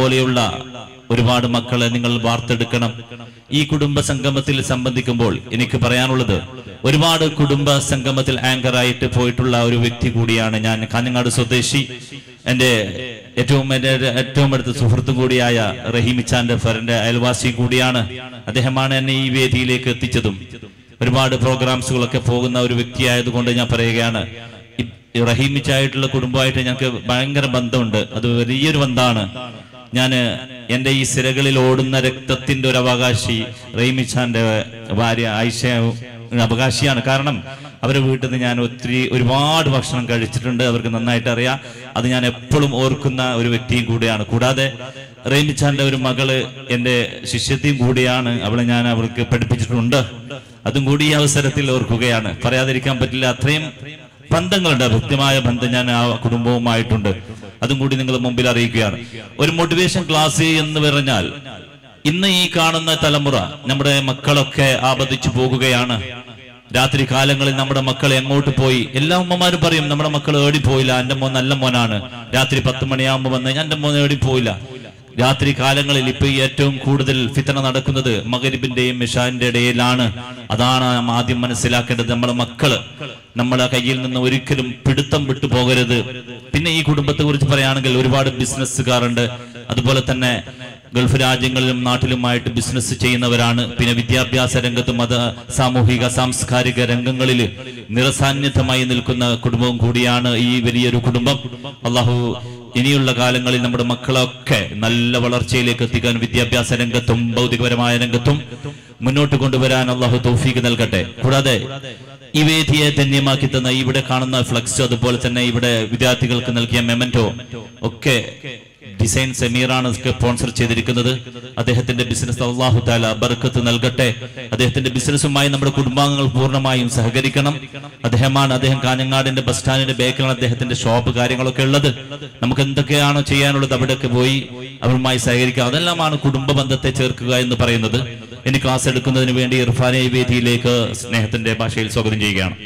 പോലെയുള്ള ഒരുപാട് മക്കളെ നിങ്ങൾ വാർത്തെടുക്കണം ഈ കുടുംബ സംഗമത്തിൽ സംബന്ധിക്കുമ്പോൾ എനിക്ക് പറയാനുള്ളത് ഒരുപാട് കുടുംബ സംഗമത്തിൽ ആങ്കർ ആയിട്ട് പോയിട്ടുള്ള ഒരു വ്യക്തി കൂടിയാണ് ഞാൻ കാഞ്ഞങ്ങാട് സ്വദേശി എന്റെ ഏറ്റവും എന്റെ ഏറ്റവും അടുത്ത സുഹൃത്തും കൂടിയായ റഹീമിച്ചാന്റെ ഫറിന്റെ അയൽവാസി കൂടിയാണ് അദ്ദേഹമാണ് എന്നെ ഈ വേദിയിലേക്ക് എത്തിച്ചതും ഒരുപാട് പ്രോഗ്രാംസുകളൊക്കെ പോകുന്ന ഒരു വ്യക്തിയായതുകൊണ്ട് ഞാൻ പറയുകയാണ് ഈ- ഈ റഹീമിച്ചായിട്ടുള്ള കുടുംബമായിട്ട് ഞങ്ങൾക്ക് ഭയങ്കര ബന്ധമുണ്ട് അത് വലിയൊരു ബന്ധമാണ് ഞാൻ എൻ്റെ ഈ സിരകളിൽ ഓടുന്ന രക്തത്തിന്റെ ഒരു അവകാശി റഹീമിച്ചാന്റെ ഭാര്യ ആയിഷ അവകാശിയാണ് കാരണം അവരുടെ വീട്ടിൽ നിന്ന് ഞാൻ ഒത്തിരി ഒരുപാട് ഭക്ഷണം കഴിച്ചിട്ടുണ്ട് അവർക്ക് നന്നായിട്ട് അറിയാം അത് ഞാൻ എപ്പോഴും ഓർക്കുന്ന ഒരു വ്യക്തിയും കൂടിയാണ് കൂടാതെ റഹീമിച്ചാന്റെ ഒരു മകള് എൻ്റെ ശിഷ്യത്തെയും കൂടിയാണ് അവളെ ഞാൻ അവൾക്ക് പഠിപ്പിച്ചിട്ടുണ്ട് അതും കൂടി ഈ അവസരത്തിൽ ഓർക്കുകയാണ് പറയാതിരിക്കാൻ പറ്റില്ല അത്രയും ബന്ധങ്ങളുണ്ട് കൃത്യമായ ബന്ധം ഞാൻ ആ കുടുംബവുമായിട്ടുണ്ട് അതും കൂടി നിങ്ങൾ മുമ്പിൽ അറിയിക്കുകയാണ് ഒരു മോട്ടിവേഷൻ ക്ലാസ് എന്ന് പറഞ്ഞാൽ ഇന്ന് ഈ കാണുന്ന തലമുറ നമ്മുടെ മക്കളൊക്കെ ആപതിച്ചു പോകുകയാണ് രാത്രി കാലങ്ങളിൽ നമ്മുടെ മക്കൾ എങ്ങോട്ട് പോയി എല്ലാ ഉമ്മമാരും പറയും നമ്മുടെ മക്കൾ ഏടി പോയില്ല എന്റെ മോൻ നല്ല മോനാണ് രാത്രി പത്ത് മണിയാകുമ്പോൾ വന്ന് എന്റെ മോൻ ഏടി പോയില്ല രാത്രി കാലങ്ങളിൽ ഇപ്പൊ ഈ ഏറ്റവും കൂടുതൽ ഫിത്തന നടക്കുന്നത് മകരിബിന്റെയും മിഷാന്റെ ഇടയിലാണ് അതാണ് നാം ആദ്യം മനസ്സിലാക്കേണ്ടത് നമ്മുടെ മക്കള് നമ്മളെ കയ്യിൽ നിന്ന് ഒരിക്കലും പിടുത്തം വിട്ടു പോകരുത് പിന്നെ ഈ കുടുംബത്തെ കുറിച്ച് പറയുകയാണെങ്കിൽ ഒരുപാട് ബിസിനസ്സുകാരുണ്ട് അതുപോലെ തന്നെ ഗൾഫ് രാജ്യങ്ങളിലും നാട്ടിലുമായിട്ട് ബിസിനസ് ചെയ്യുന്നവരാണ് പിന്നെ വിദ്യാഭ്യാസ രംഗത്തും മത സാമൂഹിക സാംസ്കാരിക രംഗങ്ങളിൽ നിറസാന്നിധ്യമായി നിൽക്കുന്ന കുടുംബവും കൂടിയാണ് ഈ വലിയൊരു കുടുംബം അള്ളാഹു ഇനിയുള്ള കാലങ്ങളിൽ നമ്മുടെ മക്കളൊക്കെ നല്ല വളർച്ചയിലേക്ക് എത്തിക്കാൻ വിദ്യാഭ്യാസ രംഗത്തും ഭൗതികപരമായ രംഗത്തും മുന്നോട്ട് കൊണ്ടുവരാൻ അള്ളാഹു തൗഫീക്ക് നൽകട്ടെ കൂടാതെ ഈ വേദിയെ ധന്യമാക്കി തന്ന ഇവിടെ കാണുന്ന ഫ്ലക്സ് അതുപോലെ തന്നെ ഇവിടെ വിദ്യാർത്ഥികൾക്ക് നൽകിയ മെമന്റോ ഒക്കെ ഡിസൈൻ സെമീറാണ് സ്പോൺസർ ചെയ്തിരിക്കുന്നത് അദ്ദേഹത്തിന്റെ ബിസിനസ് അള്ളാഹു താല ബർക്കത്ത് നൽകട്ടെ അദ്ദേഹത്തിന്റെ ബിസിനസ്സുമായി നമ്മുടെ കുടുംബാംഗങ്ങൾ പൂർണ്ണമായും സഹകരിക്കണം അദ്ദേഹമാണ് അദ്ദേഹം കാഞ്ഞങ്ങാടിന്റെ ബസ് സ്റ്റാൻഡിന്റെ ബേക്കിലാണ് അദ്ദേഹത്തിന്റെ ഷോപ്പ് കാര്യങ്ങളൊക്കെ ഉള്ളത് നമുക്ക് എന്തൊക്കെയാണോ ചെയ്യാനുള്ളത് അവിടെയൊക്കെ പോയി അവരുമായി സഹകരിക്കുക അതെല്ലാമാണ് കുടുംബ ബന്ധത്തെ ചേർക്കുക എന്ന് പറയുന്നത് ഇനി ക്ലാസ് എടുക്കുന്നതിന് വേണ്ടി ഇർഫാനെ ഈ വേദിയിലേക്ക് സ്നേഹത്തിന്റെ ഭാഷയിൽ സ്വാഗതം ചെയ്യുകയാണ്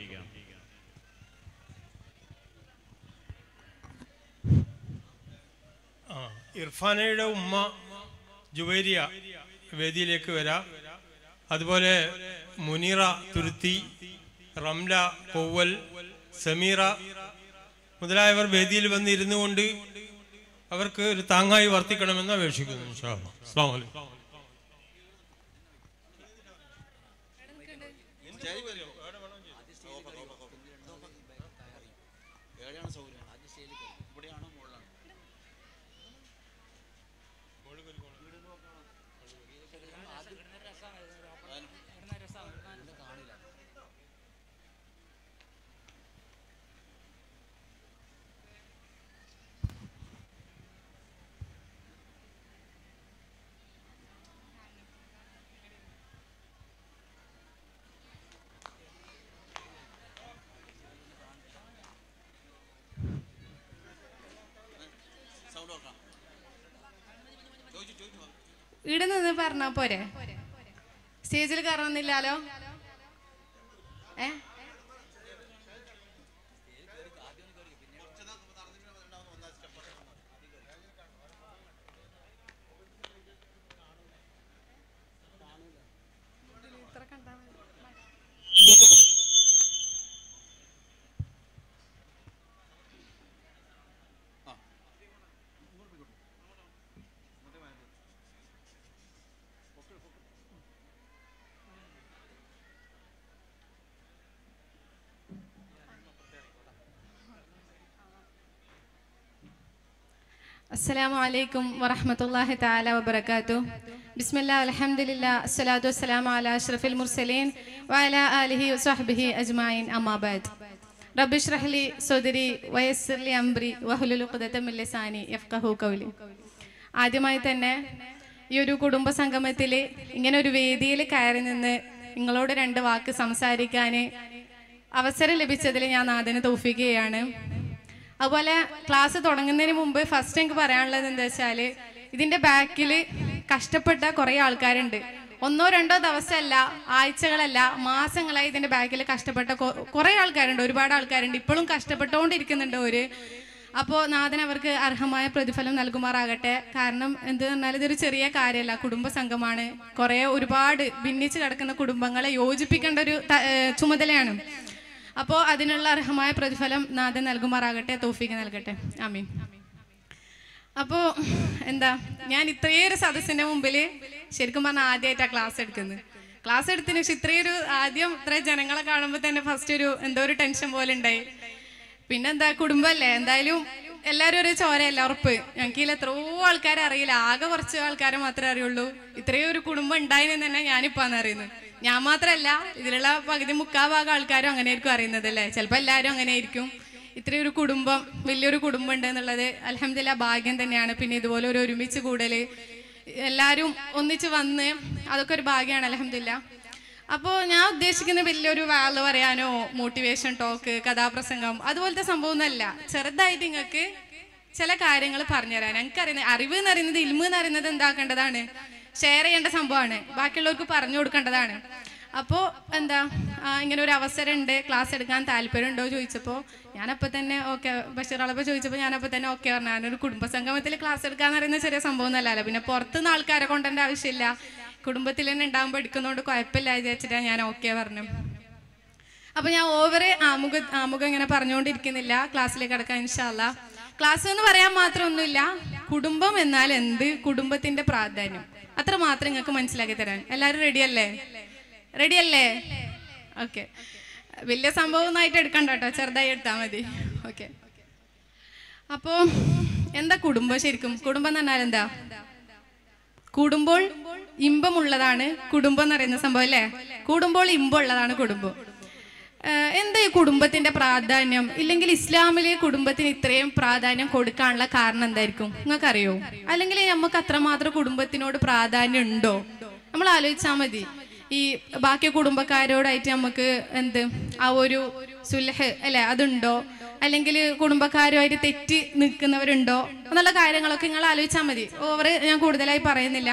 ആ, ഇർഫാനയുടെ ഉമ്മ ജുവേരിയ വേദിയിലേക്ക് വരാം അതുപോലെ മുനീറ തുരുത്തി റംല കൊവ്വൽ സമീറ മുതലായവർ വേദിയിൽ വന്ന് ഇരുന്നു കൊണ്ട് അവർക്ക് ഒരു താങ്ങായി വർത്തിക്കണമെന്ന് അപേക്ഷിക്കുന്നു ഇൻഷാ അല്ലാ. അസ്സലാമു അലൈക്കും ഇവിടെ നിന്ന് പറഞ്ഞാ പോരെ സ്റ്റേജിൽ കയറണമെന്നില്ലാലോ ഏ അസ്സലാമു അലൈക്കും വറഹ്മത്തുള്ളാഹി തആല വബറകാതുഹു ബിസ്മില്ലാ അൽഹംദുലില്ലാ അസ്സലാത്തു വസ്സലാമു അലാ അഷ്റഫിൽ മുർസലീൻ വഅലാ ആലിഹി വസ്വഹ്ബിഹി അജ്മഈൻ അമ്മാ ബഅദ് റബ്ബി ഇശ്റഹ് ലി സദ്രി വയസ്സിർ ലി അംരി വഹ്ലുൽ ഉഖ്ദത മിൻ ലിസാനി യഫ്ഖഹു ഖൗലി ആദ്യമായി തന്നെ ഈ ഒരു കുടുംബ സംഗമത്തിൽ ഇങ്ങനെ ഒരു വേദിയിൽ കയറി നിന്ന് നിങ്ങളോട് രണ്ട് വാക്ക് സംസാരിക്കാൻ അവസരം ലഭിച്ചതിൽ ഞാൻ നാഥന് തോഫിക്കുകയാണ് അതുപോലെ ക്ലാസ് തുടങ്ങുന്നതിന് മുമ്പ് ഫസ്റ്റ് എനിക്ക് പറയാനുള്ളത് എന്താ വെച്ചാൽ ഇതിന്റെ ബാക്കിൽ കഷ്ടപ്പെട്ട കുറേ ആൾക്കാരുണ്ട് ഒന്നോ രണ്ടോ ദിവസമല്ല ആഴ്ചകളല്ല മാസങ്ങളായി ഇതിന്റെ ബാക്കിൽ കഷ്ടപ്പെട്ട കൊ- കുറേ ആൾക്കാരുണ്ട് ഒരുപാട് ആൾക്കാരുണ്ട് ഇപ്പോഴും കഷ്ടപ്പെട്ടുകൊണ്ടിരിക്കുന്നുണ്ട് ഒരു അപ്പോൾ നാഥൻ അവർക്ക് അർഹമായ പ്രതിഫലം നൽകുമാറാകട്ടെ കാരണം എന്ത് പറഞ്ഞാൽ ഇതൊരു ചെറിയ കാര്യമല്ല കുടുംബ സംഘമാണ് കുറേ ഒരുപാട് ഭിന്നിച്ച് കിടക്കുന്ന കുടുംബങ്ങളെ യോജിപ്പിക്കേണ്ട ഒരു ത- ഏ, ചുമതലയാണ് അപ്പോൾ അതിനുള്ള അർഹമായ പ്രതിഫലം നാഥൻ നൽകുമാറാകട്ടെ തോഫിക്ക് നൽകട്ടെ ആമീൻ അപ്പോൾ എന്താ ഞാൻ ഇത്രയൊരു സദസ്സിന്റെ മുമ്പിൽ ശരിക്കും പറഞ്ഞാൽ ആദ്യമായിട്ടാണ് ക്ലാസ് എടുക്കുന്നത് ക്ലാസ് എടുത്തതിന് ശേഷം ഇത്രയൊരു ആദ്യം ഇത്ര ജനങ്ങളെ കാണുമ്പോൾ തന്നെ ഫസ്റ്റ് ഒരു എന്തോ ഒരു ടെൻഷൻ പോലെ ഉണ്ടായി പിന്നെന്താ കുടുംബമല്ലേ എന്തായാലും എല്ലാവരും ഒരു ചോരയല്ല ഉറപ്പ് ഞങ്ങൾക്ക് ഇതിൽ എത്രയോ ആൾക്കാരെ അറിയില്ല ആകെ കുറച്ച് ആൾക്കാരെ മാത്രമേ അറിയുള്ളൂ ഇത്രയും ഒരു കുടുംബം ഉണ്ടായിരുന്നു തന്നെ ഞാനിപ്പാന്ന് അറിയുന്നത് ഞാൻ മാത്രമല്ല ഇതിലുള്ള പകുതി മുക്കാ ഭാഗം ആൾക്കാരും അങ്ങനെ ആയിരിക്കും അറിയുന്നത് അല്ലേ ചിലപ്പോൾ എല്ലാവരും അങ്ങനെ ആയിരിക്കും ഇത്രയും ഒരു കുടുംബം വലിയൊരു കുടുംബം ഉണ്ട് എന്നുള്ളത് അലഹമില്ല ഭാഗ്യം തന്നെയാണ് പിന്നെ ഇതുപോലെ ഒരു ഒരുമിച്ച് കൂടല് എല്ലാവരും ഒന്നിച്ച് വന്ന് അതൊക്കെ ഒരു ഭാഗ്യമാണ് അലഹമില്ല അപ്പോൾ ഞാൻ ഉദ്ദേശിക്കുന്ന വലിയൊരു വാള് പറയാനോ മോട്ടിവേഷൻ ടോക്ക് കഥാപ്രസംഗം അതുപോലത്തെ സംഭവമൊന്നുമല്ല ചെറുതായിട്ട് നിങ്ങൾക്ക് ചില കാര്യങ്ങൾ പറഞ്ഞുതരാൻ എനിക്കറിയുന്നത് അറിവ് എന്ന് പറയുന്നത് ഇൽമ് എന്ന് പറയുന്നത് എന്താക്കേണ്ടതാണ് ഷെയർ ചെയ്യേണ്ട സംഭവമാണ് ബാക്കിയുള്ളവർക്ക് പറഞ്ഞു കൊടുക്കേണ്ടതാണ് അപ്പോൾ എന്താ ആ, ഇങ്ങനെ ഒരു അവസരം ഉണ്ട് ക്ലാസ് എടുക്കാൻ താല്പര്യമുണ്ടോ ചോദിച്ചപ്പോൾ ഞാനപ്പോൾ തന്നെ ഓക്കെ ബഷീർ അളപ്പോൾ ചോദിച്ചപ്പോൾ ഞാനപ്പോൾ തന്നെ ഓക്കെ പറഞ്ഞു ഞാനൊരു കുടുംബ സംഗമത്തിൽ ക്ലാസ് എടുക്കാന്ന് പറയുന്ന ചെറിയ സംഭവം ഒന്നല്ലല്ലോ പിന്നെ പുറത്തുനിന്ന് ആൾക്കാരെ കൊണ്ടുവരേണ്ട ആവശ്യമില്ല കുടുംബത്തിൽ തന്നെ ഉണ്ടാകുമ്പോൾ എടുക്കുന്നതുകൊണ്ട് കുഴപ്പമില്ല വിചാരിച്ചിട്ടാണ് ഞാൻ ഓക്കെ പറഞ്ഞു അപ്പൊ ഞാൻ ഓവർ ആമുഖ ആമുഖം ഇങ്ങനെ പറഞ്ഞുകൊണ്ടിരിക്കുന്നില്ല ക്ലാസ്സിലേക്ക് കിടക്കാൻ ഇൻഷാല്ല ക്ലാസ് എന്ന് പറയാൻ മാത്രമൊന്നുമില്ല കുടുംബം എന്നാൽ എന്ത് കുടുംബത്തിന്റെ പ്രാധാന്യം അത്ര മാത്രം നിങ്ങൾക്ക് മനസ്സിലാക്കി തരാൻ എല്ലാവരും റെഡിയല്ലേ റെഡിയല്ലേ ഓക്കെ വലിയ സംഭവം ഒന്നായിട്ട് എടുക്കണ്ട കേട്ടോ ചെറുതായി എടുത്താൽ മതി ഓക്കെ അപ്പോ എന്താ കുടുംബം ശരിക്കും കുടുംബം എന്ന് പറഞ്ഞാൽ എന്താ കൂടുമ്പോൾ ഇമ്പമുള്ളതാണ് കുടുംബം എന്ന് പറയുന്ന സംഭവം അല്ലേ കൂടുമ്പോൾ ഇമ്പമുള്ളതാണ് കുടുംബം ഏഹ് എന്താ ഈ കുടുംബത്തിന്റെ പ്രാധാന്യം ഇല്ലെങ്കിൽ ഇസ്ലാമില് കുടുംബത്തിന് ഇത്രയും പ്രാധാന്യം കൊടുക്കാനുള്ള കാരണം എന്തായിരിക്കും നിങ്ങൾക്കറിയോ അല്ലെങ്കിൽ നമുക്ക് അത്രമാത്രം കുടുംബത്തിനോട് പ്രാധാന്യം ഉണ്ടോ നമ്മൾ ആലോചിച്ചാൽ മതി ഈ ബാക്കി കുടുംബക്കാരോടായിട്ട് നമുക്ക് എന്ത് ആ ഒരു സുലഹ് അല്ലെ അതുണ്ടോ അല്ലെങ്കിൽ കുടുംബക്കാരുമായിട്ട് തെറ്റി നിൽക്കുന്നവരുണ്ടോ എന്നുള്ള കാര്യങ്ങളൊക്കെ നിങ്ങൾ ആലോചിച്ചാൽ മതി ഓവർ ഞാൻ കൂടുതലായി പറയുന്നില്ല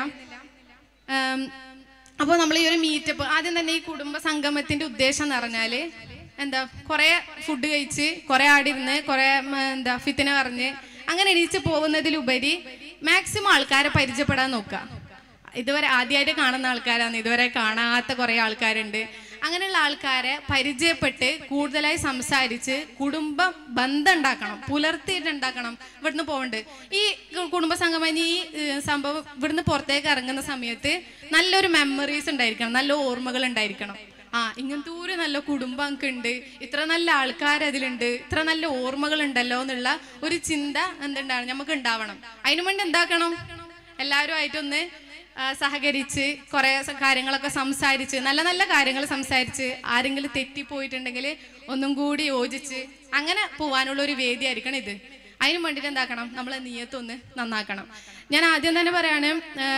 അപ്പോൾ നമ്മൾ ഈ ഒരു മീറ്റപ്പ് ആദ്യം തന്നെ ഈ കുടുംബ സംഗമത്തിന്റെ ഉദ്ദേശം എന്ന് പറഞ്ഞാൽ എന്താ കുറേ ഫുഡ് കഴിച്ച് കുറേ ആടിരുന്ന് കുറേ ഉം, എന്താ ഫിത്തിന പറഞ്ഞ് അങ്ങനെ എണീച്ച് പോകുന്നതിലുപരി മാക്സിമം ആൾക്കാരെ പരിചയപ്പെടാൻ നോക്കുക ഇതുവരെ ആദ്യമായിട്ട് കാണുന്ന ആൾക്കാരാണ് ഇതുവരെ കാണാത്ത കുറേ ആൾക്കാരുണ്ട് അങ്ങനെയുള്ള ആൾക്കാരെ പരിചയപ്പെട്ട് കൂടുതലായി സംസാരിച്ച് കുടുംബ ബന്ധം ഉണ്ടാക്കണം പുലർത്തിയിട്ട് ഉണ്ടാക്കണം ഇവിടുന്ന് പോകണ്ട് ഈ കു- കുടുംബ സംഗമം ഈ ഏഹ്, സംഭവം ഇവിടുന്ന് പുറത്തേക്ക് ഇറങ്ങുന്ന സമയത്ത് നല്ലൊരു മെമ്മറീസ് ഉണ്ടായിരിക്കണം നല്ല ഓർമ്മകൾ ഉണ്ടായിരിക്കണം ആ ഇങ്ങനത്തെ ഒരു നല്ല കുടുംബം നമുക്ക് ഉണ്ട് ഇത്ര നല്ല ആൾക്കാർ അതിലുണ്ട് ഇത്ര നല്ല ഓർമ്മകൾ ഉണ്ടല്ലോ എന്നുള്ള ഒരു ചിന്ത എന്തുണ്ടാവണം നമുക്ക് ഉണ്ടാവണം അതിനു വേണ്ടി എന്താക്കണം എല്ലാവരും ആയിട്ടൊന്ന് ആ, സഹകരിച്ച് കുറേ സ- കാര്യങ്ങളൊക്കെ സംസാരിച്ച് നല്ല നല്ല കാര്യങ്ങൾ സംസാരിച്ച് ആരെങ്കിലും തെറ്റിപ്പോയിട്ടുണ്ടെങ്കിൽ ഒന്നും കൂടി യോജിച്ച് അങ്ങനെ പോവാനുള്ള ഒരു വേദിയായിരിക്കണം ഇത് അതിന് വേണ്ടിയിട്ട് എന്താക്കണം നമ്മൾ നീയത്തൊന്ന് നന്നാക്കണം ഞാൻ ആദ്യം തന്നെ പറയാണ്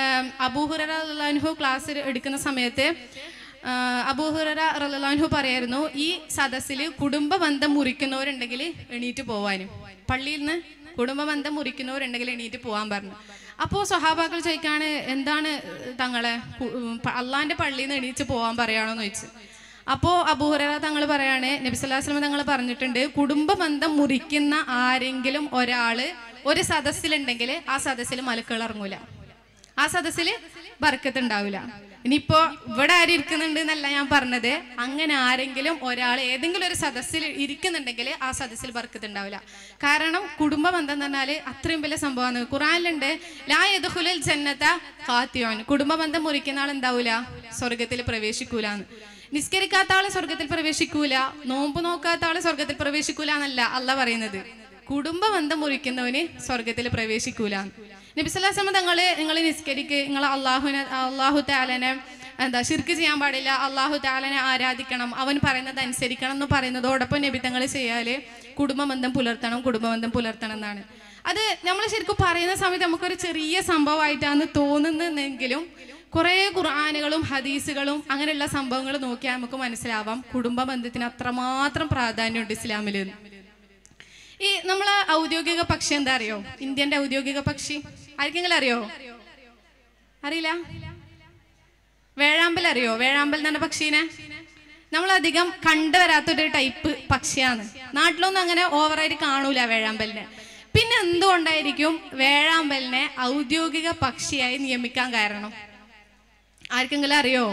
അബൂഹുറഹു ക്ലാസ് എടുക്കുന്ന സമയത്ത് അബൂഹുറ റലാൻഹു പറയായിരുന്നു ഈ സദസ്സിൽ കുടുംബ ബന്ധം മുറിക്കുന്നവരുണ്ടെങ്കിൽ എണീറ്റ് പോവാനും പള്ളിയിൽ നിന്ന് കുടുംബ ബന്ധം മുറിക്കുന്നവരുണ്ടെങ്കിൽ എണീറ്റ് പോകാൻ പറഞ്ഞു അപ്പോൾ സ്വഹാബാക്കൾ ചോദിക്കാണ് എന്താണ് തങ്ങളെ കു- ഉം, പ- അള്ളാന്റെ പള്ളിയിൽ നിന്ന് എണീച്ച് പോകാൻ പറയാണോന്ന് ചോദിച്ചു അപ്പോൾ അബൂഹുറ തങ്ങൾ പറയാണ് നബി സല്ലല്ലാഹു അലൈഹി വസല്ലം തങ്ങൾ പറഞ്ഞിട്ടുണ്ട് കുടുംബ ബന്ധം മുറിക്കുന്ന ആരെങ്കിലും ഒരാള് ഒരു സദസ്സിലുണ്ടെങ്കിൽ ആ സദസ്സിൽ മലക്കുകൾ ഇറങ്ങൂല ആ സദസ്സിൽ ബർക്കത്ത് ഉണ്ടാവില്ല ഇനിയിപ്പോ ഇവിടെ ആരും ഇരിക്കുന്നുണ്ട് എന്നല്ല ഞാൻ പറഞ്ഞത് അങ്ങനെ ആരെങ്കിലും ഒരാൾ ഏതെങ്കിലും ഒരു സദസ്സിൽ ഇരിക്കുന്നുണ്ടെങ്കിൽ ആ സദസ്സിൽ ബർക്കത്ത് ഉണ്ടാവില്ല കാരണം കുടുംബ ബന്ധം എന്ന് പറഞ്ഞാല് അത്രയും വലിയ സംഭവമാണ് ഖുറാനിലുണ്ട് ലാ യദ്ഖുലുൽ ജന്നത ഖാത്തിയോൻ കുടുംബ ബന്ധം മുറിക്കുന്ന ആൾ എന്താവൂല സ്വർഗത്തിൽ പ്രവേശിക്കൂലെന്ന് നിസ്കരിക്കാത്ത ആള് സ്വർഗത്തിൽ പ്രവേശിക്കൂല നോമ്പ് നോക്കാത്ത ആള് സ്വർഗത്തിൽ പ്രവേശിക്കൂല എന്നല്ല അല്ല പറയുന്നത് കുടുംബ ബന്ധം മുറിക്കുന്നവന് സ്വർഗത്തിൽ പ്രവേശിക്കൂല നബിസ്വല്ലാസ്ലമ തങ്ങള് നിങ്ങൾ നിസ്കരിക്ക് നിങ്ങൾ അള്ളാഹുനെ അള്ളാഹു താലനെ എന്താ ശിർക്ക് ചെയ്യാൻ പാടില്ല അള്ളാഹു താലനെ ആരാധിക്കണം അവൻ പറയുന്നത് അനുസരിക്കണം എന്ന് പറയുന്നതോടൊപ്പം നബി തങ്ങൾ ചെയ്യാല് കുടുംബ ബന്ധം പുലർത്തണം കുടുംബ ബന്ധം പുലർത്തണം എന്നാണ് അത് നമ്മൾ ശരിക്കും പറയുന്ന സമയത്ത് നമുക്കൊരു ചെറിയ സംഭവമായിട്ടാണ് തോന്നുന്നതെങ്കിലും കുറേ ഖുർആാനുകളും ഹദീസുകളും അങ്ങനെയുള്ള സംഭവങ്ങൾ നോക്കിയാൽ നമുക്ക് മനസ്സിലാവാം കുടുംബ ബന്ധത്തിന് അത്രമാത്രം പ്രാധാന്യമുണ്ട് ഇസ്ലാമിൽ ഈ നമ്മളെ ഔദ്യോഗിക പക്ഷി എന്താ അറിയോ ഇന്ത്യന്റെ ഔദ്യോഗിക പക്ഷി ആർക്കെങ്കിലും അറിയോ അറിയില്ല വേഴാമ്പൽ അറിയോ വേഴാമ്പൽ എന്ന് പറഞ്ഞ പക്ഷീനെ നമ്മളധികം കണ്ടുവരാത്തൊരു ടൈപ്പ് പക്ഷിയാണ് നാട്ടിലൊന്നും അങ്ങനെ ഓവറായിട്ട് കാണൂല വേഴാമ്പലിനെ പിന്നെ എന്തുകൊണ്ടായിരിക്കും വേഴാമ്പലിനെ ഔദ്യോഗിക പക്ഷിയായി നിയമിക്കാൻ കാരണം ആർക്കെങ്കിലും അറിയോ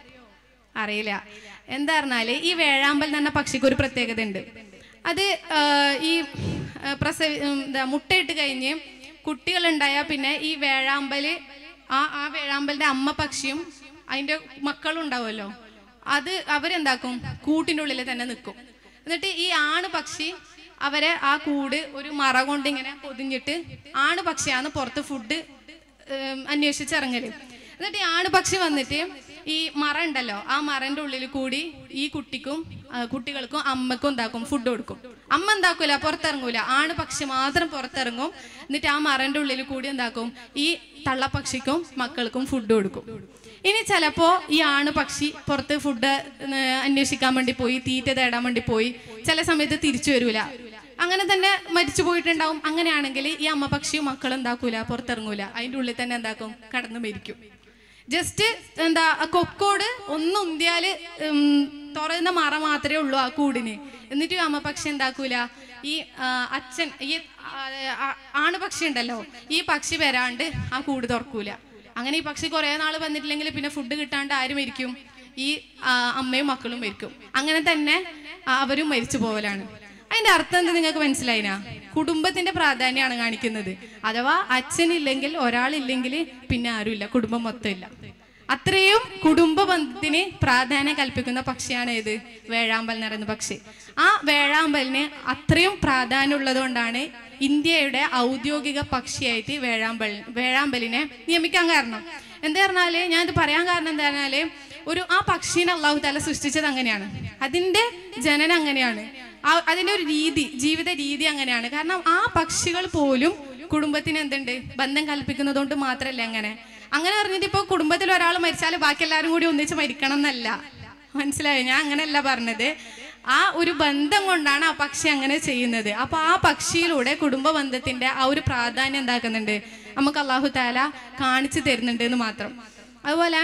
അറിയില്ല എന്താ പറഞ്ഞാല് ഈ വേഴാമ്പൽ എന്ന് പറഞ്ഞ പക്ഷിക്ക് ഒരു പ്രത്യേകത ഉണ്ട് അത് ആ, ഈ ആ, പ്രസവി ഉം, എന്താ മുട്ടയിട്ട് കഴിഞ്ഞ് കുട്ടികളുണ്ടായാൽ പിന്നെ ഈ വേഴാമ്പല് ആ ആ വേഴാമ്പലിന്റെ അമ്മ പക്ഷിയും അതിന്റെ മക്കളും ഉണ്ടാവുമല്ലോ അത് അവരെന്താക്കും കൂട്ടിൻ്റെ ഉള്ളിൽ തന്നെ നിൽക്കും എന്നിട്ട് ഈ ആണ് പക്ഷി അവരെ ആ കൂട് ഒരു മറ കൊണ്ട് ഇങ്ങനെ പൊതിഞ്ഞിട്ട് ആണ് പക്ഷിയാണ് പുറത്ത് ഫുഡ് അന്വേഷിച്ചിറങ്ങല് എന്നിട്ട് ഈ ആണ് പക്ഷി വന്നിട്ട് ഈ മറ ഉണ്ടല്ലോ ആ മറന്റെ ഉള്ളിൽ കൂടി ഈ കുട്ടിക്കും ആ, കുട്ടികൾക്കും അമ്മക്കും എന്താക്കും ഫുഡ് കൊടുക്കും അമ്മ എന്താക്കൂല പുറത്തിറങ്ങൂല ആണ് പക്ഷി മാത്രം പുറത്തിറങ്ങും എന്നിട്ട് ആ മറന്റെ ഉള്ളിൽ കൂടി എന്താക്കും ഈ തള്ളപ്പക്ഷിക്കും മക്കൾക്കും ഫുഡ് കൊടുക്കും ഇനി ചിലപ്പോ ഈ ആണ് പക്ഷി പുറത്ത് ഫുഡ് അന്വേഷിക്കാൻ വേണ്ടി പോയി തീറ്റ തേടാൻ വേണ്ടി പോയി ചില സമയത്ത് തിരിച്ചു വരൂല അങ്ങനെ തന്നെ മരിച്ചു പോയിട്ടുണ്ടാവും അങ്ങനെയാണെങ്കിൽ ഈ അമ്മ പക്ഷിയും മക്കളും എന്താക്കൂല പുറത്തിറങ്ങൂല അതിന്റെ ഉള്ളിൽ തന്നെ എന്താക്കും കടന്നു മരിക്കും ജസ്റ്റ് എന്താ ആ കൊക്കോട് ഒന്ന് ഉന്തിയാല് ഉം, തുറയുന്ന മറ മാത്രമേ ഉള്ളൂ ആ കൂടിന് എന്നിട്ട് ഈ അമ്മ പക്ഷി എന്താക്കൂല ഈ ആ, അച്ഛൻ ഈ ആ, ആ, ആണ് പക്ഷി ഉണ്ടല്ലോ ഈ പക്ഷി വരാണ്ട് ആ കൂട് തുറക്കൂല അങ്ങനെ ഈ പക്ഷി കുറെ നാൾ വന്നിട്ടില്ലെങ്കിൽ പിന്നെ ഫുഡ് കിട്ടാണ്ട് ആര് മരിക്കും ഈ ആ, അമ്മയും മക്കളും മരിക്കും അങ്ങനെ തന്നെ ആ, അവരും മരിച്ചു പോവലാണ് അതിന്റെ അർത്ഥം എന്താ നിങ്ങൾക്ക് മനസ്സിലായിനാ കുടുംബത്തിന്റെ പ്രാധാന്യമാണ് കാണിക്കുന്നത് അഥവാ അച്ഛനില്ലെങ്കിൽ ഒരാളില്ലെങ്കിൽ പിന്നെ ആരുമില്ല കുടുംബം മൊത്തം ഇല്ല അത്രയും കുടുംബ ബന്ധത്തിന് പ്രാധാന്യം കൽപ്പിക്കുന്ന പക്ഷിയാണ് ഏത് വേഴാമ്പൽ എന്ന് പറയുന്ന പക്ഷി ആ വേഴാമ്പലിന് അത്രയും പ്രാധാന്യം ഉള്ളതുകൊണ്ടാണ് ഇന്ത്യയുടെ ഔദ്യോഗിക പക്ഷിയായിട്ട് വേഴാമ്പൽ വേഴാമ്പലിനെ നിയമിക്കാൻ കാരണം എന്താ പറഞ്ഞാല് ഞാൻ ഇത് പറയാൻ കാരണം എന്താ പറഞ്ഞാല് ഒരു ആ പക്ഷീനെ അള്ളാഹു താല സൃഷ്ടിച്ചത് അങ്ങനെയാണ് അതിന്റെ ജനനം അങ്ങനെയാണ് ആ അതിന്റെ ഒരു രീതി ജീവിത രീതി അങ്ങനെയാണ് കാരണം ആ പക്ഷികൾ പോലും കുടുംബത്തിന് എന്തുണ്ട് ബന്ധം കൽപ്പിക്കുന്നത് കൊണ്ട് മാത്രമല്ല അങ്ങനെ അങ്ങനെ പറഞ്ഞിട്ട് ഇപ്പൊ കുടുംബത്തിൽ ഒരാൾ മരിച്ചാൽ ബാക്കി എല്ലാവരും കൂടി ഒന്നിച്ച് മരിക്കണം എന്നല്ല മനസ്സിലായോ ഞാൻ അങ്ങനെയല്ല പറഞ്ഞത് ആ ഒരു ബന്ധം കൊണ്ടാണ് ആ പക്ഷി അങ്ങനെ ചെയ്യുന്നത് അപ്പൊ ആ പക്ഷിയിലൂടെ കുടുംബ ബന്ധത്തിന്റെ ആ ഒരു പ്രാധാന്യം എന്താക്കുന്നുണ്ട് നമുക്ക് അള്ളാഹു താല കാണിച്ചു തരുന്നുണ്ട് എന്ന് മാത്രം അതുപോലെ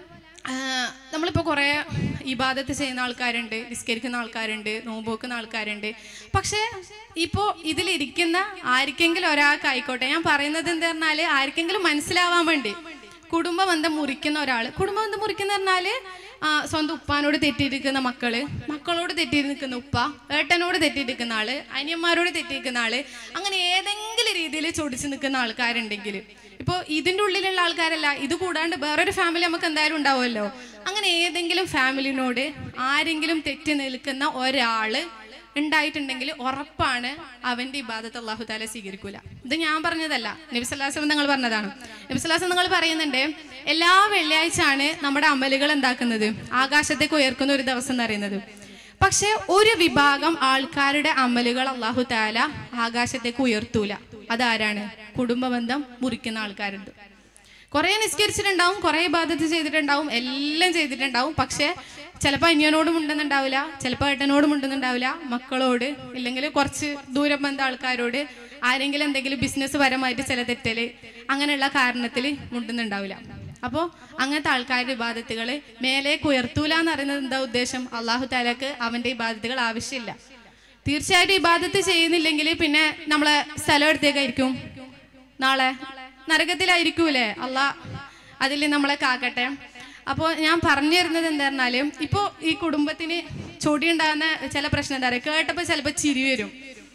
ആ, നമ്മളിപ്പോൾ കുറേ ഇബാദത്ത് ചെയ്യുന്ന ആൾക്കാരുണ്ട് നിസ്കരിക്കുന്ന ആൾക്കാരുണ്ട് നോമ്പ് വെക്കുന്ന ആൾക്കാരുണ്ട് പക്ഷേ ഇപ്പോൾ ഇതിലിരിക്കുന്ന ആർക്കെങ്കിലും ഒരാൾക്ക് ആയിക്കോട്ടെ ഞാൻ പറയുന്നത് എന്താ പറഞ്ഞാൽ ആർക്കെങ്കിലും മനസ്സിലാവാൻ വേണ്ടി കുടുംബ ബന്ധം മുറിക്കുന്ന ഒരാൾ കുടുംബ ബന്ധം മുറിക്കുന്ന പറഞ്ഞാല് ആ, സ്വന്തം ഉപ്പാനോട് തെറ്റിയിരിക്കുന്ന മക്കള് മക്കളോട് തെറ്റിയിരിക്കുന്ന ഉപ്പ ഏട്ടനോട് തെറ്റിയിരിക്കുന്ന ആള് അനിയന്മാരോട് തെറ്റിയിരിക്കുന്ന ആള് അങ്ങനെ ഏതെങ്കിലും രീതിയിൽ ചൊടിച്ച് നിൽക്കുന്ന ആൾക്കാരുണ്ടെങ്കിൽ ഇപ്പോൾ ഇതിൻ്റെ ഉള്ളിലുള്ള ആൾക്കാരല്ല ഇത് കൂടാണ്ട് വേറൊരു ഫാമിലി നമുക്ക് എന്തായാലും ഉണ്ടാവുമല്ലോ അങ്ങനെ ഏതെങ്കിലും ഫാമിലിനോട് ആരെങ്കിലും തെറ്റി നിൽക്കുന്ന ഒരാള് ഉണ്ടായിട്ടുണ്ടെങ്കിൽ ഉറപ്പാണ് അവന്റെ ഇബാദത്ത് അള്ളാഹു താല സ്വീകരിക്കൂല ഇത് ഞാൻ പറഞ്ഞതല്ല നബിസ്വല്ലാസം നിങ്ങൾ പറഞ്ഞതാണ് നബിസ്വല്ലാസം നിങ്ങൾ പറയുന്നുണ്ട് എല്ലാ വെള്ളിയാഴ്ച ആണ് നമ്മുടെ അമലുകൾ എന്താക്കുന്നത് ആകാശത്തേക്ക് ഉയർക്കുന്ന ഒരു ദിവസം എന്ന് പറയുന്നത് പക്ഷെ ഒരു വിഭാഗം ആൾക്കാരുടെ അമലുകൾ അള്ളാഹു താല ആകാശത്തേക്ക് ഉയർത്തൂല അതാരാണ് കുടുംബബന്ധം മുറിക്കുന്ന ആൾക്കാരുണ്ട് കുറെ നിസ്കരിച്ചിട്ടുണ്ടാവും കുറെ ഇബാദത്ത് ചെയ്തിട്ടുണ്ടാവും എല്ലാം ചെയ്തിട്ടുണ്ടാവും പക്ഷെ ചിലപ്പോൾ അന്യനോടും ഉണ്ടെന്നുണ്ടാവില്ല ചിലപ്പോൾ ഏട്ടനോടും ഉണ്ടെന്നുണ്ടാവില്ല മക്കളോട് ഇല്ലെങ്കിൽ കുറച്ച് ദൂരം ബന്ധ ആൾക്കാരോട് ആരെങ്കിലും എന്തെങ്കിലും ബിസിനസ് പരമായിട്ട് ചില തെറ്റല് അങ്ങനെയുള്ള കാരണത്തിൽ മുണ്ടുന്നുണ്ടാവില്ല അപ്പോൾ അങ്ങനത്തെ ആൾക്കാരുടെ ഇബാദത്തുകൾ മേലേക്ക് ഉയർത്തൂല എന്ന് പറയുന്നത് എന്താ ഉദ്ദേശം അള്ളാഹു താലക്ക് അവന്റെ ഇബാദത്തുകൾ ആവശ്യമില്ല തീർച്ചയായിട്ടും ഇബാദത്ത് ചെയ്യുന്നില്ലെങ്കിൽ പിന്നെ നമ്മളെ സ്ഥലം എടുത്തേക്കായിരിക്കും നാളെ നരകത്തിലായിരിക്കൂലേ അല്ല അതിൽ നമ്മളെ കാക്കട്ടെ അപ്പോൾ ഞാൻ പറഞ്ഞു തരുന്നത് എന്താ പറഞ്ഞാല് ഇപ്പോൾ ഈ കുടുംബത്തിന് ചൊടി ഉണ്ടാകുന്ന ചില പ്രശ്നം എന്താ പറയുക കേട്ടപ്പോൾ ചിലപ്പോൾ ചിരി വരും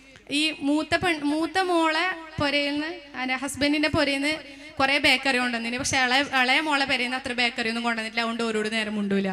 ഈ മൂത്ത പെൺ മൂത്ത മോളെ പുരയിൽ നിന്ന് ഹസ്ബൻഡിന്റെ പുരയിൽ നിന്ന് കുറെ ബേക്കറി കൊണ്ടുവന്നിന് പക്ഷെ ഇളയ ഇളയ മോളെ പുരയിൽ നിന്ന് അത്ര ബേക്കറി ഒന്നും കൊണ്ടുവന്നിട്ടില്ല അതുകൊണ്ട് ഓരോട് നേരം മുണ്ടൂല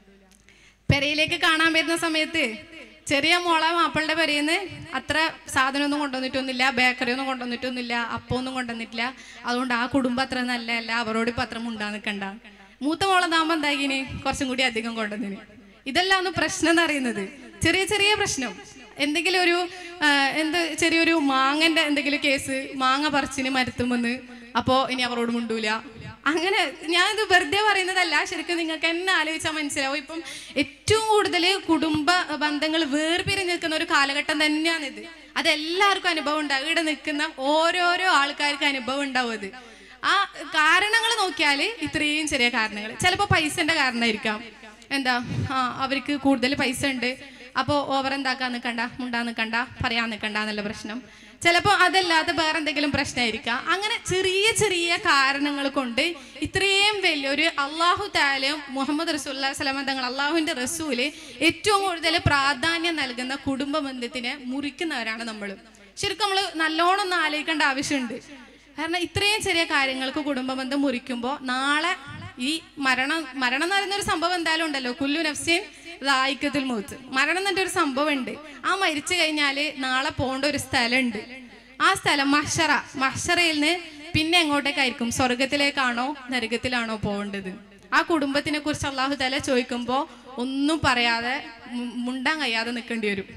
പെരയിലേക്ക് കാണാൻ വരുന്ന സമയത്ത് ചെറിയ മോളെ മാപ്പിളുടെ പെരയിൽ നിന്ന് അത്ര സാധനമൊന്നും കൊണ്ടുവന്നിട്ടൊന്നുമില്ല ബേക്കറി ഒന്നും കൊണ്ടുവന്നിട്ടൊന്നുമില്ല അപ്പമൊന്നും കൊണ്ടുവന്നിട്ടില്ല അതുകൊണ്ട് ആ കുടുംബം അത്ര നല്ലതല്ല അവരോട് ഇപ്പം അത്ര മുണ്ടാ നിൽക്കണ്ട മൂത്ത മോളെ താകുമ്പോൾ എന്താക്കിന് കുറച്ചും കൂടി അധികം കൊണ്ടുവന്നിന് ഇതെല്ലാം ഒന്ന് പ്രശ്നം എന്ന് അറിയുന്നത് ചെറിയ ചെറിയ പ്രശ്നം എന്തെങ്കിലും ഒരു ആ, എന്ത് ചെറിയൊരു മാങ്ങന്റെ എന്തെങ്കിലും കേസ് മാങ്ങ പറിച്ചിന് മരത്തുമെന്ന് അപ്പോ ഇനി അവരോട് മുണ്ടൂല അങ്ങനെ ഞാനിത് വെറുതെ പറയുന്നതല്ല ശരിക്കും നിങ്ങൾക്ക് എന്നെ ആലോചിച്ചാൽ മനസ്സിലാവും ഇപ്പം ഏറ്റവും കൂടുതൽ കുടുംബ ബന്ധങ്ങൾ വേർപിരിഞ്ഞ് നിൽക്കുന്ന ഒരു കാലഘട്ടം തന്നെയാണിത് അതെല്ലാവർക്കും അനുഭവം ഉണ്ടാവും ഇവിടെ നിൽക്കുന്ന ഓരോരോ ആൾക്കാർക്ക് അനുഭവം ഉണ്ടാവും അത് ആ കാരണങ്ങൾ നോക്കിയാൽ ഇത്രയും ചെറിയ കാരണങ്ങൾ ചിലപ്പോൾ പൈസന്റെ കാരണമായിരിക്കാം എന്താ ആ അവർക്ക് കൂടുതൽ പൈസ ഉണ്ട് അപ്പോൾ ഓവർ എന്താക്കാൻ നിൽക്കണ്ട മുണ്ടാൻ നിൽക്കണ്ട പറയാൻ നിൽക്കണ്ട എന്നുള്ള പ്രശ്നം ചിലപ്പോൾ അതല്ലാതെ വേറെ എന്തെങ്കിലും പ്രശ്നമായിരിക്കാം അങ്ങനെ ചെറിയ ചെറിയ കാരണങ്ങൾ കൊണ്ട് ഇത്രയും വലിയൊരു അള്ളാഹു താലും മുഹമ്മദ് റസൂല്ലാ സ്വലമ തങ്ങൾ അള്ളാഹുവിൻ്റെ റസൂല് ഏറ്റവും കൂടുതൽ പ്രാധാന്യം നൽകുന്ന കുടുംബ ബന്ധത്തിനെ മുറിക്കുന്നവരാണ് നമ്മൾ ശരിക്കും നമ്മൾ നല്ലോണം ഒന്ന് ആലോചിക്കേണ്ട ആവശ്യമുണ്ട് കാരണം ഇത്രയും ചെറിയ കാര്യങ്ങൾക്ക് കുടുംബ ബന്ധം മുറിക്കുമ്പോൾ നാളെ ഈ മരണം മരണം എന്ന് പറയുന്ന ഒരു സംഭവം എന്തായാലും ഉണ്ടല്ലോ കുല്ലു നഫ്സീൻ റായിക്കത്തിൽ മൂത്ത് മരണം എന്നിട്ട് ഒരു സംഭവം ഉണ്ട് ആ മരിച്ചു കഴിഞ്ഞാൽ നാളെ പോകേണ്ട ഒരു സ്ഥലമുണ്ട് ആ സ്ഥലം മഹ്ഷറ മഹ്ഷറയിൽ നിന്ന് പിന്നെ എങ്ങോട്ടേക്കായിരിക്കും സ്വർഗത്തിലേക്കാണോ നരകത്തിലാണോ പോകേണ്ടത് ആ കുടുംബത്തിനെ കുറിച്ച് അള്ളാഹു തല ചോദിക്കുമ്പോൾ ഒന്നും പറയാതെ മു- മുണ്ടാൻ കഴിയാതെ നിൽക്കേണ്ടി വരും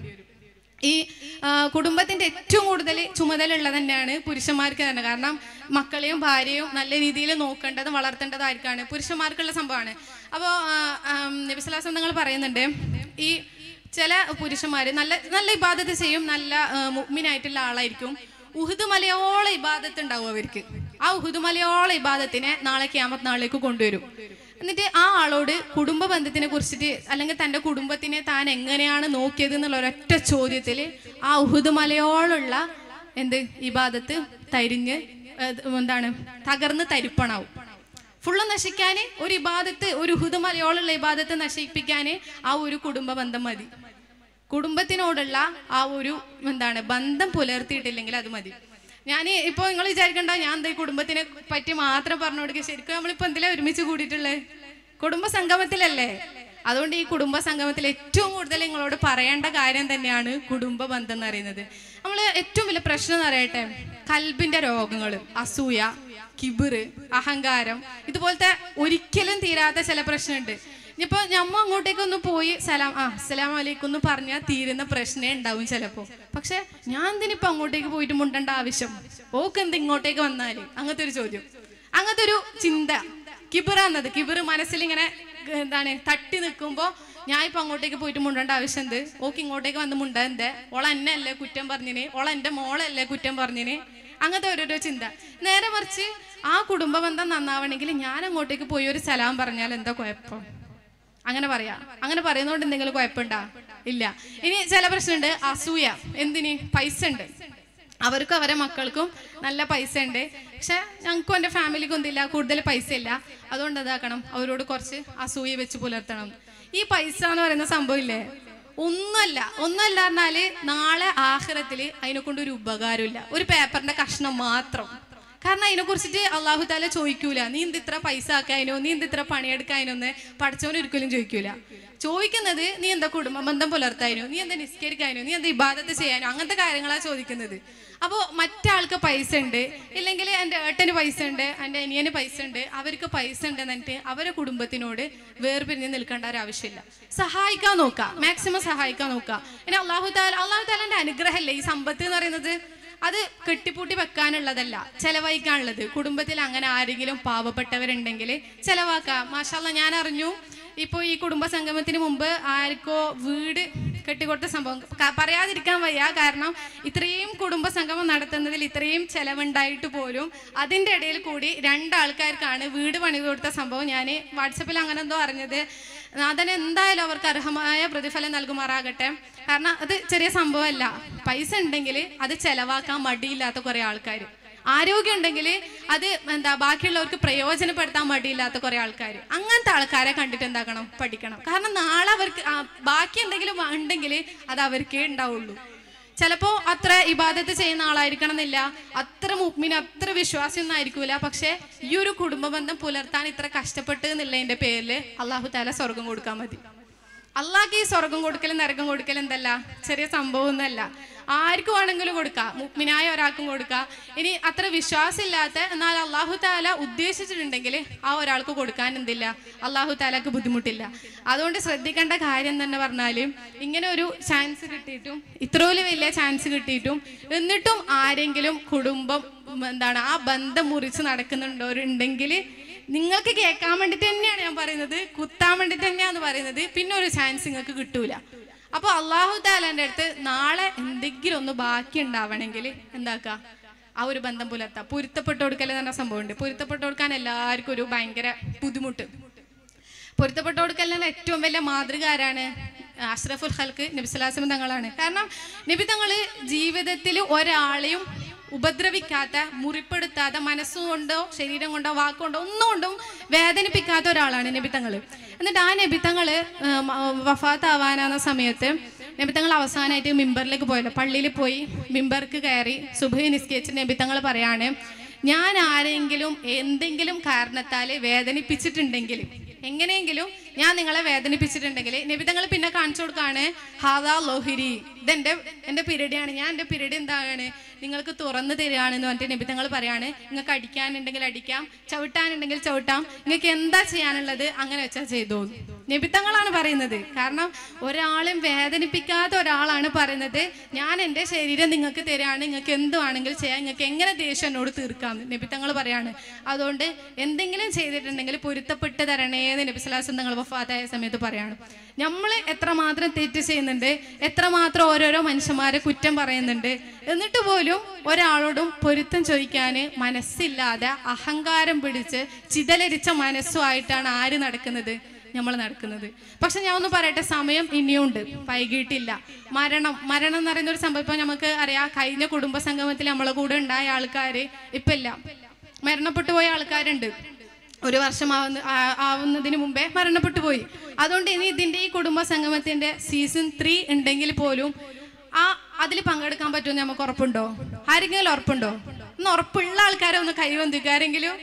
ഈ ആ, കുടുംബത്തിന്റെ ഏറ്റവും കൂടുതൽ ചുമതലയുള്ളത് തന്നെയാണ് പുരുഷന്മാർക്ക് തന്നെ കാരണം മക്കളെയും ഭാര്യയും നല്ല രീതിയിൽ നോക്കേണ്ടത് വളർത്തേണ്ടതായിരിക്കാണ് പുരുഷന്മാർക്കുള്ള സംഭവമാണ് അപ്പോൾ നബിസ്ലാസം നിങ്ങൾ പറയുന്നുണ്ട് ഈ ചില പുരുഷന്മാർ നല്ല നല്ല ഇബാദത്ത് ചെയ്യും നല്ല ആ, മുഅ്മിനായിട്ടുള്ള ആളായിരിക്കും ഉഹുദ് മലയോളം ഇബാദത്ത് ഉണ്ടാവും അവർക്ക് ആ ഉഹുദ് മലയോളം ഇബാദത്തിനെ നാളെ ക്യാമത്ത് നാളിലേക്ക് കൊണ്ടുവരും എന്നിട്ട് ആ ആളോട് കുടുംബ ബന്ധത്തിനെ കുറിച്ചിട്ട് അല്ലെങ്കിൽ തൻ്റെ കുടുംബത്തിനെ താൻ എങ്ങനെയാണ് നോക്കിയത് എന്നുള്ള ഒരൊറ്റ ചോദ്യത്തിൽ ആ ഉഹുദ് മലയോളുള്ള എന്ത് ഇബാദത്ത് തരിഞ്ഞ് ഏത് എന്താണ് തകർന്ന് തരിപ്പണാവും ഫുള്ള് നശിക്കാൻ ഒരു ഇബാദത്ത് ഒരു ഉഹുദ് മലയോളുള്ള ഇബാദത്ത് നശിപ്പിക്കാൻ ആ ഒരു കുടുംബ ബന്ധം മതി കുടുംബത്തിനോടുള്ള ആ ഒരു എന്താണ് ബന്ധം പുലർത്തിയിട്ടില്ലെങ്കിൽ അത് മതി ഞാൻ ഇപ്പോൾ നിങ്ങൾ വിചാരിക്കണ്ട ഞാൻ എന്താ ഈ കുടുംബത്തിനെ പറ്റി മാത്രം പറഞ്ഞു കൊടുക്കുക ശരിക്കും നമ്മളിപ്പോൾ എന്തിലാ ഒരുമിച്ച് കൂടിയിട്ടുള്ളത് കുടുംബ സംഗമത്തിലല്ലേ അതുകൊണ്ട് ഈ കുടുംബ സംഗമത്തിൽ ഏറ്റവും കൂടുതൽ നിങ്ങളോട് പറയേണ്ട കാര്യം തന്നെയാണ് കുടുംബ ബന്ധം എന്ന് പറയുന്നത് നമ്മൾ ഏറ്റവും വലിയ പ്രശ്നം എന്ന് പറയട്ടെ കൽബിന്റെ രോഗങ്ങൾ അസൂയ കിബിറ് അഹങ്കാരം ഇതുപോലത്തെ ഒരിക്കലും തീരാത്ത ചില പ്രശ്നമുണ്ട് ഇനിയിപ്പോ ഞമ്മ അങ്ങോട്ടേക്ക് ഒന്ന് പോയി സലാം ആ അസ്സലാം വലൈക്കും എന്ന് പറഞ്ഞാൽ തീരുന്ന പ്രശ്നമേ ഉണ്ടാവും ചിലപ്പോ പക്ഷെ ഞാൻ എന്തിനിപ്പോ അങ്ങോട്ടേക്ക് പോയിട്ട് മുണ്ടേണ്ട ആവശ്യം ഓക്ക് എന്ത് ഇങ്ങോട്ടേക്ക് വന്നാല് അങ്ങനത്തെ ഒരു ചോദ്യം അങ്ങനത്തെ ഒരു ചിന്ത കിബിറാന്നത് കിബിറ് മനസ്സിലിങ്ങനെ ഏർ, എന്താണ് തട്ടി നിൽക്കുമ്പോ ഞാൻ ഇപ്പൊ അങ്ങോട്ടേക്ക് പോയിട്ട് മുണ്ടേണ്ട ആവശ്യം എന്ത് ഓക്ക് ഇങ്ങോട്ടേക്ക് വന്ന് മുണ്ട എന്തേ ഓള എന്നെ അല്ലേ കുറ്റം പറഞ്ഞിന് ഓള എന്റെ മോളല്ലേ കുറ്റം പറഞ്ഞിന് അങ്ങനത്തെ ഓരോരോ ചിന്ത നേരെ മറിച്ച് ആ കുടുംബ ബന്ധം നന്നാവണമെങ്കിൽ ഞാൻ അങ്ങോട്ടേക്ക് പോയി ഒരു സലാം പറഞ്ഞാൽ എന്താ കുഴപ്പം അങ്ങനെ പറയാ അങ്ങനെ പറയുന്നതുകൊണ്ട് എന്തെങ്കിലും കുഴപ്പമുണ്ടാ ഇല്ല ഇനി ചില പ്രശ്നമുണ്ട് അസൂയ എന്തിന് പൈസ ഉണ്ട് അവർക്കും അവരെ മക്കൾക്കും നല്ല പൈസ ഉണ്ട് പക്ഷെ ഞങ്ങൾക്കും എൻ്റെ ഫാമിലിക്കും എന്തില്ല കൂടുതൽ പൈസ ഇല്ല അതുകൊണ്ട് എന്താക്കണം അവരോട് കുറച്ച് അസൂയ വെച്ച് പുലർത്തണം ഈ പൈസ എന്ന് പറയുന്ന സംഭവം ഇല്ലേ ഒന്നുമല്ല ഒന്നുമല്ല പറഞ്ഞാല് നാളെ ആഹ്റത്തില് അതിനെ കൊണ്ട് ഒരു ഉപകാരമില്ല ഒരു പേപ്പറിന്റെ കഷ്ണം മാത്രം കാരണം അതിനെ കുറിച്ചിട്ട് അള്ളാഹു താല ചോദിക്കൂല നീ എന്ത് ഇത്ര പൈസ ആക്കാനോ നീ എന്ത് ഇത്ര പണിയെടുക്കാനോന്ന് പഠിച്ചവൻ ഒരിക്കലും ചോദിക്കൂല ചോദിക്കുന്നത് നീ എന്താ കുടുംബ ബന്ധം പുലർത്താനോ നീ എന്താ നിസ്കരിക്കാനോ നീ എന്താ ഇബാദത്ത് ചെയ്യാനോ അങ്ങനത്തെ കാര്യങ്ങളാണ് ചോദിക്കുന്നത് അപ്പോൾ മറ്റാൾക്ക് പൈസ ഉണ്ട് ഇല്ലെങ്കിൽ എൻ്റെ ഏട്ടന് പൈസ ഉണ്ട് എൻ്റെ അനിയന് പൈസ ഉണ്ട് അവർക്ക് പൈസ ഉണ്ട് എന്നിട്ട് അവരെ കുടുംബത്തിനോട് വേർപിരിഞ്ഞ് നിൽക്കേണ്ട ഒരു ആവശ്യമില്ല സഹായിക്കാൻ നോക്കുക മാക്സിമം സഹായിക്കാൻ നോക്കുക ഇനി അള്ളാഹു താല അള്ളാഹു താലാന്റെ അനുഗ്രഹമല്ലേ ഈ സമ്പത്ത് എന്ന് പറയുന്നത് അത് കെട്ടിപ്പൂട്ടി വെക്കാനുള്ളതല്ല ചെലവഴിക്കാനുള്ളത് കുടുംബത്തിൽ അങ്ങനെ ആരെങ്കിലും പാവപ്പെട്ടവരുണ്ടെങ്കിൽ ചെലവാക്കാം മാഷാല്ല ഞാൻ അറിഞ്ഞു ഇപ്പോൾ ഈ കുടുംബ സംഗമത്തിന് മുമ്പ് ആർക്കോ വീട് കെട്ടിക്കൊടുത്ത സംഭവം ക- പറയാതിരിക്കാൻ വയ്യ കാരണം ഇത്രയും കുടുംബ സംഗമം നടത്തുന്നതിൽ ഇത്രയും ചെലവുണ്ടായിട്ട് പോലും അതിൻ്റെ ഇടയിൽ കൂടി രണ്ടാൾക്കാർക്കാണ് വീട് പണിത് കൊടുത്ത സംഭവം ഞാൻ വാട്സപ്പിൽ അങ്ങനെ എന്തോ അറിഞ്ഞത് അതിന് എന്തായാലും അവർക്ക് അർഹമായ പ്രതിഫലം നൽകുമാറാകട്ടെ കാരണം അത് ചെറിയ സംഭവമല്ല പൈസ ഉണ്ടെങ്കിൽ അത് ചെലവാക്കാൻ മടിയില്ലാത്ത കുറെ ആൾക്കാർ ആരോഗ്യം ഉണ്ടെങ്കിൽ അത് എന്താ ബാക്കിയുള്ളവർക്ക് പ്രയോജനപ്പെടുത്താൻ മടിയില്ലാത്ത കുറെ ആൾക്കാർ അങ്ങനത്തെ ആൾക്കാരെ കണ്ടിട്ട് എന്താക്കണം പഠിക്കണം കാരണം നാളെ അവർക്ക് ആ, ബാക്കി എന്തെങ്കിലും ഉണ്ടെങ്കിൽ അത് അവർക്കേ ഉണ്ടാവുള്ളൂ ചിലപ്പോൾ അത്ര ഇബാദത്ത് ചെയ്യുന്ന ആളായിരിക്കണം എന്നില്ല അത്ര മുഗ്മിന് അത്ര വിശ്വാസമൊന്നും ആയിരിക്കൂല പക്ഷെ ഈ ഒരു കുടുംബ ബന്ധം പുലർത്താൻ ഇത്ര കഷ്ടപ്പെട്ട് എന്നുള്ളതിന്റെ പേരിൽ അള്ളാഹു താല സ്വർഗം കൊടുക്കാൻ മതി അള്ളാഹ്ക്ക് ഈ സ്വർഗം കൊടുക്കലും നരകം കൊടുക്കലും എന്തല്ല ചെറിയ സംഭവമൊന്നുമല്ല ആർക്കും വേണമെങ്കിലും കൊടുക്കാം മുഗ്മിനായ ഒരാൾക്കും കൊടുക്കാം ഇനി അത്ര വിശ്വാസമില്ലാത്ത എന്നാൽ അള്ളാഹു താല ഉദ്ദേശിച്ചിട്ടുണ്ടെങ്കിൽ ആ ഒരാൾക്ക് കൊടുക്കാൻ എന്തില്ല അള്ളാഹു താലക്ക് ബുദ്ധിമുട്ടില്ല അതുകൊണ്ട് ശ്രദ്ധിക്കേണ്ട കാര്യം തന്നെ പറഞ്ഞാൽ ഇങ്ങനെ ഒരു ചാൻസ് കിട്ടിയിട്ടും ഇത്രയും വലിയ ചാൻസ് കിട്ടിയിട്ടും എന്നിട്ടും ആരെങ്കിലും കുടുംബം ഉം, എന്താണ് ആ ബന്ധം മുറിച്ച് നടക്കുന്നുണ്ടോരുണ്ടെങ്കിൽ നിങ്ങൾക്ക് കേൾക്കാൻ വേണ്ടിട്ട് തന്നെയാണ് ഞാൻ പറയുന്നത് കുത്താൻ വേണ്ടിട്ട് തന്നെയാണ് പറയുന്നത് പിന്നെ ഒരു ചാൻസ് നിങ്ങൾക്ക് കിട്ടൂല അപ്പൊ അള്ളാഹു താലാന്റെ അടുത്ത് നാളെ എന്തെങ്കിലും ഒന്ന് ബാക്കി ഉണ്ടാവണമെങ്കിൽ എന്താക്കുക ആ ഒരു ബന്ധം പുലർത്താം പൊരുത്തപ്പെട്ട് കൊടുക്കൽ എന്ന സംഭവമുണ്ട് പൊരുത്തപ്പെട്ട് കൊടുക്കാൻ എല്ലാവർക്കും ഒരു ഭയങ്കര ബുദ്ധിമുട്ട് പൊരുത്തപ്പെട്ട് കൊടുക്കലിന് ഏറ്റവും വലിയ മാതൃക ആരാണ് അഷ്റഫുൽ ഹൽക്ക് നബിസ്വലാസം തങ്ങളാണ് കാരണം നബി തങ്ങൾ ജീവിതത്തിൽ ഒരാളെയും ഉപദ്രവിക്കാത്ത മുറിപ്പെടുത്താത്ത മനസ്സുകൊണ്ടോ ശരീരം കൊണ്ടോ വാക്കുകൊണ്ടോ ഒന്നും കൊണ്ടും വേദനിപ്പിക്കാത്ത ഒരാളാണ് നബിത്തങ്ങൾ എന്നിട്ട് ആ നബിത്തങ്ങൾ വഫാത്താവാനാകുന്ന സമയത്ത് നബിത്തങ്ങൾ അവസാനമായിട്ട് മിമ്പറിലേക്ക് പോയല്ലോ പള്ളിയിൽ പോയി മിമ്പർക്ക് കയറി സുബഹി നിസ്കരിച്ച് നബിത്തങ്ങൾ പറയാണ് ഞാൻ ആരെങ്കിലും എന്തെങ്കിലും കാരണത്താൽ വേദനിപ്പിച്ചിട്ടുണ്ടെങ്കിൽ എങ്ങനെയെങ്കിലും ഞാൻ നിങ്ങളെ വേദനിപ്പിച്ചിട്ടുണ്ടെങ്കിൽ നബിതങ്ങൾ പിന്നെ കാണിച്ചു കൊടുക്കാണ് ഹാദാ ലോഹിരി ഇതെന്റെ എന്റെ പിരടിയാണ് ഞാൻ എന്റെ പിരടി എന്താണ് നിങ്ങൾക്ക് തുറന്നു തരികയാണെന്ന് പറഞ്ഞിട്ട് നബിതങ്ങൾ പറയാണ് നിങ്ങൾക്ക് അടിക്കാനുണ്ടെങ്കിൽ അടിക്കാം ചവിട്ടാനുണ്ടെങ്കിൽ ചവിട്ടാം നിങ്ങൾക്ക് എന്താ ചെയ്യാനുള്ളത് അങ്ങനെ വെച്ചാൽ ചെയ്തോ നബിത്തങ്ങളാണ് പറയുന്നത് കാരണം ഒരാളും വേദനിപ്പിക്കാത്ത ഒരാളാണ് പറയുന്നത് ഞാൻ എൻ്റെ ശരീരം നിങ്ങൾക്ക് തരാണ് നിങ്ങൾക്ക് എന്ത് വേണമെങ്കിൽ ചെയ്യാം നിങ്ങൾക്ക് എങ്ങനെ ദേഷ്യം എന്നോട് തീർക്കാം നബിത്തങ്ങൾ പറയാണ് അതുകൊണ്ട് എന്തെങ്കിലും ചെയ്തിട്ടുണ്ടെങ്കിൽ പൊരുത്തപ്പെട്ട് തരണേന്ന് നബി സ്വലാസം തങ്ങൾ വഫാത്തായ സമയത്ത് പറയാണ് നമ്മൾ എത്രമാത്രം തെറ്റ് ചെയ്യുന്നുണ്ട് എത്രമാത്രം ഓരോരോ മനുഷ്യന്മാരെ കുറ്റം പറയുന്നുണ്ട് എന്നിട്ട് പോലും ഒരാളോടും പൊരുത്തം ചോദിക്കാൻ മനസ്സില്ലാതെ അഹങ്കാരം പിടിച്ച് ചിതലരിച്ച മനസ്സുമായിട്ടാണ് ആര് നടക്കുന്നത് നമ്മൾ നടക്കുന്നത് പക്ഷെ ഞാൻ ഒന്ന് പറയട്ടെ സമയം ഇനിയുണ്ട് വൈകിട്ടില്ല മരണം മരണം എന്ന് പറയുന്ന ഒരു സംഭവം ഇപ്പൊ നമുക്ക് അറിയാം കഴിഞ്ഞ കുടുംബ സംഗമത്തിൽ നമ്മളെ കൂടെ ഉണ്ടായ ആൾക്കാര് ഇപ്പൊ ഇല്ല മരണപ്പെട്ടു പോയ ആൾക്കാരുണ്ട് ഒരു വർഷം ആവുന്ന ആ- ആവുന്നതിന് മുമ്പേ മരണപ്പെട്ടു പോയി അതുകൊണ്ട് ഇനി ഇതിന്റെ ഈ കുടുംബ സംഗമത്തിന്റെ സീസൺ ത്രീ ഉണ്ടെങ്കിൽ പോലും ആ അതിൽ പങ്കെടുക്കാൻ പറ്റുമെന്ന് നമുക്ക് ഉറപ്പുണ്ടോ ആരെങ്കിലും ഉറപ്പുണ്ടോ ഒന്ന് ഉറപ്പുള്ള ആൾക്കാരെ ഒന്ന് കൈവന്തിക്കാരെങ്കിലും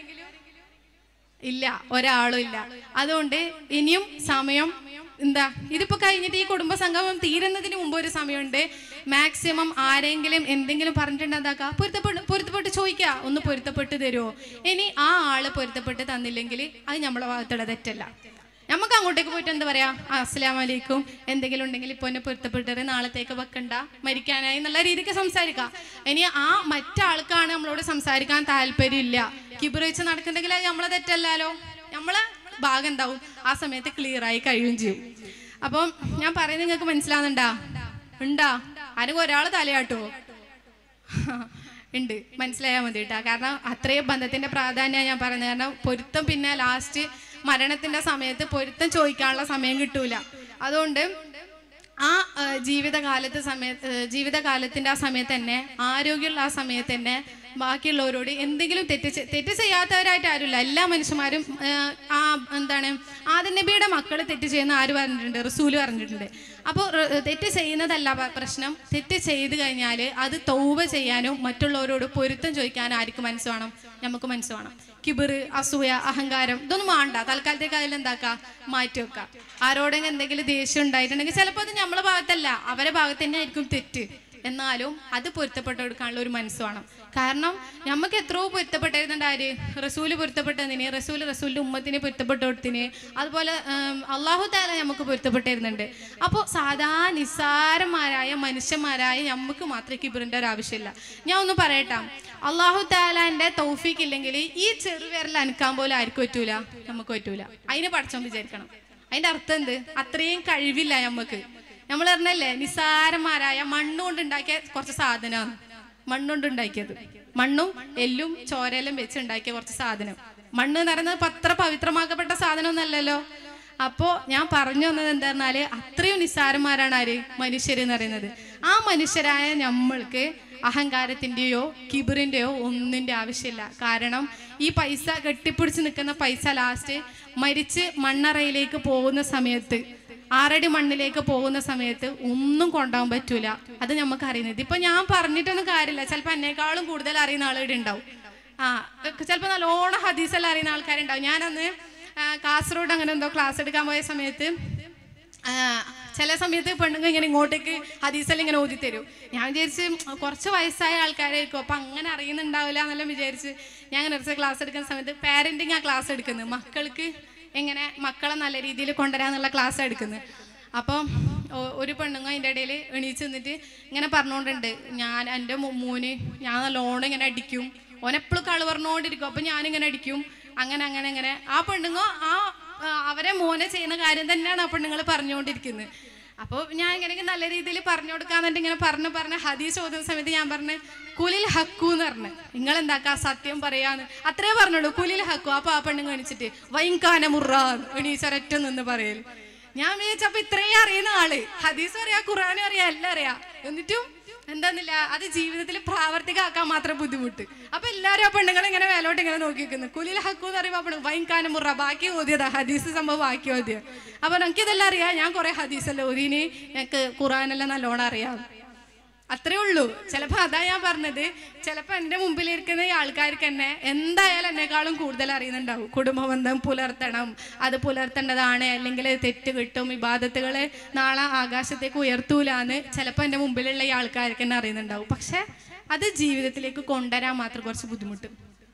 ഇല്ല ഒരാളും ഇല്ല അതുകൊണ്ട് ഇനിയും സമയം എന്താ ഇതിപ്പോ കഴിഞ്ഞിട്ട് ഈ കുടുംബ സംഗമം തീരുന്നതിന് മുമ്പ് ഒരു സമയമുണ്ട് മാക്സിമം ആരെങ്കിലും എന്തെങ്കിലും പറഞ്ഞിട്ടുണ്ട് എന്താക്കുക പൊരുത്തപ്പെട്ട് പൊരുത്തപ്പെട്ട് ചോദിക്കുക ഒന്ന് പൊരുത്തപ്പെട്ട് തരുമോ ഇനി ആ ആള് പൊരുത്തപ്പെട്ട് തന്നില്ലെങ്കിൽ അത് നമ്മളെ ഭാഗത്തുള്ള തെറ്റല്ല നമുക്ക് അങ്ങോട്ടേക്ക് പോയിട്ട് എന്താ പറയാ ആ, അസ്സലാമു അലൈക്കും എന്തെങ്കിലും ഉണ്ടെങ്കിൽ ഇപ്പൊ എന്നെ പൊരുത്തപ്പെട്ട് നാളത്തേക്ക് വെക്കണ്ട മരിക്കാനായി എന്നുള്ള രീതിക്ക് സംസാരിക്കാം ഇനി ആ മറ്റാൾക്കാണ് നമ്മളോട് സംസാരിക്കാൻ താല്പര്യമില്ല കിബിർ വെച്ച് നടക്കുന്നുണ്ടെങ്കിൽ അത് നമ്മളെ തെറ്റല്ലാലോ നമ്മളെ ഭാഗം എന്താവും ആ സമയത്ത് ക്ലിയർ ആയി കഴിയുകയും ചെയ്യും അപ്പം ഞാൻ പറയുന്നത് നിങ്ങൾക്ക് മനസ്സിലാവുന്നുണ്ടാ ഉണ്ടാ ആരെങ്കിലും ഒരാൾ തലയാട്ടോ ഉണ്ട് മനസ്സിലായാൽ മതി കേട്ടോ കാരണം അത്രയും ബന്ധത്തിന്റെ പ്രാധാന്യം ഞാൻ പറയുന്നത് കാരണം പൊരുത്തം പിന്നെ ലാസ്റ്റ് മരണത്തിന്റെ സമയത്ത് പൊരുത്തം ചോദിക്കാനുള്ള സമയം കിട്ടൂല അതുകൊണ്ട് ആ ആ, ജീവിതകാലത്ത് സമയത്ത് ആ, ജീവിതകാലത്തിന്റെ ആ സമയത്ത് തന്നെ ആരോഗ്യമുള്ള ആ സമയത്ത് തന്നെ ബാക്കിയുള്ളവരോട് എന്തെങ്കിലും തെറ്റ് ചെ- തെറ്റ് ചെയ്യാത്തവരായിട്ട് ആരുമില്ല എല്ലാ മനുഷ്യന്മാരും ആ, ആ എന്താണ് ആദ്യ നബിയുടെ മക്കൾ തെറ്റ് ചെയ്യുന്ന ആര് പറഞ്ഞിട്ടുണ്ട് റസൂല് പറഞ്ഞിട്ടുണ്ട് അപ്പോൾ തെറ്റ് ചെയ്യുന്നതല്ല പ- പ്രശ്നം തെറ്റ് ചെയ്ത് കഴിഞ്ഞാൽ അത് തൗവ ചെയ്യാനും മറ്റുള്ളവരോട് പൊരുത്തം ചോദിക്കാനും ആർക്ക് മനസ്സ് വേണം നമുക്ക് മനസ്സ് വേണം കിബിറ് അസൂയ അഹങ്കാരം ഇതൊന്നും വേണ്ട തൽക്കാലത്തേക്ക് അതിലെന്താക്കുക മാറ്റി വെക്കാം ആരോടെങ്കിലും എന്തെങ്കിലും ദേഷ്യം ഉണ്ടായിട്ടുണ്ടെങ്കിൽ ചിലപ്പോൾ അത് നമ്മളെ ഭാഗത്തല്ല അവരെ ഭാഗത്ത് തന്നെ ആയിരിക്കും തെറ്റ് എന്നാലും അത് പൊരുത്തപ്പെട്ട് കൊടുക്കാനുള്ള ഒരു മനസ്സ് വേണം കാരണം നമുക്ക് എത്രയോ പൊരുത്തപ്പെട്ടിരുന്നുണ്ട് ആര് റസൂല് പൊരുത്തപ്പെട്ടതിന് റസൂല് റസൂലിന്റെ ഉമ്മത്തിന് പൊരുത്തപ്പെട്ട കൊടുത്തിന് അതുപോലെ ഉം, അള്ളാഹു താല നമുക്ക് പൊരുത്തപ്പെട്ടിരുന്നുണ്ട് അപ്പോൾ സാധാ നിസ്സാരന്മാരായ മനുഷ്യന്മാരായ നമുക്ക് മാത്രമേ കിബിറിന്റെ ഒരു ആവശ്യമില്ല ഞാൻ ഒന്ന് പറയട്ടാ അള്ളാഹു താലാന്റെ തൗഫീക്ക് ഇല്ലെങ്കിൽ ഈ ചെറുവിരൽ അനക്കാൻ പോലും ആർക്കും പറ്റൂല നമുക്ക് പറ്റൂല അതിന് പഠിച്ചോൻ വിചാരിക്കണം അതിന്റെ അർത്ഥം എന്ത് അത്രയും കഴിവില്ല നമുക്ക് നമ്മൾ പറഞ്ഞല്ലേ നിസ്സാരന്മാരായ മണ്ണുകൊണ്ട് ഉണ്ടാക്കിയ കുറച്ച് സാധനമാണ് മണ്ണുകൊണ്ട് ഉണ്ടാക്കിയത് മണ്ണും എല്ലും ചോരയിലും വെച്ച് ഉണ്ടാക്കിയ കുറച്ച് സാധനം മണ്ണ് എന്ന് പറയുന്നത് പത്ര പവിത്രമാക്കപ്പെട്ട സാധനമൊന്നല്ലല്ലോ അപ്പോ ഞാൻ പറഞ്ഞു വന്നത് എന്താ പറഞ്ഞാല് അത്രയും നിസ്സാരന്മാരാണ് ആര് മനുഷ്യർ എന്ന് പറയുന്നത് ആ മനുഷ്യരായ നമ്മൾക്ക് അഹങ്കാരത്തിന്റെയോ കിബിറിന്റെയോ ഒന്നിന്റെ ആവശ്യമില്ല കാരണം ഈ പൈസ കെട്ടിപ്പിടിച്ച് നിൽക്കുന്ന പൈസ ലാസ്റ്റ് മരിച്ച് മണ്ണറയിലേക്ക് പോകുന്ന സമയത്ത് ആറടി മണ്ണിലേക്ക് പോകുന്ന സമയത്ത് ഒന്നും കൊണ്ടുപോകാൻ പറ്റൂല അത് നമുക്ക് അറിയുന്നത് ഇപ്പൊ ഞാൻ പറഞ്ഞിട്ടൊന്നും കാര്യമില്ല ചിലപ്പോൾ എന്നെക്കാളും കൂടുതൽ അറിയുന്ന ആളുകൾ ഉണ്ടാവും ആ ചിലപ്പോൾ നല്ലോണം ഹദീസെല്ലാം അറിയുന്ന ആൾക്കാരുണ്ടാവും ഞാനന്ന് ആ, കാസർഗോഡ് അങ്ങനെ എന്തോ ക്ലാസ് എടുക്കാൻ പോയ സമയത്ത് ആ, ചില സമയത്ത് പെണ്ണുങ്ങൾ ഇങ്ങനെ ഇങ്ങോട്ടേക്ക് ഹദീസെല്ലാം ഇങ്ങനെ ഓതി തരും ഞാൻ വിചാരിച്ച് കുറച്ച് വയസ്സായ ആൾക്കാരായിരിക്കും അപ്പൊ അങ്ങനെ അറിയുന്നുണ്ടാവില്ല എന്നെല്ലാം വിചാരിച്ച് ഞാൻ ഇങ്ങനെ ഒരു ക്ലാസ് എടുക്കുന്ന സമയത്ത് പാരന്റിങ് ആ ക്ലാസ് എടുക്കുന്നത് മക്കൾക്ക് എങ്ങനെ മക്കളെ നല്ല രീതിയിൽ കൊണ്ടുവരാന്നുള്ള ക്ലാസ് എടുക്കുന്നത് അപ്പം ഒ- ഒരു പെണ്ണുങ്ങ അതിൻ്റെ ഇടയിൽ എണീച്ച് നിന്നിട്ട് ഇങ്ങനെ പറഞ്ഞുകൊണ്ടുണ്ട് ഞാൻ എൻ്റെ മൂന്ന് ഞാൻ നല്ലോണം ഇങ്ങനെ അടിക്കും ഓനെപ്പോഴും കള് പറഞ്ഞുകൊണ്ടിരിക്കും അപ്പം ഞാനിങ്ങനെ അടിക്കും അങ്ങനെ അങ്ങനെ അങ്ങനെ ആ പെണ്ണുങ്ങ ആ ആ, അവരെ മോനെ ചെയ്യുന്ന കാര്യം തന്നെയാണ് ആ പെണ്ണുങ്ങൾ പറഞ്ഞുകൊണ്ടിരിക്കുന്നത് അപ്പോൾ ഞാൻ ഇങ്ങനെ നല്ല രീതിയിൽ പറഞ്ഞു കൊടുക്കാന്നിട്ട് ഇങ്ങനെ പറഞ്ഞു പറഞ്ഞ് ഹദീസ് ചോദിക്കുന്ന സമയത്ത് ഞാൻ പറഞ്ഞു കുലിൽ ഹക്കു എന്ന് പറഞ്ഞു നിങ്ങൾ എന്താക്കാ സത്യം പറയാന്ന് അത്രേ പറഞ്ഞുള്ളൂ കുലിൽ ഹക്കു അപ്പൊ ആ പെണ്ണുങ്ങൾ എണിച്ചിട്ട് വൈകാന മുറ എണീച്ചൊരൊറ്റ നിന്ന് പറയൽ ഞാൻ വിചാരിച്ചപ്പോ ഇത്രയും അറിയുന്ന ആള് ഹദീസ് അറിയാ ഖുറാനും അറിയാ എല്ലാം അറിയാ എന്നിട്ടും എന്താന്നില്ല അത് ജീവിതത്തിൽ പ്രാവർത്തികമാക്കാൻ മാത്രം ബുദ്ധിമുട്ട് അപ്പൊ എല്ലാരും ആ പെണ്ണുങ്ങൾ ഇങ്ങനെ മേലോട്ട് ഇങ്ങനെ നോക്കി നിൽക്കുന്നു കുലിൽ ഹക്കു എന്ന് പറയുമ്പോൾ പെണ്ണു വൈകാനം മുറ ബാക്കി ഓതിയതാ ഹദീസ് സംഭവം ബാക്കി ഓതിയ അപ്പൊ എനിക്ക് ഇതെല്ലാം അറിയാം ഞാൻ കുറെ ഹദീസല്ലേ ഓതിന് എനിക്ക് ഖുറാനെല്ലാം നല്ലോണം അറിയാം അത്രേ ഉള്ളൂ ചിലപ്പോ അതാ ഞാൻ പറഞ്ഞത് ചിലപ്പോ എന്റെ മുമ്പിലിരിക്കുന്ന ഈ ആൾക്കാർക്ക് തന്നെ എന്തായാലും എന്നെക്കാളും കൂടുതൽ അറിയുന്നുണ്ടാവും കുടുംബബന്ധം പുലർത്തണം അത് പുലർത്തേണ്ടതാണ് അല്ലെങ്കിൽ തെറ്റ് കിട്ടും ഇബാദത്തുകളെ നാളെ ആകാശത്തേക്ക് ഉയർത്തൂലാന്ന് ചിലപ്പോ എന്റെ മുമ്പിലുള്ള ഈ ആൾക്കാർക്ക് തന്നെ അറിയുന്നുണ്ടാവും പക്ഷെ അത് ജീവിതത്തിലേക്ക് കൊണ്ടുവരാൻ മാത്രം കുറച്ച് ബുദ്ധിമുട്ട്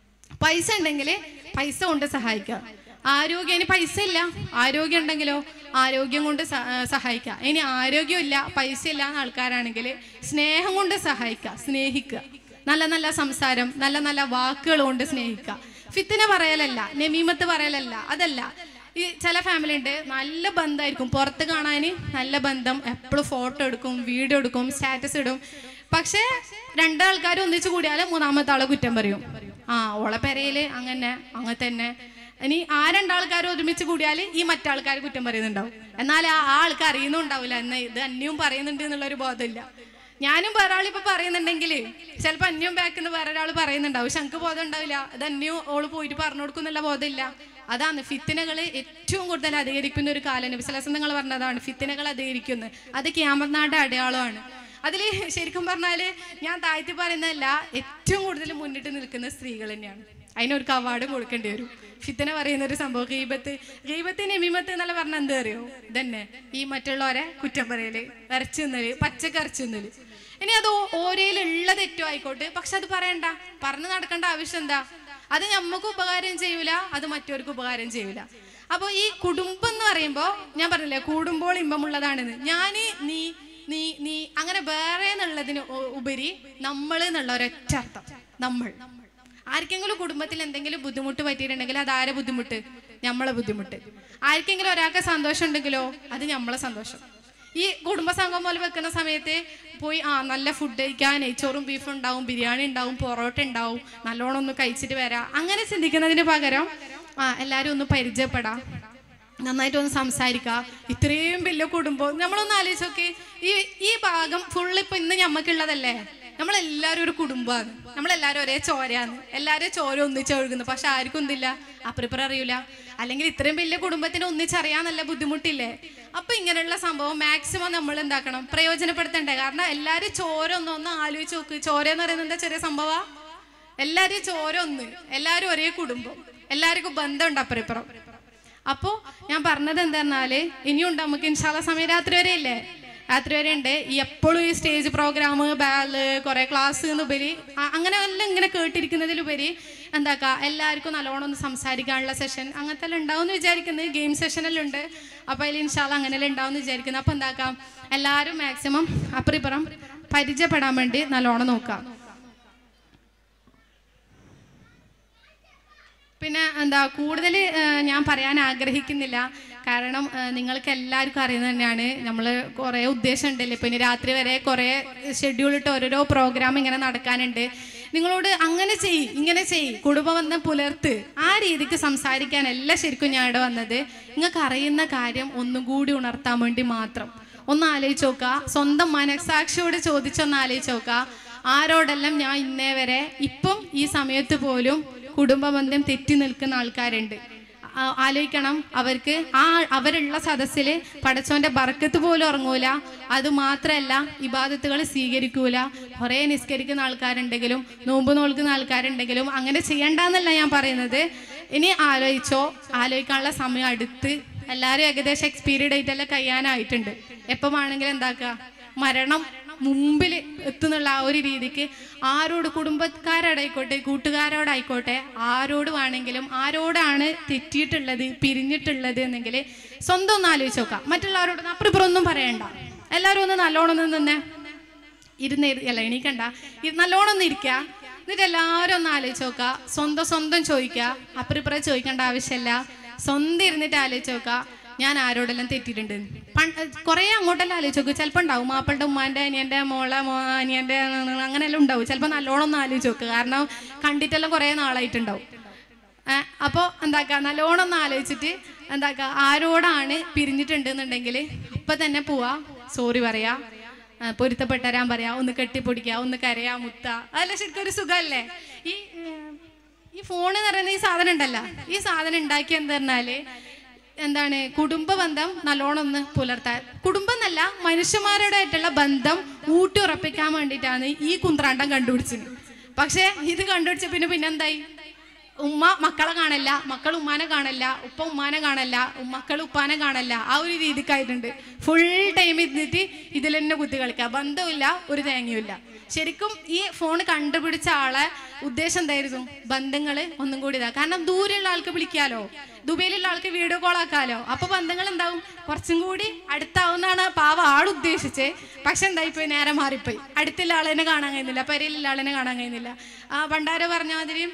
പൈസ ഉണ്ടെങ്കിൽ പൈസ കൊണ്ട് സഹായിക്കാം ആരോഗ്യം ഇനി പൈസ ഇല്ല ആരോഗ്യം ഉണ്ടെങ്കിലോ ആരോഗ്യം കൊണ്ട് സ- ആ, സഹായിക്കാം ഇനി ആരോഗ്യം ഇല്ല പൈസ ഇല്ല എന്ന ആൾക്കാരാണെങ്കിൽ സ്നേഹം കൊണ്ട് സഹായിക്കുക സ്നേഹിക്കുക നല്ല നല്ല സംസാരം നല്ല നല്ല വാക്കുകൾ കൊണ്ട് സ്നേഹിക്കുക ഫിത്തിന പറയലല്ല നെമീമത്ത് പറയലല്ല അതല്ല ഈ ചില ഫാമിലി ഉണ്ട് നല്ല ബന്ധമായിരിക്കും പുറത്ത് കാണാൻ നല്ല ബന്ധം എപ്പോഴും ഫോട്ടോ എടുക്കും വീഡിയോ എടുക്കും സ്റ്റാറ്റസ് ഇടും പക്ഷേ രണ്ടാൾക്കാർ ഒന്നിച്ചു കൂടിയാൽ മൂന്നാമത്തെ ആളെ കുറ്റം പറയും ആ ഓളെ പെരയില് അങ്ങനെ അങ്ങനെ തന്നെ ഇനി ആ രണ്ടാൾക്കാർ ഒരുമിച്ച് കൂടിയാൽ ഈ മറ്റാൾക്കാർ കുറ്റം പറയുന്നുണ്ടാവും എന്നാൽ ആ ആൾക്ക് അറിയുന്നുണ്ടാവില്ല എന്നാ ഇത് അന്യവും പറയുന്നുണ്ട് എന്നുള്ള ഒരു ബോധമില്ല ഞാനും വേറെ ആളിപ്പോ പറയുന്നുണ്ടെങ്കിൽ ചിലപ്പോൾ അന്യവും ബാക്കിന്ന് വേറെ ഒരാൾ പറയുന്നുണ്ടാവും പക്ഷെ എനിക്ക് ബോധം ഉണ്ടാവില്ല ഇത് അന്യവും ഓള് പോയിട്ട് പറഞ്ഞു കൊടുക്കുന്നുള്ള ബോധമില്ല അതാണ് ഫിത്തിനകൾ ഏറ്റവും കൂടുതൽ അധികരിക്കുന്ന ഒരു കാലം നബിസലസം നിങ്ങൾ പറഞ്ഞതാണ് ഫിത്തിനകൾ അധികരിക്കുന്നത് അത് ക്യാമനാട് അടയാളമാണ് അതിൽ ശരിക്കും പറഞ്ഞാല് ഞാൻ താഴ്ത്തി പറയുന്നതല്ല ഏറ്റവും കൂടുതൽ മുന്നിട്ട് നിൽക്കുന്ന സ്ത്രീകൾ തന്നെയാണ് അതിനൊരു അവാർഡ് കൊടുക്കേണ്ടി വരും ഫിത്തന പറയുന്ന ഒരു സംഭവം ഗീബത്ത് ഗീബത്ത് നമീമത്ത് എന്നല്ല പറഞ്ഞ എന്താ അറിയോ ഇതന്നെ ഈ മറ്റുള്ളവരെ കുറ്റം പറയല് ഇറച്ചി തിന്നല് പച്ചക്ക് ഇറച്ചി തിന്നല് ഇനി അത് ഓ- ഓരയിലുള്ള തെറ്റോ ആയിക്കോട്ടെ പക്ഷെ അത് പറയണ്ട പറഞ്ഞു നടക്കേണ്ട ആവശ്യം എന്താ അത് നമുക്ക് ഉപകാരം ചെയ്യൂല അത് മറ്റവർക്ക് ഉപകാരം ചെയ്യൂല അപ്പോൾ ഈ കുടുംബം എന്ന് പറയുമ്പോൾ ഞാൻ പറഞ്ഞില്ലേ കൂടുമ്പോൾ ഇമ്പമുള്ളതാണെന്ന് ഞാൻ നീ നീ നീ അങ്ങനെ വേറെ എന്നുള്ളതിന് ഉ- ഉപരി നമ്മൾ എന്നുള്ള ഒരൊറ്റ അർത്ഥം നമ്മൾ ആർക്കെങ്കിലും കുടുംബത്തിൽ എന്തെങ്കിലും ബുദ്ധിമുട്ട് പറ്റിയിട്ടുണ്ടെങ്കിൽ അത് ആരെ ബുദ്ധിമുട്ട് നമ്മളെ ബുദ്ധിമുട്ട് ആർക്കെങ്കിലും ഒരാൾക്ക് സന്തോഷം ഉണ്ടെങ്കിലോ അത് നമ്മളെ സന്തോഷം ഈ കുടുംബസംഘം പോലെ വെക്കുന്ന സമയത്ത് പോയി ആ നല്ല ഫുഡ് കഴിക്കാൻ നെയ്ച്ചോറും ബീഫും ഉണ്ടാവും ബിരിയാണി ഉണ്ടാവും പൊറോട്ട ഉണ്ടാവും നല്ലോണം ഒന്ന് കഴിച്ചിട്ട് വരാം അങ്ങനെ ചിന്തിക്കുന്നതിന് പകരം ആ എല്ലാവരും ഒന്ന് പരിചയപ്പെടാം നന്നായിട്ട് ഒന്ന് സംസാരിക്കുക ഇത്രയും വലിയ കുടുംബം നമ്മളൊന്ന് ആലോചിച്ച് നോക്കി ഈ ഈ ഭാഗം ഫുള്ള് ഇപ്പൊ ഇന്ന് ഞമ്മക്കുള്ളതല്ലേ നമ്മളെല്ലാവരും ഒരു കുടുംബമാണ് നമ്മളെല്ലാവരും ഒരേ ചോരയാണ് എല്ലാവരും ചോര ഒന്നിച്ച് ഒഴുകുന്നു പക്ഷെ ആർക്കും എന്തില്ല അപ്പുറപ്പുറം അറിയില്ല അല്ലെങ്കിൽ ഇത്രയും വലിയ കുടുംബത്തിന് ഒന്നിച്ചറിയാൻ നല്ല ബുദ്ധിമുട്ടില്ലേ അപ്പൊ ഇങ്ങനെയുള്ള സംഭവം മാക്സിമം നമ്മൾ എന്താക്കണം പ്രയോജനപ്പെടുത്തണ്ടേ കാരണം എല്ലാവരും ചോര ഒന്ന് ഒന്ന് ആലോചിച്ച് നോക്ക് ചോര എന്ന് പറയുന്നത് എന്താ ചെറിയ സംഭവ എല്ലാവരും ചോര ഒന്ന് എല്ലാവരും ഒരേ കുടുംബം എല്ലാവർക്കും ബന്ധമുണ്ട് അപ്പുറപ്പുറം അപ്പോ ഞാൻ പറഞ്ഞത് എന്തായിരുന്നാല് ഇനിയുണ്ട് നമുക്ക് ഇൻഷാല്ല സമയം രാത്രി വരെ ഇല്ലേ രാത്രി വരെ ഉണ്ട് ഈ എപ്പോഴും ഈ സ്റ്റേജ് പ്രോഗ്രാം ബാല് കുറെ ക്ലാസ് എന്നുപരി ആ- അങ്ങനെ എല്ലാം ഇങ്ങനെ കേട്ടിരിക്കുന്നതിലുപരി എന്താക്കാ എല്ലാവർക്കും നല്ലോണം ഒന്ന് സംസാരിക്കാനുള്ള സെഷൻ അങ്ങനത്തെ എല്ലാം ഉണ്ടാവും എന്ന് വിചാരിക്കുന്നത് ഗെയിം സെഷനെല്ലാം ഉണ്ട് അപ്പോൾ അതിൽ ഇൻഷാല്ല അങ്ങനെയെല്ലാം ഉണ്ടാവും എന്ന് വിചാരിക്കുന്നത് അപ്പോൾ എന്താക്കാം എല്ലാവരും മാക്സിമം അപ്പുറം പരിചയപ്പെടാൻ വേണ്ടി നല്ലോണം നോക്കാം പിന്നെ എന്താ കൂടുതൽ ഞാൻ പറയാൻ ആഗ്രഹിക്കുന്നില്ല കാരണം ആ, നിങ്ങൾക്ക് എല്ലാവർക്കും അറിയുന്നത് തന്നെയാണ് നമ്മൾ കുറേ ഉദ്ദേശം ഉണ്ടല്ലോ ഇപ്പം ഇനി രാത്രി വരെ കുറേ ഷെഡ്യൂൾ ഇട്ട് ഓരോരോ പ്രോഗ്രാം ഇങ്ങനെ നടക്കാനുണ്ട് നിങ്ങളോട് അങ്ങനെ ചെയ്യ് ഇങ്ങനെ ചെയ്യ് കുടുംബബന്ധം പുലർത്ത് ആ രീതിക്ക് സംസാരിക്കാനല്ല ശരിക്കും ഞാൻ ഇവിടെ വന്നത് നിങ്ങൾക്ക് അറിയുന്ന കാര്യം ഒന്നും കൂടി ഉണർത്താൻ വേണ്ടി മാത്രം ഒന്ന് ആലോചിച്ച് നോക്കുക സ്വന്തം മനസാക്ഷിയോട് ചോദിച്ചൊന്ന് ആലോചിച്ച് നോക്കുക ആരോടെല്ലാം ഞാൻ ഇന്നേ വരെ ഇപ്പം ഈ സമയത്ത് പോലും കുടുംബബന്ധം തെറ്റി നിൽക്കുന്ന ആൾക്കാരുണ്ട് ആ- ആലോചിക്കണം അവർക്ക് ആ അവരുള്ള സദസ്സിൽ പടച്ചോന്റെ ബർക്കത്ത് പോലും ഉറങ്ങൂല അത് മാത്രമല്ല ഇബാദത്തുകൾ സ്വീകരിക്കൂല കുറേ നിസ്കരിക്കുന്ന ആൾക്കാരുണ്ടെങ്കിലും നോമ്പ് നോൽക്കുന്ന ആൾക്കാരുണ്ടെങ്കിലും അങ്ങനെ ചെയ്യണ്ടെന്നല്ല ഞാൻ പറയുന്നത് ഇനി ആലോചിച്ചോ ആലോചിക്കാനുള്ള സമയം അടുത്ത് എല്ലാവരും ഏകദേശം എക്സ്പീരി ഡേറ്റ് എല്ലാം കഴിയാനായിട്ടുണ്ട് എപ്പം വേണമെങ്കിലും എന്താക്കുക മരണം മുമ്പിൽ എത്തുന്നുള്ള ആ ഒരു രീതിക്ക് ആരോട് കുടുംബക്കാരോടായിക്കോട്ടെ കൂട്ടുകാരോടായിക്കോട്ടെ ആരോട് വേണമെങ്കിലും ആരോടാണ് തെറ്റിയിട്ടുള്ളത് പിരിഞ്ഞിട്ടുള്ളത് എന്നെങ്കിൽ സ്വന്തം ഒന്ന് ആലോചിച്ച് നോക്കാം മറ്റുള്ളവരോട് അപ്പുറം ഇപ്പുറം ഒന്നും പറയണ്ട എല്ലാവരും ഒന്ന് നല്ലോണം ഒന്ന് നിന്നേ ഇരുന്ന് ഇരി- അല്ല എണീക്കണ്ട ഇ- നല്ലോണം ഒന്ന് ഇരിക്കുക എന്നിട്ട് എല്ലാവരും ഒന്ന് ആലോചിച്ച് നോക്കുക സ്വന്തം സ്വന്തം ചോദിക്കുക അപ്പുറം ഇപ്പുറം ചോദിക്കേണ്ട ആവശ്യമില്ല സ്വന്തം ഇരുന്നിട്ട് ആലോചിച്ച് നോക്കുക ഞാൻ ആരോടെല്ലാം തെറ്റിയിട്ടുണ്ട് കുറേ അങ്ങോട്ടെല്ലാം ആലോചിച്ച് നോക്കുക ചിലപ്പോൾ ഉണ്ടാവും മാപ്പിളുടെ ഉമ്മാൻ്റെ അനിയൻ്റെ മോളെ മോ അനിയൻ്റെ അങ്ങനെയെല്ലാം ഉണ്ടാവും ചിലപ്പോൾ നല്ലോണം ഒന്ന് ആലോചിച്ച് നോക്കുക കാരണം കണ്ടിട്ടെല്ലാം കുറേ നാളായിട്ടുണ്ടാവും അപ്പോൾ എന്താക്കുക നല്ലോണം ഒന്ന് ആലോചിച്ചിട്ട് എന്താക്കുക ആരോടാണ് പിരിഞ്ഞിട്ടുണ്ടെന്നുണ്ടെങ്കിൽ അപ്പം തന്നെ പോവാ സോറി പറയാ ആ, പൊരുത്തപ്പെട്ട് തരാൻ പറയാ ഒന്ന് കെട്ടിപ്പൊടിക്കുക ഒന്ന് കരയാ മുത്ത അതല്ല ശരിക്കും ഒരു സുഖമല്ലേ ഈ ഉം, ഈ ഫോൺ എന്ന് പറയുന്ന ഈ സാധനം ഉണ്ടല്ല ഈ സാധനം ഉണ്ടാക്കി എന്താ പറഞ്ഞാല് എന്താണ് കുടുംബ ബന്ധം നല്ലോണം ഒന്ന് പുലർത്താൻ കുടുംബം എന്നല്ല മനുഷ്യന്മാരോടായിട്ടുള്ള ബന്ധം ഊട്ടി ഉറപ്പിക്കാൻ വേണ്ടിയിട്ടാണ് ഈ കുന്ത്രാണ്ടം കണ്ടുപിടിച്ചത് പക്ഷേ ഇത് കണ്ടുപിടിച്ച പിന്നെ പിന്നെന്തായി ഉമ്മ മക്കളെ കാണല്ല മക്കൾ ഉമ്മാനെ കാണല്ല ഉപ്പ ഉമ്മാനെ കാണല്ല മക്കൾ ഉപ്പാനെ കാണല്ല ആ ഒരു രീതിക്കായിട്ടുണ്ട് ഫുൾ ടൈം ഇരുന്നിട്ട് ഇതിൽ തന്നെ കുത്തി കളിക്കുക ബന്ധമില്ല ഒരു തേങ്ങയുമില്ല ശരിക്കും ഈ ഫോൺ കണ്ടുപിടിച്ച ആളെ ഉദ്ദേശം എന്തായിരുന്നു ബന്ധങ്ങൾ ഒന്നും കൂടി ഇതാ കാരണം ദൂരെയുള്ള ആൾക്ക് വിളിക്കാലോ ദുബൈയിലുള്ള ആൾക്ക് വീഡിയോ കോൾ ആക്കാലോ അപ്പൊ ബന്ധങ്ങൾ എന്താവും കുറച്ചും കൂടി അടുത്താവുന്നാണ് പാവ ആൾ ഉദ്ദേശിച്ചത് പക്ഷെ എന്തായിപ്പോയി നേരെ മാറിപ്പോയി അടുത്തുള്ള ആളിനെ കാണാൻ കഴിയുന്നില്ല പെരയിലുള്ള ആളിനെ കാണാൻ കഴിയുന്നില്ല ആ പണ്ടാരോ പറഞ്ഞ മാതിരി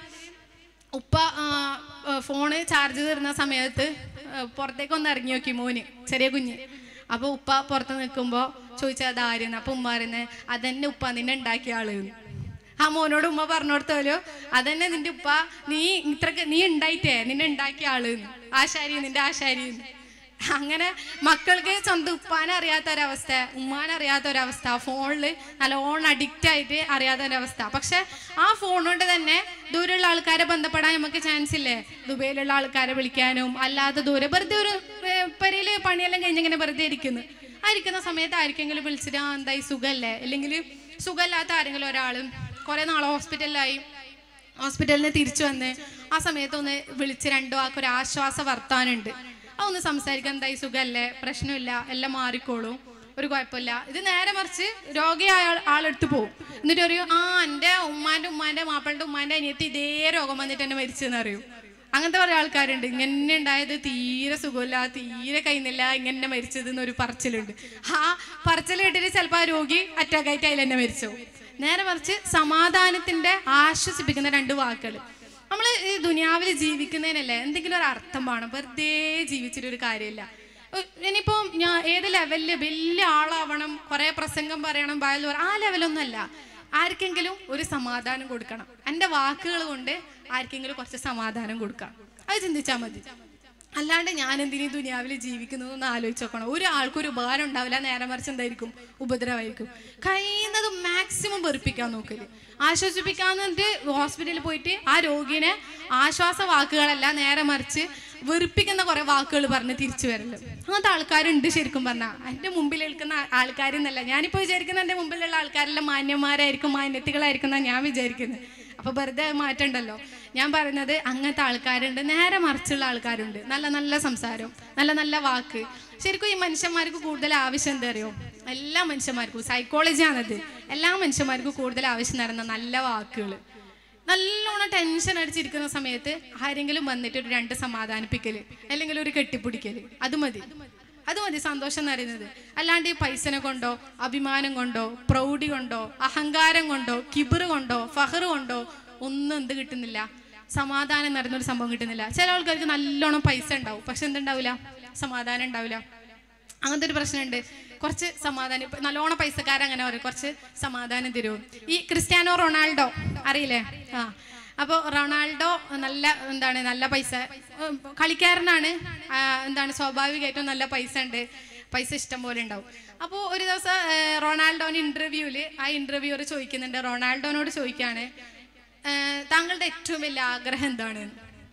ഉപ്പ ആ, ആ, ഫോണ് ചാർജ് തരുന്ന സമയത്ത് ആ, പുറത്തേക്ക് ഒന്ന് ഇറങ്ങി നോക്കി മോന് ചെറിയ കുഞ്ഞ് അപ്പൊ ഉപ്പ പുറത്ത് നിൽക്കുമ്പോ ചോദിച്ചത് അതായിരുന്നു അപ്പൊ ഉമ്മ പറയുന്നത് അതന്നെ ഉപ്പ നിന്നെ ഉണ്ടാക്കിയ ആള് എന്ന്. ആ മോനോട് ഉമ്മ പറഞ്ഞു കൊടുത്തോലോ അതന്നെ നിന്റെ ഉപ്പ നീ ഇത്രക്ക് നീ ഉണ്ടായിട്ടേ നിന്നെ ഉണ്ടാക്കിയ ആള് എന്ന്. ആശാരി നിന്റെ ആശാരി എന്ന്. അങ്ങനെ മക്കൾക്ക് സ്വന്തം ഉപ്പാനെ അറിയാത്ത ഒരവസ്ഥ ഉമ്മാനെ അറിയാത്ത ഒരവസ്ഥ ഫോണിൽ നല്ലോണം അഡിക്റ്റ് ആയിട്ട് അറിയാത്ത ഒരവസ്ഥ പക്ഷെ ആ ഫോൺ കൊണ്ട് തന്നെ ദൂരെയുള്ള ആൾക്കാരെ ബന്ധപ്പെടാൻ നമുക്ക് ചാൻസ് ഇല്ലേ ദുബൈയിലുള്ള ആൾക്കാരെ വിളിക്കാനും അല്ലാതെ ദൂരെ വെറുതെ ഒരു പെരയിൽ പണിയെല്ലാം കഴിഞ്ഞിങ്ങനെ വെറുതെ ഇരിക്കുന്നു ആ ഇരിക്കുന്ന സമയത്ത് ആർക്കെങ്കിലും വിളിച്ചിട്ട് ആ എന്തായി സുഖമല്ലേ അല്ലെങ്കിൽ സുഖമില്ലാത്ത ആരെങ്കിലും ഒരാളും കുറേ നാൾ ഹോസ്പിറ്റലിലായി ഹോസ്പിറ്റലിൽ നിന്ന് തിരിച്ചു വന്ന് ആ സമയത്ത് ഒന്ന് വിളിച്ച് രണ്ടു വാക്ക് ഒരു ആശ്വാസ വർത്താനുണ്ട് അതൊന്ന് സംസാരിക്കാൻ എന്തായി സുഖമല്ലേ പ്രശ്നമില്ല എല്ലാം മാറിക്കോളും ഒരു കുഴപ്പമില്ല ഇത് നേരെ മറിച്ച് രോഗിയായ ആൾ- ആളെടുത്ത് പോകും എന്നിട്ട് ഒരു ആ എൻ്റെ ഉമ്മാൻ്റെ ഉമ്മാൻ്റെ മാപ്പിളുടെ ഉമ്മാൻ്റെ അനിയത്തി ഇതേ രോഗം വന്നിട്ട് എന്നെ മരിച്ചെന്ന് അറിയും അങ്ങനത്തെ കുറേ ആൾക്കാരുണ്ട് ഇങ്ങനെ ഉണ്ടായത് തീരെ സുഖമില്ല തീരെ കഴിയുന്നില്ല ഇങ്ങനെ മരിച്ചത് എന്നൊരു പറച്ചിലുണ്ട് ആ പറച്ചിൽ കേട്ടിട്ട് ചിലപ്പോൾ ആ രോഗി അറ്റാക്ക് ആയിട്ട് അതിൽ തന്നെ മരിച്ചു നേരെ മറിച്ച് സമാധാനത്തിന്റെ ആശ്വസിപ്പിക്കുന്ന രണ്ട് വാക്കുകൾ നമ്മൾ ഈ ദുനിയാവിൽ ജീവിക്കുന്നതിനല്ലേ എന്തെങ്കിലും ഒരു അർത്ഥം വേണം വെറുതെ ജീവിച്ചിട്ട് ഒരു കാര്യമില്ല ഉ- ഇനിയിപ്പോ ഞാൻ ഏത് ലെവലില് വലിയ ആളാവണം കുറെ പ്രസംഗം പറയണം വയൽ പറ- ആ ലെവലൊന്നുമല്ല ആർക്കെങ്കിലും ഒരു സമാധാനം കൊടുക്കണം എൻ്റെ വാക്കുകൾ കൊണ്ട് ആർക്കെങ്കിലും കുറച്ച് സമാധാനം കൊടുക്കാം അത് ചിന്തിച്ചാൽ മതി അല്ലാണ്ട് ഞാൻ എന്തിനീ ദുനിയാവിൽ ജീവിക്കുന്നു എന്ന് ആലോചിച്ച് നോക്കണം ഒരാൾക്കും ഒരു ഉപകാരം ഉണ്ടാവില്ല നേരെ മറിച്ച് എന്തായിരിക്കും ഉപദ്രവമായിരിക്കും കഴിയുന്നത് മാക്സിമം വെറുപ്പിക്കാൻ നോക്കല് ആശ്വസിപ്പിക്കാന്നിട്ട് ഹോസ്പിറ്റലിൽ പോയിട്ട് ആ രോഗിനെ ആശ്വാസ വാക്കുകളല്ല നേരെ മറിച്ച് വെറുപ്പിക്കുന്ന കുറെ വാക്കുകൾ പറഞ്ഞ് തിരിച്ചു വരല് അങ്ങനത്തെ ആൾക്കാരുണ്ട് ശരിക്കും പറഞ്ഞാൽ എൻ്റെ മുമ്പിൽ നിൽക്കുന്ന ആൾക്കാരെന്നല്ല ഞാനിപ്പോൾ വിചാരിക്കുന്ന എൻ്റെ മുമ്പിലുള്ള ആൾക്കാരെല്ലാം മാന്യന്മാരായിരിക്കും മാന്യത്തികളായിരിക്കും എന്നാണ് ഞാൻ വിചാരിക്കുന്നത് അപ്പൊ വെറുതെ മാറ്റണ്ടല്ലോ ഞാൻ പറയുന്നത് അങ്ങനത്തെ ആൾക്കാരുണ്ട് നേരെ മറിച്ചുള്ള ആൾക്കാരുണ്ട് നല്ല നല്ല സംസാരം നല്ല നല്ല വാക്ക് ശരിക്കും ഈ മനുഷ്യന്മാർക്ക് കൂടുതൽ ആവശ്യം എന്താ അറിയോ എല്ലാ മനുഷ്യന്മാർക്കും സൈക്കോളജി ആണത് എല്ലാ മനുഷ്യന്മാർക്കും കൂടുതൽ ആവശ്യം നടന്ന നല്ല വാക്കുകൾ നല്ലോണം ടെൻഷൻ അടിച്ചിരിക്കുന്ന സമയത്ത് ആരെങ്കിലും വന്നിട്ട് ഒരു രണ്ട് സമാധാനിപ്പിക്കല് അല്ലെങ്കിൽ ഒരു കെട്ടിപ്പിടിക്കല് അത് മതി അത് മതി സന്തോഷം എന്ന് പറയുന്നത് അല്ലാണ്ട് ഈ പൈസനെ കൊണ്ടോ അഭിമാനം കൊണ്ടോ പ്രൗഢി കൊണ്ടോ അഹങ്കാരം കൊണ്ടോ കിബിറ് കൊണ്ടോ ഫഹറ് കൊണ്ടോ ഒന്നും എന്ത് കിട്ടുന്നില്ല സമാധാനം എന്ന് പറയുന്ന ഒരു സംഭവം കിട്ടുന്നില്ല ചില ആൾക്കാർക്ക് നല്ലോണം പൈസ ഉണ്ടാവും പക്ഷെ എന്തുണ്ടാവില്ല സമാധാനം ഉണ്ടാവില്ല അങ്ങനത്തെ ഒരു പ്രശ്നമുണ്ട് കുറച്ച് സമാധാനം ഇപ്പൊ നല്ലോണം പൈസക്കാരങ്ങനെ പറയും കുറച്ച് സമാധാനം തരുമോ ഈ ക്രിസ്ത്യാനോ റൊണാൾഡോ അറിയില്ലേ ആ അപ്പോൾ റൊണാൾഡോ നല്ല എന്താണ് നല്ല പൈസ ഉം, കളിക്കാരനാണ് ആ, എന്താണ് സ്വാഭാവികമായിട്ടും നല്ല പൈസ ഉണ്ട് പൈസ ഇഷ്ടം പോലെ ഉണ്ടാവും അപ്പോൾ ഒരു ദിവസം ഏ, റൊണാൾഡോന് ഇന്റർവ്യൂവിൽ ആ ഇന്റർവ്യൂവർ ചോദിക്കുന്നുണ്ട് റൊണാൾഡോനോട് ചോദിക്കുകയാണ് ഏ, താങ്കളുടെ ഏറ്റവും വലിയ ആഗ്രഹം എന്താണ്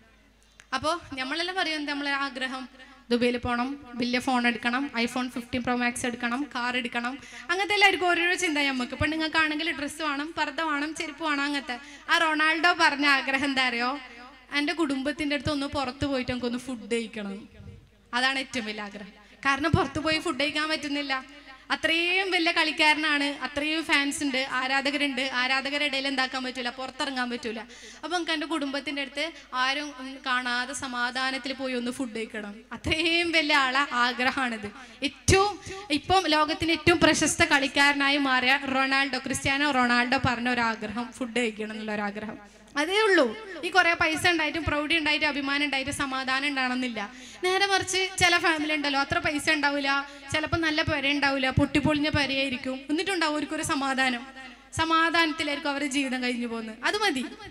അപ്പോൾ നമ്മളെല്ലാം പറയും എന്താ നമ്മളെ ആഗ്രഹം ദുബൈയിൽ പോകണം വലിയ ഫോൺ എടുക്കണം ഐഫോൺ ഫിഫ്റ്റീൻ പ്രോ മാക്സ് എടുക്കണം കാർ എടുക്കണം അങ്ങനത്തെ എല്ലാവർക്കും ഓരോരോ ചിന്ത നമുക്ക് ഇപ്പം നിങ്ങൾക്കാണെങ്കിൽ ഡ്രസ്സ് വേണം പർദ്ദ വേണം ചെരുപ്പ് വേണം അങ്ങനത്തെ ആ റൊണാൾഡോ പറഞ്ഞ ആഗ്രഹം എന്താ അറിയോ എൻ്റെ കുടുംബത്തിൻ്റെ അടുത്ത് ഒന്ന് പുറത്ത് പോയിട്ട് നമുക്കൊന്ന് ഫുഡ് കഴിക്കണം അതാണ് ഏറ്റവും വലിയ ആഗ്രഹം കാരണം പുറത്ത് പോയി ഫുഡ് കഴിക്കാൻ പറ്റുന്നില്ല അത്രയും വലിയ കളിക്കാരനാണ് അത്രയും ഫാൻസ് ഉണ്ട് ആരാധകരുണ്ട് ആരാധകരുടെ ഇടയിൽ എന്താക്കാൻ പറ്റൂല പുറത്തിറങ്ങാൻ പറ്റൂല അപ്പൊ നമുക്ക് എൻ്റെ കുടുംബത്തിന്റെ അടുത്ത് ആരും ഉം, കാണാതെ സമാധാനത്തിൽ പോയി ഒന്ന് ഫുഡ് കഴിക്കണം അത്രയും വലിയ ആളെ ആഗ്രഹമാണിത് ഏറ്റവും ഇപ്പം ലോകത്തിന്റെ ഏറ്റവും പ്രശസ്ത കളിക്കാരനായി മാറിയ റൊണാൾഡോ ക്രിസ്ത്യാനോ റൊണാൾഡോ പറഞ്ഞ ഒരു ആഗ്രഹം ഫുഡ് കഴിക്കണം എന്നുള്ള ഒരു ആഗ്രഹം അതേ ഉള്ളൂ ഈ കുറെ പൈസ ഉണ്ടായിട്ടും പ്രൗഢി ഉണ്ടായിട്ടും അഭിമാനം ഉണ്ടായിട്ടും സമാധാനം ഉണ്ടാവണമെന്നില്ല നേരെ മറിച്ച് ചില ഫാമിലി ഉണ്ടല്ലോ അത്ര പൈസ ഉണ്ടാവില്ല ചിലപ്പോൾ നല്ല പെര ഉണ്ടാവില്ല പൊട്ടിപ്പൊളിഞ്ഞ പെരയായിരിക്കും എന്നിട്ടുണ്ടാവും അവർക്കൊരു സമാധാനം സമാധാനത്തിലായിരിക്കും അവരുടെ ജീവിതം കഴിഞ്ഞു പോകുന്നത് അത് മതി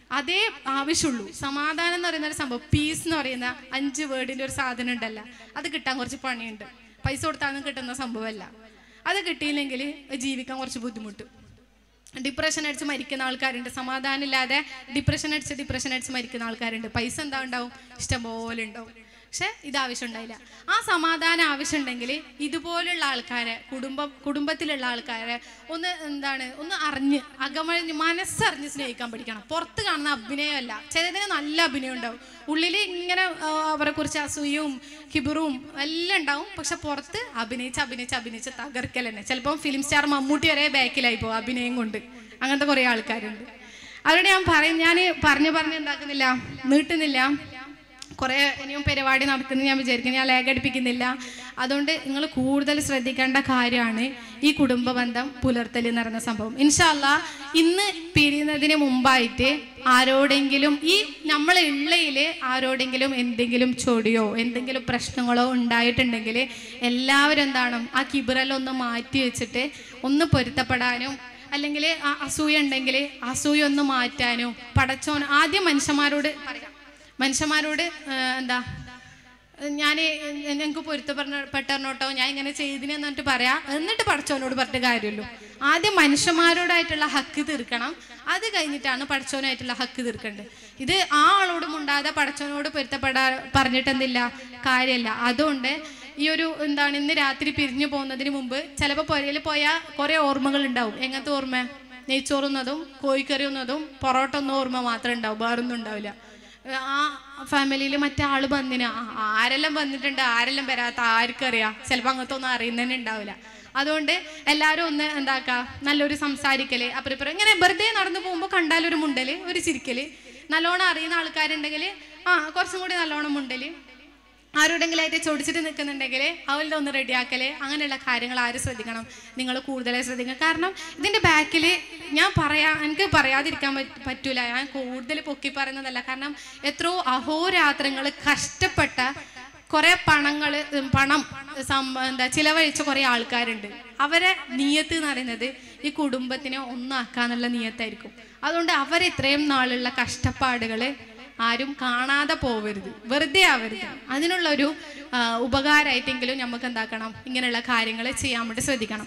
അതേ ആവശ്യമുള്ളൂ സമാധാനം എന്ന് പറയുന്ന ഒരു സംഭവം പീസ് എന്ന് പറയുന്ന അഞ്ച് വേർഡിന്റെ ഒരു സാധനം ഉണ്ടല്ലോ അത് കിട്ടാൻ കുറച്ച് പണിയുണ്ട് പൈസ കൊടുത്താലും കിട്ടുന്ന സംഭവമല്ല അത് കിട്ടിയില്ലെങ്കിൽ ജീവിക്കാൻ കുറച്ച് ബുദ്ധിമുട്ട് ഡിപ്രഷൻ അടിച്ച് മരിക്കുന്ന ആൾക്കാരുണ്ട് സമാധാനം ഇല്ലാതെ ഡിപ്രഷൻ അടിച്ച് ഡിപ്രഷൻ അടിച്ച് മരിക്കുന്ന ആൾക്കാരുണ്ട് പൈസ എന്താ ഉണ്ടാവും ഇഷ്ടംപോലെ ഉണ്ടാവും പക്ഷെ ഇത് ആവശ്യം ഉണ്ടായില്ല ആ സമാധാനം ആവശ്യമുണ്ടെങ്കിൽ ഇതുപോലുള്ള ആൾക്കാരെ കുടുംബം കുടുംബത്തിലുള്ള ആൾക്കാരെ ഒന്ന് എന്താണ് ഒന്ന് അറിഞ്ഞ് അകമഴിഞ്ഞ് മനസ്സറിഞ്ഞ് സ്നേഹിക്കാൻ പഠിക്കണം പുറത്ത് കാണുന്ന അഭിനയമല്ല ചിലതിന് നല്ല അഭിനയം ഉണ്ടാവും ഉള്ളിൽ ഇങ്ങനെ ആ, അവരെ കുറിച്ച് അസൂയവും കിബിറും എല്ലാം ഉണ്ടാവും പക്ഷെ പുറത്ത് അഭിനയിച്ച് അഭിനയിച്ച് അഭിനയിച്ച് തകർക്കൽ തന്നെ ചിലപ്പം ഫിലിം സ്റ്റാർ മമ്മൂട്ടി വരെ ബാക്കിലായി പോകും അഭിനയം കൊണ്ട് അങ്ങനത്തെ കുറേ ആൾക്കാരുണ്ട് അവരോട് ഞാൻ പറയും ഞാൻ പറഞ്ഞു പറഞ്ഞ് എന്താക്കുന്നില്ല നീട്ടുന്നില്ല കുറേ ഇനിയും പരിപാടി നടക്കുന്നു ഞാൻ വിചാരിക്കുന്നു ഞാൻ ലേഖ അടുപ്പിക്കുന്നില്ല അതുകൊണ്ട് നിങ്ങൾ കൂടുതൽ ശ്രദ്ധിക്കേണ്ട കാര്യമാണ് ഈ കുടുംബ ബന്ധം പുലർത്തൽ എന്ന് പറയുന്ന സംഭവം ഇൻഷാല്ല ഇന്ന് പിരിയുന്നതിന് മുമ്പായിട്ട് ആരോടെങ്കിലും ഈ നമ്മൾ ഉള്ളയിൽ ആരോടെങ്കിലും എന്തെങ്കിലും ചൊടിയോ എന്തെങ്കിലും പ്രശ്നങ്ങളോ ഉണ്ടായിട്ടുണ്ടെങ്കിൽ എല്ലാവരും എന്താണ് ആ കിബിറലൊന്ന് മാറ്റി വെച്ചിട്ട് ഒന്ന് പൊരുത്തപ്പെടാനും അല്ലെങ്കിൽ ആ അസൂയ ഉണ്ടെങ്കിൽ അസൂയ ഒന്ന് മാറ്റാനും പടച്ചോൻ ആദ്യം മനുഷ്യന്മാരോട് പറയാം മനുഷ്യന്മാരോട് ആ, എന്താ ഞാൻ ഞങ്ങൾക്ക് പൊരുത്തപ്പെട്ടോട്ടോ ഞാൻ ഇങ്ങനെ ചെയ്തിനെന്ന് പറഞ്ഞിട്ട് പറയാം എന്നിട്ട് പടച്ചോനോട് പറഞ്ഞിട്ട് കാര്യമല്ലോ ആദ്യം മനുഷ്യന്മാരോടായിട്ടുള്ള ഹക്ക് തീർക്കണം അത് കഴിഞ്ഞിട്ടാണ് പടച്ചോനായിട്ടുള്ള ഹക്ക് തീർക്കേണ്ടത് ഇത് ആ ആളോട് മുണ്ടാതെ പടച്ചോനോട് പൊരുത്തപ്പെടാ പറഞ്ഞിട്ട് എന്തില്ല കാര്യമല്ല അതുകൊണ്ട് ഈ ഒരു എന്താണ് ഇന്ന് രാത്രി പിരിഞ്ഞു പോകുന്നതിന് മുമ്പ് ചിലപ്പോൾ പുരയിൽ പോയാൽ കുറേ ഓർമ്മകൾ ഉണ്ടാവും എങ്ങനത്തെ ഓർമ്മ നെയ്ച്ചോറുന്നതും കോഴിക്കറി ഒന്നതും പൊറോട്ട ഒന്നും ഓർമ്മ മാത്രമേ ഉണ്ടാവും വേറൊന്നും ഉണ്ടാവില്ല ആ ഫാമിലിയിൽ മറ്റാൾ വന്നിന് ആ, ആരെല്ലാം വന്നിട്ടുണ്ട് ആരെല്ലാം വരാത്ത ആർക്കറിയാം ചിലപ്പോൾ അങ്ങനത്തെ ഒന്നും അറിയുന്നതന്നെ ഉണ്ടാവില്ല അതുകൊണ്ട് എല്ലാവരും ഒന്ന് എന്താക്കുക നല്ലൊരു സംസാരിക്കല് അപ്പുറം ഇപ്പുറം ഇങ്ങനെ വെറുതെ നടന്നു പോകുമ്പോൾ കണ്ടാലൊരു മുണ്ടല് ഒരു ചിരിക്കല് നല്ലോണം അറിയുന്ന ആൾക്കാരുണ്ടെങ്കിൽ ആ കുറച്ചും കൂടി നല്ലോണം മുണ്ടല് ആരോടെങ്കിലും ആയിട്ട് ചൊടിച്ചിട്ട് നിൽക്കുന്നുണ്ടെങ്കിൽ അവരുടെ ഒന്ന് റെഡിയാക്കല് അങ്ങനെയുള്ള കാര്യങ്ങൾ ആര് ശ്രദ്ധിക്കണം നിങ്ങൾ കൂടുതലായി ശ്രദ്ധിക്കണം കാരണം ഇതിൻ്റെ ബാക്കിൽ ഞാൻ പറയാ എനിക്ക് പറയാതിരിക്കാൻ പറ്റ- പറ്റൂല ഞാൻ കൂടുതൽ പൊക്കി പറയുന്നതല്ല കാരണം എത്രയോ അഹോരാത്രങ്ങൾ കഷ്ടപ്പെട്ട കുറെ പണങ്ങൾ പണം സം- എന്താ ചിലവഴിച്ച കുറെ ആൾക്കാരുണ്ട് അവരെ നീയത്ത് എന്ന് പറയുന്നത് ഈ കുടുംബത്തിനെ ഒന്നാക്കാന്നുള്ള നീയത്തായിരിക്കും അതുകൊണ്ട് അവർ ഇത്രയും നാളുള്ള കഷ്ടപ്പാടുകൾ ആരും കാണാതെ പോവരുത് വെറുതെ ആവരുത് അതിനുള്ള ഒരു ആ, ഉപകാരമായിട്ടെങ്കിലും നമുക്ക് എന്താക്കണം ഇങ്ങനെയുള്ള കാര്യങ്ങൾ ചെയ്യാൻ വേണ്ടി ശ്രദ്ധിക്കണം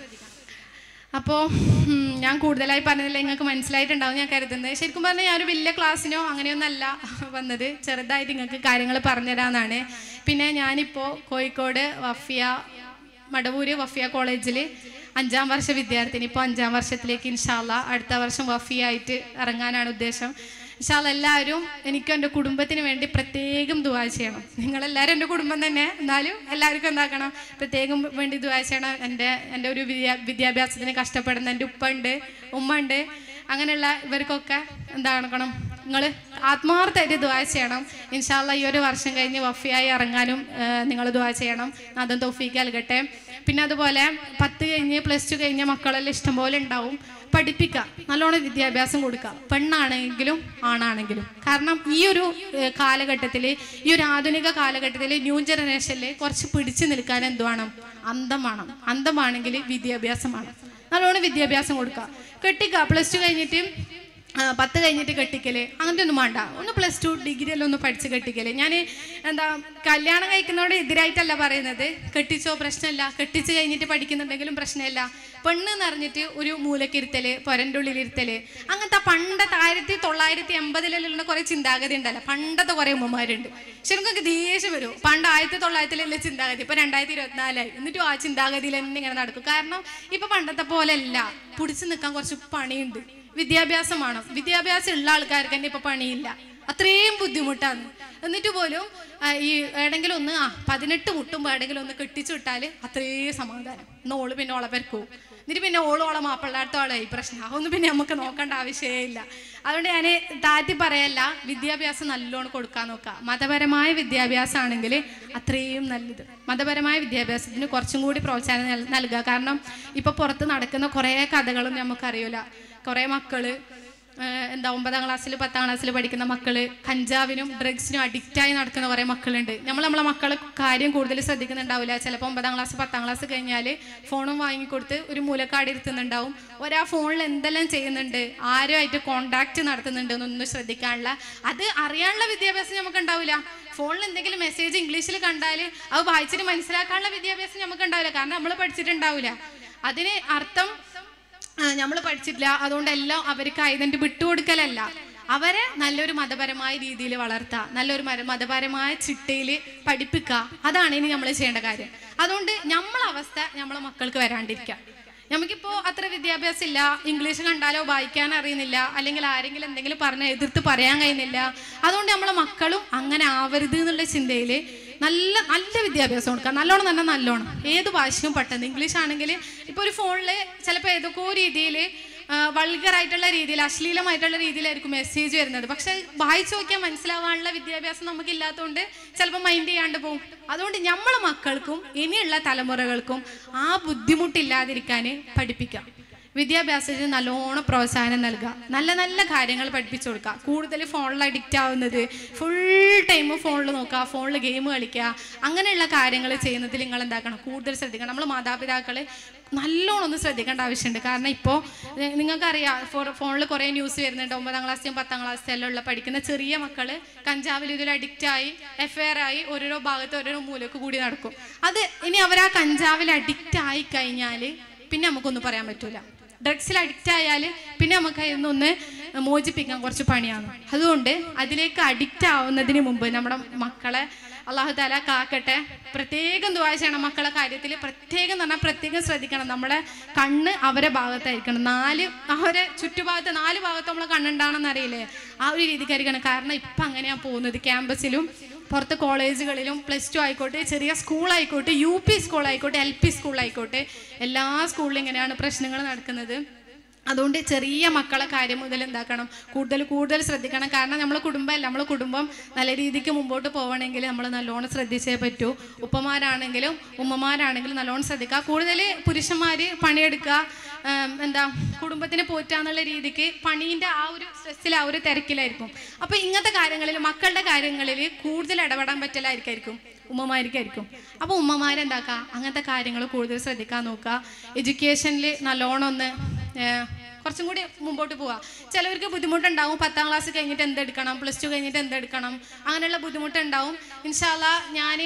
അപ്പോൾ ഞാൻ കൂടുതലായി പറഞ്ഞതില്ല നിങ്ങൾക്ക് മനസ്സിലായിട്ടുണ്ടാവും ഞാൻ കരുതുന്നത് ശരിക്കും പറഞ്ഞാൽ ഞാനൊരു വലിയ ക്ലാസ്സിനോ അങ്ങനെയൊന്നല്ല വന്നത് ചെറുതായിട്ട് നിങ്ങൾക്ക് കാര്യങ്ങൾ പറഞ്ഞുതരാമെന്നാണ് പിന്നെ ഞാനിപ്പോൾ കോഴിക്കോട് വഫിയ മടവൂര് വഫിയ കോളേജിൽ അഞ്ചാം വർഷ വിദ്യാർത്ഥിനി ഇപ്പോൾ അഞ്ചാം വർഷത്തിലേക്ക് ഇൻഷാല്ല അടുത്ത വർഷം വഫിയായിട്ട് ഇറങ്ങാനാണ് ഉദ്ദേശം ഇൻഷാല്ല എല്ലാവരും എനിക്കും എൻ്റെ കുടുംബത്തിന് വേണ്ടി പ്രത്യേകം ദുവാ ചെയ്യണം നിങ്ങളെല്ലാവരും എൻ്റെ കുടുംബം തന്നെ എന്നാലും എല്ലാവർക്കും എന്താക്കണം പ്രത്യേകം വേണ്ടി ദുവാ ചെയ്യണം എൻ്റെ എൻ്റെ ഒരു വിദ്യാ വിദ്യാഭ്യാസത്തിന് കഷ്ടപ്പെടുന്ന എൻ്റെ ഉപ്പ ഉണ്ട് ഉമ്മ ഉണ്ട് അങ്ങനെയുള്ള ഇവർക്കൊക്കെ എന്താക്കണം നിങ്ങൾ ആത്മാർത്ഥമായിട്ട് ദുവാ ചെയ്യണം ഇൻഷാല്ല ഈ ഒരു വർഷം കഴിഞ്ഞ് വഫിയായി ഇറങ്ങാനും നിങ്ങൾ ദുവാ ചെയ്യണം അതും തോഫീക്ക് നൽകട്ടെ പിന്നെ അതുപോലെ പത്ത് കഴിഞ്ഞ് പ്ലസ് ടു കഴിഞ്ഞ മക്കളെല്ലാം ഇഷ്ടംപോലെ ഉണ്ടാവും പഠിപ്പിക്കുക നല്ലോണം വിദ്യാഭ്യാസം കൊടുക്കുക പെണ്ണാണെങ്കിലും ആണാണെങ്കിലും കാരണം ഈ ഒരു കാലഘട്ടത്തിൽ ഈ ഒരു ആധുനിക കാലഘട്ടത്തിൽ ന്യൂ ജനറേഷനിൽ കുറച്ച് പിടിച്ചു നിൽക്കാൻ എന്ത് വേണം അന്തം വേണം അന്തമാണെങ്കിൽ വിദ്യാഭ്യാസം വേണം നല്ലോണം വിദ്യാഭ്യാസം കൊടുക്കുക കെട്ടിക്കുക പ്ലസ് ടു കഴിഞ്ഞിട്ട് ആ, പത്ത് കഴിഞ്ഞിട്ട് കെട്ടിക്കല് അങ്ങനത്തെ ഒന്നും വേണ്ട ഒന്ന് പ്ലസ് ടു ഡിഗ്രി എല്ലാം ഒന്ന് പഠിച്ച് കെട്ടിക്കല് ഞാൻ എന്താ കല്യാണം കഴിക്കുന്നതോട് എതിരായിട്ടല്ല പറയുന്നത് കെട്ടിച്ചോ പ്രശ്നമില്ല കെട്ടിച്ച് കഴിഞ്ഞിട്ട് പഠിക്കുന്നുണ്ടെങ്കിലും പ്രശ്നമില്ല പെണ്ണ് നിറഞ്ഞിട്ട് ഒരു മൂലക്കിരുത്തല് പൊരൻ്റെ ഉള്ളിലിരുത്തല് അങ്ങനത്തെ പണ്ടത്തെ ആയിരത്തി തൊള്ളായിരത്തി എൺപതിലുള്ള കുറെ ചിന്താഗതി ഉണ്ടല്ലോ പണ്ടത്തെ കുറെ ഉമ്മമാരുണ്ട് ശരിക്കും എനിക്ക് ദേഷ്യം വരും പണ്ട് ആയിരത്തി തൊള്ളായിരത്തിലുള്ള ചിന്താഗതി ഇപ്പൊ രണ്ടായിരത്തി ഇരുപത്തിനാലായി എന്നിട്ടും ആ ചിന്താഗതിയിൽ തന്നെ ഇങ്ങനെ നടക്കും കാരണം ഇപ്പൊ പണ്ടത്തെ പോലെ അല്ല പിടിച്ചു നിൽക്കാൻ കുറച്ച് പണിയുണ്ട് വിദ്യാഭ്യാസം വേണം വിദ്യാഭ്യാസം ഉള്ള ആൾക്കാർക്ക് തന്നെ ഇപ്പൊ പണിയില്ല അത്രയും ബുദ്ധിമുട്ടാണ് എന്നിട്ട് പോലും ആ, ഈ ഏടെങ്കിലും ഒന്ന് ആ പതിനെട്ട് മുട്ടുമ്പോൾ ഏടെങ്കിലും ഒന്ന് കെട്ടിച്ചു വിട്ടാല് അത്രയും സമാധാനം ഇന്ന് ഓള് പിന്നെ ഓളെ പെരക്കും എന്നിട്ട് പിന്നെ ഓളും ഓളെ മാപ്പിള്ളാടുത്ത ഓളെ ഈ പ്രശ്നം അതൊന്നും പിന്നെ നമുക്ക് നോക്കേണ്ട ആവശ്യമേ ഇല്ല അതുകൊണ്ട് ഞാൻ താറ്റി പറയല്ല വിദ്യാഭ്യാസം നല്ലോണം കൊടുക്കാൻ നോക്കുക മതപരമായ വിദ്യാഭ്യാസം ആണെങ്കിൽ അത്രയും നല്ലത് മതപരമായ വിദ്യാഭ്യാസത്തിന് കുറച്ചും കൂടി പ്രോത്സാഹനം നൽ- നൽകുക കാരണം ഇപ്പൊ പുറത്ത് നടക്കുന്ന കുറേ കഥകളും നമുക്കറിയില്ല കുറേ മക്കള് ഏഹ്, എന്താ ഒമ്പതാം ക്ലാസ്സിൽ പത്താം ക്ലാസ്സിൽ പഠിക്കുന്ന മക്കള് കഞ്ചാവിനും ഡ്രഗ്സിനും അഡിക്റ്റായി നടക്കുന്ന കുറേ മക്കളുണ്ട് നമ്മൾ നമ്മളെ മക്കളെ കാര്യം കൂടുതൽ ശ്രദ്ധിക്കുന്നുണ്ടാവില്ല ചിലപ്പോൾ ഒമ്പതാം ക്ലാസ് പത്താം ക്ലാസ് കഴിഞ്ഞാൽ ഫോണും വാങ്ങിക്കൊടുത്ത് ഒരു മൂലക്കാട് ഇരുത്തുന്നുണ്ടാവും ഒരാ ഫോണിൽ എന്തെല്ലാം ചെയ്യുന്നുണ്ട് ആരുമായിട്ട് കോണ്ടാക്ട് നടത്തുന്നുണ്ട് എന്നൊന്നും ശ്രദ്ധിക്കാനുള്ള അത് അറിയാനുള്ള വിദ്യാഭ്യാസം നമുക്ക് ഉണ്ടാവില്ല ഫോണിൽ എന്തെങ്കിലും മെസ്സേജ് ഇംഗ്ലീഷിൽ കണ്ടാൽ അത് വായിച്ചിട്ട് മനസ്സിലാക്കാനുള്ള വിദ്യാഭ്യാസം നമുക്ക് ഉണ്ടാവില്ല കാരണം നമ്മൾ പഠിച്ചിട്ടുണ്ടാവില്ല അതിന് അർത്ഥം നമ്മൾ പഠിച്ചിട്ടില്ല അതുകൊണ്ട് എല്ലാം അവർക്ക് ഐഡന്റി വിട്ടുകൊടുക്കലല്ല അവരെ നല്ലൊരു മതപരമായ രീതിയിൽ വളർത്തുക നല്ലൊരു മര- മതപരമായ ചിട്ടയിൽ പഠിപ്പിക്കുക അതാണ് ഇനി നമ്മൾ ചെയ്യേണ്ട കാര്യം അതുകൊണ്ട് നമ്മളെ അവസ്ഥ നമ്മളെ മക്കൾക്ക് വരാണ്ടിരിക്കുക നമുക്കിപ്പോൾ അത്ര വിദ്യാഭ്യാസം ഇല്ല ഇംഗ്ലീഷ് കണ്ടാലോ വായിക്കാൻ അറിയുന്നില്ല അല്ലെങ്കിൽ ആരെങ്കിലും എന്തെങ്കിലും പറഞ്ഞാൽ എതിർത്ത് പറയാൻ കഴിയുന്നില്ല അതുകൊണ്ട് നമ്മളെ മക്കളും അങ്ങനെ ആവരുത് എന്നുള്ള ചിന്തയിൽ നല്ല നല്ല വിദ്യാഭ്യാസം കൊടുക്കുക നല്ലോണം തന്നെ നല്ലോണം ഏത് ഭാഷയും പെട്ടെന്ന് ഇംഗ്ലീഷ് ആണെങ്കിൽ ഇപ്പോൾ ഒരു ഫോണിൽ ചിലപ്പോൾ ഏതൊക്കെയോ രീതിയിൽ വൾഗറായിട്ടുള്ള രീതിയിൽ അശ്ലീലമായിട്ടുള്ള രീതിയിലായിരിക്കും മെസ്സേജ് വരുന്നത് പക്ഷെ വായിച്ചു നോക്കിയാൽ മനസ്സിലാവാനുള്ള വിദ്യാഭ്യാസം നമുക്ക് ഇല്ലാത്തതുകൊണ്ട് ചിലപ്പോൾ മൈൻഡ് ചെയ്യാണ്ട് പോകും അതുകൊണ്ട് നമ്മളെ മക്കൾക്കും ഇനിയുള്ള തലമുറകൾക്കും ആ ബുദ്ധിമുട്ടില്ലാതിരിക്കാൻ പഠിപ്പിക്കാം വിദ്യാഭ്യാസത്തിന് നല്ലോണം പ്രോത്സാഹനം നൽകുക നല്ല നല്ല കാര്യങ്ങൾ പഠിപ്പിച്ചു കൊടുക്കുക കൂടുതൽ ഫോണിൽ അഡിക്റ്റ് ആവുന്നത് ഫുൾ ടൈം ഫോണിൽ നോക്കുക ഫോണിൽ ഗെയിം കളിക്കുക അങ്ങനെയുള്ള കാര്യങ്ങൾ ചെയ്യുന്നതിൽ നിങ്ങൾ എന്താക്കണം കൂടുതൽ ശ്രദ്ധിക്കണം നമ്മൾ മാതാപിതാക്കൾ നല്ലോണം ഒന്ന് ശ്രദ്ധിക്കേണ്ട ആവശ്യമുണ്ട് കാരണം ഇപ്പോൾ നിങ്ങൾക്കറിയാം ഫോണിൽ കുറേ ന്യൂസ് വരുന്നുണ്ട് ഒമ്പതാം ക്ലാസ്സിലും പത്താം ക്ലാസ്സിലും ഉള്ള പഠിക്കുന്ന ചെറിയ മക്കൾ കഞ്ചാവിൽ ഇതിൽ അഡിക്റ്റ് ആയി എഫ് ഐ ആർ ആയി ഓരോരോ ഭാഗത്ത് ഓരോരോ മൂലക്ക് കൂടി നടക്കും അത് ഇനി അവർ ആ കഞ്ചാവിൽ അഡിക്റ്റ് ആയി കഴിഞ്ഞാൽ പിന്നെ നമുക്കൊന്നും പറയാൻ പറ്റൂല ഡ്രഗ്സിൽ അഡിക്റ്റ് ആയാൽ പിന്നെ നമുക്ക് അതിൽ മോചിപ്പിക്കാൻ കുറച്ച് പണിയാണ് അതുകൊണ്ട് അതിലേക്ക് അഡിക്റ്റ് ആവുന്നതിന് മുമ്പ് നമ്മുടെ മക്കളെ അള്ളാഹു താല കാക്കട്ടെ പ്രത്യേകം ദുവാ ചെയ്യണം മക്കളെ കാര്യത്തിൽ പ്രത്യേകം എന്ന് പറഞ്ഞാൽ പ്രത്യേകം ശ്രദ്ധിക്കണം നമ്മളെ കണ്ണ് അവരെ ഭാഗത്തായിരിക്കണം നാല് അവരെ ചുറ്റുഭാഗത്ത് നാല് ഭാഗത്ത് നമ്മളെ കണ്ണുണ്ടാണെന്ന് അറിയില്ലേ ആ ഒരു രീതിക്കായിരിക്കണം കാരണം ഇപ്പം അങ്ങനെയാണ് പോകുന്നത് ക്യാമ്പസിലും പുറത്ത് കോളേജുകളിലും പ്ലസ് ടു ആയിക്കോട്ടെ ചെറിയ സ്കൂൾ ആയിക്കോട്ടെ യു പി സ്കൂൾ ആയിക്കോട്ടെ എൽ പി സ്കൂൾ ആയിക്കോട്ടെ എല്ലാ സ്കൂളിലും ഇങ്ങനെയാണ് പ്രശ്നങ്ങൾ നടക്കുന്നത് അതുകൊണ്ട് ചെറിയ മക്കളെ കാര്യം മുതൽ എന്താക്കണം കൂടുതൽ കൂടുതൽ ശ്രദ്ധിക്കണം കാരണം നമ്മളെ കുടുംബമല്ല നമ്മളെ കുടുംബം നല്ല രീതിക്ക് മുമ്പോട്ട് പോകണമെങ്കിൽ നമ്മൾ നല്ലോണം ശ്രദ്ധിച്ചേ പറ്റൂ ഉപ്പമാരാണെങ്കിലും ഉമ്മമാരാണെങ്കിലും നല്ലോണം ശ്രദ്ധിക്കുക കൂടുതൽ പുരുഷന്മാർ പണിയെടുക്കുക ആം, എന്താ കുടുംബത്തിനെ പോറ്റാന്നുള്ള രീതിക്ക് പണീൻ്റെ ആ ഒരു സ്ട്രെസ്സിൽ ആ ഒരു തിരക്കിലായിരിക്കും അപ്പോൾ ഇങ്ങനത്തെ കാര്യങ്ങളിൽ മക്കളുടെ കാര്യങ്ങളിൽ കൂടുതൽ ഇടപെടാൻ പറ്റലായിരിക്കും ഉമ്മമാർക്കായിരിക്കും അപ്പോൾ ഉമ്മമാരെന്താക്കുക അങ്ങനത്തെ കാര്യങ്ങൾ കൂടുതൽ ശ്രദ്ധിക്കാൻ നോക്കുക എഡ്യൂക്കേഷനിൽ നല്ലോണം ഒന്ന് ഏഹ്, കുറച്ചും കൂടി മുമ്പോട്ട് പോവുക ചിലവർക്ക് ബുദ്ധിമുട്ടുണ്ടാവും പത്താം ക്ലാസ് കഴിഞ്ഞിട്ട് എന്തെടുക്കണം പ്ലസ് ടു കഴിഞ്ഞിട്ട് എന്തെടുക്കണം അങ്ങനെയുള്ള ബുദ്ധിമുട്ടുണ്ടാവും ഇൻഷാല്ല ഞാൻ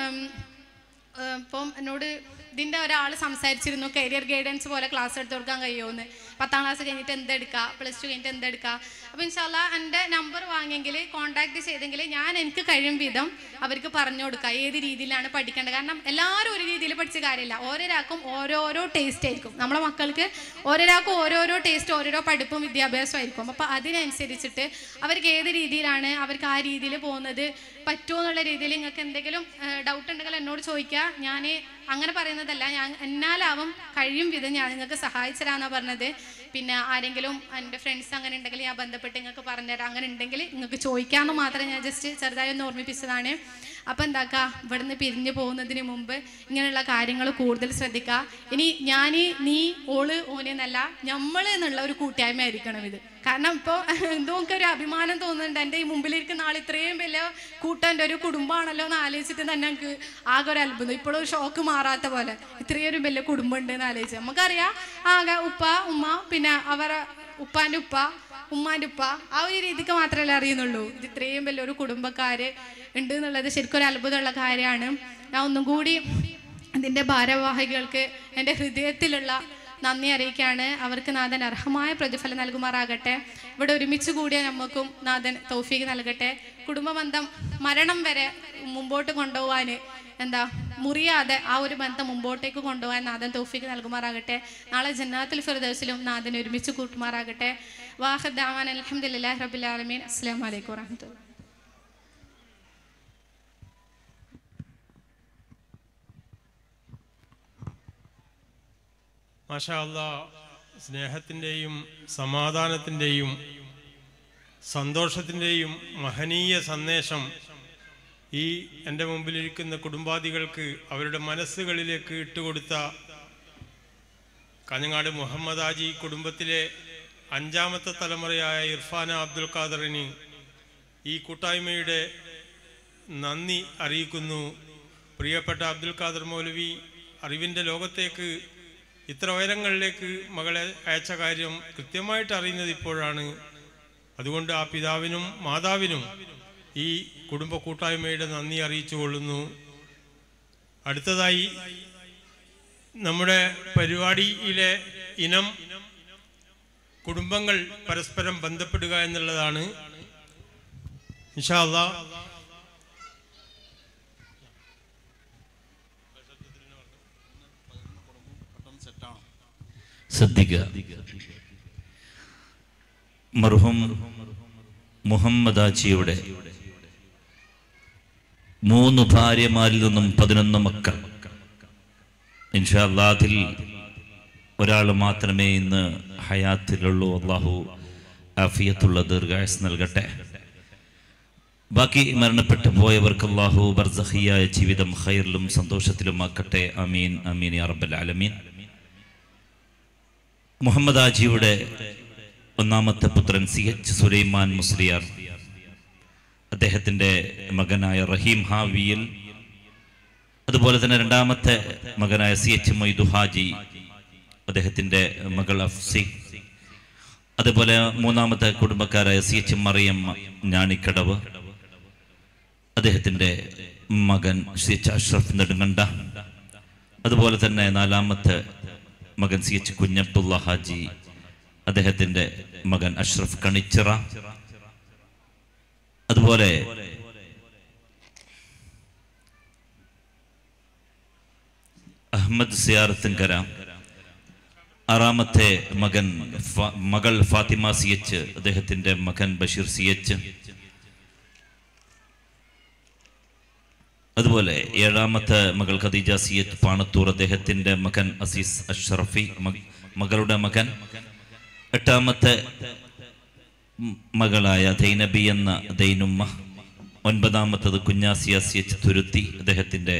ഇപ്പം എന്നോട് ഇതിൻ്റെ ഒരാൾ സംസാരിച്ചിരുന്നു കരിയർ ഗൈഡൻസ് പോലെ ക്ലാസ് എടുത്ത് കൊടുക്കാൻ കഴിയുമെന്ന് പത്താം ക്ലാസ് കഴിഞ്ഞിട്ട് എന്തെടുക്കുക പ്ലസ് ടു കഴിഞ്ഞിട്ട് എന്തെടുക്കുക അപ്പോൾ ഇൻഷാല്ല എൻ്റെ നമ്പർ വാങ്ങിയെങ്കിൽ കോൺടാക്ട് ചെയ്തെങ്കിൽ ഞാൻ എനിക്ക് കഴിയും വിധം അവർക്ക് പറഞ്ഞു കൊടുക്കുക ഏത് രീതിയിലാണ് പഠിക്കേണ്ടത് കാരണം എല്ലാവരും ഒരു രീതിയിൽ പഠിച്ച കാര്യമില്ല ഓരോരാൾക്കും ഓരോരോ ടേസ്റ്റ് ആയിരിക്കും നമ്മളെ മക്കൾക്ക് ഓരോരാൾക്കും ഓരോരോ ടേസ്റ്റ് ഓരോരോ പഠിപ്പും വിദ്യാഭ്യാസവും ആയിരിക്കും അപ്പോൾ അതിനനുസരിച്ചിട്ട് അവർക്ക് ഏത് രീതിയിലാണ് അവർക്ക് ആ രീതിയിൽ പോകുന്നത് പറ്റുമോ എന്നുള്ള രീതിയിൽ നിങ്ങൾക്ക് എന്തെങ്കിലും ഡൗട്ട് ഉണ്ടെങ്കിൽ എന്നോട് ചോദിക്കുക ഞാൻ അങ്ങനെ പറയുന്നതല്ല ഞാൻ എന്നാലാവും കഴിയും വിധം ഞാൻ നിങ്ങൾക്ക് സഹായിച്ചു തരാമെന്നാണ് പറഞ്ഞത് പിന്നെ ആരെങ്കിലും എൻ്റെ ഫ്രണ്ട്സ് അങ്ങനെ ഉണ്ടെങ്കിൽ ഞാൻ ബന്ധപ്പെട്ട് നിങ്ങൾക്ക് പറഞ്ഞുതരാം അങ്ങനെ ഉണ്ടെങ്കിൽ നിങ്ങൾക്ക് ചോദിക്കാമെന്ന് മാത്രം ഞാൻ ജസ്റ്റ് ചെറുതായി ഒന്ന് ഓർമ്മിപ്പിച്ചതാണ് അപ്പം എന്താക്കുക ഇവിടുന്ന് പിരിഞ്ഞു പോകുന്നതിന് മുമ്പ് ഇങ്ങനെയുള്ള കാര്യങ്ങൾ കൂടുതൽ ശ്രദ്ധിക്കുക ഇനി ഞാൻ നീ ഓള് ഓന് എന്നല്ല നമ്മൾ എന്നുള്ള ഒരു കൂട്ടായ്മ ആയിരിക്കണം ഇത് കാരണം ഇപ്പോൾ എന്തോ എനിക്ക് ഒരു അഭിമാനം തോന്നുന്നുണ്ട് എൻ്റെ ഈ മുമ്പിലിരിക്കുന്ന ആൾ ഇത്രയും വലിയ കൂട്ടൻ്റെ ഒരു കുടുംബമാണല്ലോ എന്ന് ആലോചിച്ചിട്ട് തന്നെ എനിക്ക് ആകെ ഒരു അത്ഭുതം ഇപ്പോഴും ഒരു ഷോക്ക് മാറാത്ത പോലെ ഇത്രയും ഒരു വലിയ കുടുംബം ഉണ്ട് എന്ന് ആലോചിച്ച് നമുക്കറിയാം ആകെ ഉപ്പ ഉമ്മ പിന്നെ അവരെ ഉപ്പാൻ്റെ ഉപ്പ ഉമ്മാൻ്റെ ഉപ്പ ആ ഒരു രീതിക്ക് മാത്രമല്ലേ അറിയുന്നുള്ളൂ ഇത് ഇത്രയും വലിയൊരു കുടുംബക്കാര് ഉണ്ട് എന്നുള്ളത് ശരിക്കും ഒരു അത്ഭുതമുള്ള കാര്യമാണ് ഞാൻ ഒന്നും കൂടി ഇതിൻ്റെ ഭാരവാഹികൾക്ക് എൻ്റെ ഹൃദയത്തിലുള്ള നന്ദി അറിയിക്കുകയാണ് അവർക്ക് നാഥൻ അർഹമായ പ്രതിഫലം നൽകുമാറാകട്ടെ ഇവിടെ ഒരുമിച്ച് കൂടിയ നമുക്കും നാഥൻ തൗഫീക്ക് നൽകട്ടെ കുടുംബബന്ധം മരണം വരെ മുമ്പോട്ട് കൊണ്ടുപോകാൻ എന്താ മുറിയാതെ ആ ഒരു ബന്ധം മുമ്പോട്ടേക്ക് കൊണ്ടുപോകാൻ നാഥൻ തൗഫീക്ക് നൽകുമാറാകട്ടെ നാളെ ജന്നാത്തുൽ ഫിർദൗസിലും നാഥൻ ഒരുമിച്ച് കൂട്ടുമാറാകട്ടെ വാഹദ്ദാവാൻ അലഹമുല്ലാ റബുലാലമീൻ അസ്സാം വലൈക്കും വാഹമത്തുള്ള മാഷാ അല്ലാ സ്നേഹത്തിൻ്റെയും സമാധാനത്തിൻ്റെയും സന്തോഷത്തിൻ്റെയും മഹനീയ സന്ദേശം ഈ എൻ്റെ മുമ്പിലിരിക്കുന്ന കുടുംബാദികൾക്ക് അവരുടെ മനസ്സുകളിലേക്ക് ഇട്ടുകൊടുത്ത കാഞ്ഞങ്ങാട് മുഹമ്മദ് ആജി കുടുംബത്തിലെ അഞ്ചാമത്തെ തലമുറയായ ഇർഫാന അബ്ദുൽ ഖാദറിന് ഈ കൂട്ടായ്മയുടെ നന്ദി അറിയിക്കുന്നു പ്രിയപ്പെട്ട അബ്ദുൽ ഖാദർ മൗലവി അറിവിൻ്റെ ലോകത്തേക്ക് ഇത്ര ഉയരങ്ങളിലേക്ക് മകളെ അയച്ച കാര്യം കൃത്യമായിട്ട് അറിയുന്നത് ഇപ്പോഴാണ് അതുകൊണ്ട് ആ പിതാവിനും മാതാവിനും ഈ കുടുംബ കൂട്ടായ്മയുടെ നന്ദി അറിയിച്ചു കൊള്ളുന്നു അടുത്തതായി നമ്മുടെ പരിപാടിയിലെ ഇനം കുടുംബങ്ങൾ പരസ്പരം ബന്ധപ്പെടുക എന്നുള്ളതാണ് ഇൻഷാ അള്ളാ ശ്രദ്ധിക്കുക മർഹൂം മുഹമ്മദ് ആച്ചിയുടെ മൂന്ന് ഭാര്യമാരിൽ നിന്നും പതിനൊന്ന് മക്കൾ ഇൻഷാ അല്ലാ, അതിൽ ഒരാൾ മാത്രമേ ഇന്ന് ഹയാത്തിലുള്ളൂ അള്ളാഹു ആഫിയത്തുള്ള ദീർഘായുസ് നൽകട്ടെ ബാക്കി മരണപ്പെട്ടു പോയവർക്ക് അള്ളാഹു ബർസഹിയായ ജീവിതം ഖൈറിലും സന്തോഷത്തിലും ആക്കട്ടെ അമീൻ അമീൻ യാ റബ്ബൽ ആലമീൻ മുഹമ്മദ് ആജിയുടെ ഒന്നാമത്തെ പുത്രൻ സി എച്ച് സുലൈമാൻ മുസ്ലിയാർ അദ്ദേഹത്തിൻ്റെ മകനായ റഹീം ഹാവിയിൽ അതുപോലെ തന്നെ രണ്ടാമത്തെ മകനായ സി എച്ച് മൊയ്ദു ഹാജി അദ്ദേഹത്തിൻ്റെ മകൾ അഫ്സി അതുപോലെ മൂന്നാമത്തെ കുടുംബക്കാരായ സി എച്ച് മറിയം ഞാണിക്കടവ് അദ്ദേഹത്തിൻ്റെ മകൻ സി എച്ച് അഷ്റഫ് നെടുങ്കണ്ട അതുപോലെ തന്നെ നാലാമത്തെ മകൻ സി എച്ച് കുഞ്ഞബ്ദുള്ള ഹാജി അദ്ദേഹത്തിൻ്റെ മകൻ അഷ്റഫ് കണിച്ചിറ അതുപോലെ അഹമ്മദ് സിയാറത്തിൻകര ആറാമത്തെ മകൻ ഫ- മകൾ ഫാത്തിമ സി എച്ച് അദ്ദേഹത്തിൻ്റെ മകൻ ബഷീർ സി എച്ച് അതുപോലെ ഏഴാമത്തെ മകൾ ഖദീജ സി എച്ച് പാണത്തൂർ അദ്ദേഹത്തിൻ്റെ മകൻ അസീസ് അഷ്റഫി മ- മകളുടെ മകൻ എട്ടാമത്തെ മ- മകളായ ദൈനബി എന്ന ദൈനുമ്മ ഒൻപതാമത്തത് കുഞ്ഞാസിയ സി എച്ച് തുരുത്തി അദ്ദേഹത്തിൻ്റെ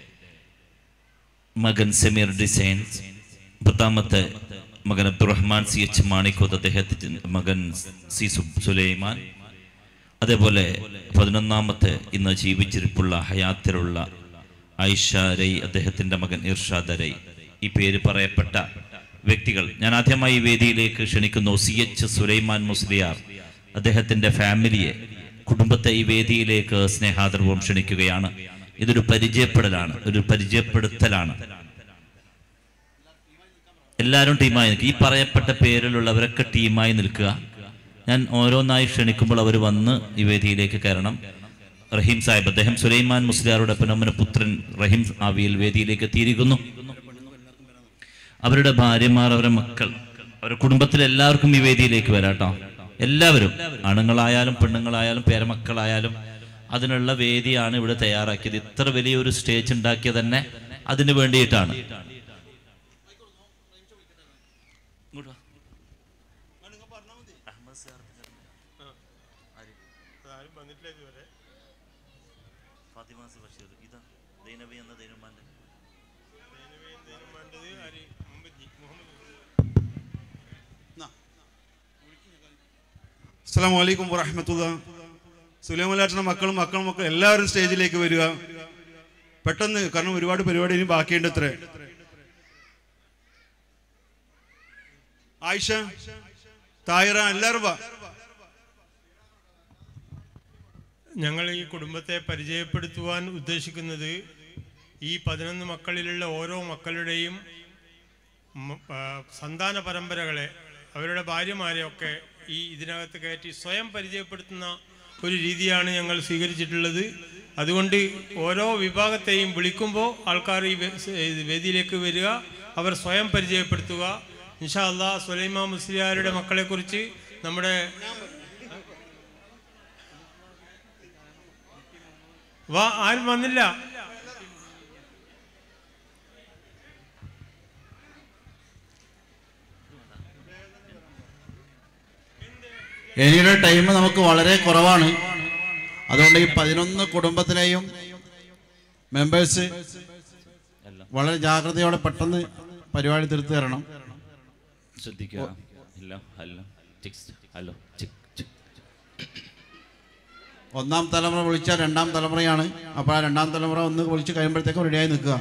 മകൻ സമീർ ഡിസൈൻസ് പത്താമത്തെ മകൻ അബ്ദുറഹ്മാൻ സി എച്ച് മാണിക്കോത്ത് അദ്ദേഹത്തിൻ്റെ മകൻ സി സു സുലൈമാൻ അതേപോലെ പതിനൊന്നാമത്തെ ഇന്ന് ജീവിച്ചിരിപ്പുള്ള ഹയാത്തിലുള്ള ഐഷ രൈ അദ്ദേഹത്തിൻ്റെ മകൻ ഇർഷാദ് രൈ ഈ പേര് പറയപ്പെട്ട വ്യക്തികൾ ഞാൻ ആദ്യമായി ഈ വേദിയിലേക്ക് ക്ഷണിക്കുന്നു സി എച്ച് സുലൈമാൻ മുസ്ലിയാർ അദ്ദേഹത്തിൻ്റെ ഫാമിലിയെ കുടുംബത്തെ ഈ വേദിയിലേക്ക് സ്നേഹാദർവം ക്ഷണിക്കുകയാണ് ഇതൊരു പരിചയപ്പെടലാണ് ഒരു പരിചയപ്പെടുത്തലാണ് എല്ലാവരും ടീമായി നിൽക്കുക ഈ പറയപ്പെട്ട പേരിലുള്ളവരൊക്കെ ടീമായി നിൽക്കുക ഞാൻ ഓരോന്നായി ക്ഷണിക്കുമ്പോൾ അവർ വന്ന് ഈ വേദിയിലേക്ക് കയറണം റഹീം സാഹിബ് അദ്ദേഹം സുലൈമാൻ മുസ്ലിയാറുടെ പുനമ്മന പുത്രൻ റഹീം ആവിയിൽ വേദിയിലേക്ക് എത്തിയിരിക്കുന്നു അവരുടെ ഭാര്യമാർ അവരുടെ മക്കൾ അവരുടെ കുടുംബത്തിലെ എല്ലാവർക്കും ഈ വേദിയിലേക്ക് വരാട്ടോ എല്ലാവരും ആണുങ്ങളായാലും പെണ്ണുങ്ങളായാലും പേരമക്കളായാലും അതിനുള്ള വേദിയാണ് ഇവിടെ തയ്യാറാക്കിയത് ഇത്ര വലിയൊരു സ്റ്റേജ് ഉണ്ടാക്കിയത് തന്നെ അതിനു വേണ്ടിയിട്ടാണ് ഇങ്ങോട്ട് വാ. ആരും വന്നിട്ടില്ല ഇതുവരെ തീരുമാനത് ആര് മുഹമ്മദ് ജി മുഹമ്മദ് അസ്സാം വലൈക്കും വറഹമത്തുള്ള സുലൈമലാട്ടിന്റെ മക്കളും മക്കളും മക്കളും എല്ലാവരും സ്റ്റേജിലേക്ക് വരിക പെട്ടെന്ന് കാരണം ഒരുപാട് പരിപാടി ഇനി ബാക്കിയുണ്ട് ഇത്ര ആയിഷ തായിറ എല്ലാവരും വാ ഞങ്ങൾ ഈ കുടുംബത്തെ പരിചയപ്പെടുത്തുവാൻ ഉദ്ദേശിക്കുന്നത് ഈ പതിനൊന്ന് മക്കളിലുള്ള ഓരോ മക്കളുടെയും മ- ആ, സന്താന പരമ്പരകളെ അവരുടെ ഭാര്യമാരെയൊക്കെ ഈ ഇതിനകത്ത് കയറ്റി സ്വയം പരിചയപ്പെടുത്തുന്ന ഒരു രീതിയാണ് ഞങ്ങൾ സ്വീകരിച്ചിട്ടുള്ളത് അതുകൊണ്ട് ഓരോ വിഭാഗത്തെയും വിളിക്കുമ്പോൾ ആൾക്കാർ ഈ വേ- ഇത് വേദിയിലേക്ക് വരിക അവർ സ്വയം പരിചയപ്പെടുത്തുക ഇൻഷാ അള്ളാ സുലൈമാ മുസ്ലിയാരുടെ മക്കളെക്കുറിച്ച് നമ്മുടെ വാ ആരും വന്നില്ല ഇനിയുടെ ടൈം നമുക്ക് വളരെ കുറവാണ് അതുകൊണ്ട് ഈ പതിനൊന്ന് കുടുംബത്തിലെയും മെമ്പേഴ്സ് വളരെ ജാഗ്രതയോടെ പെട്ടെന്ന് പരിപാടി തീർത്തു തരണം ശ്രദ്ധിക്കുക ഇല്ല അല്ല ഹലോ ചിക് ചിക് ഒന്നാം തലമുറ വിളിച്ചാൽ രണ്ടാം തലമുറയാണ് അപ്പോൾ ആ രണ്ടാം തലമുറ ഒന്ന് വിളിച്ച് കഴിയുമ്പോഴത്തേക്കും റെഡിയായി നിൽക്കുക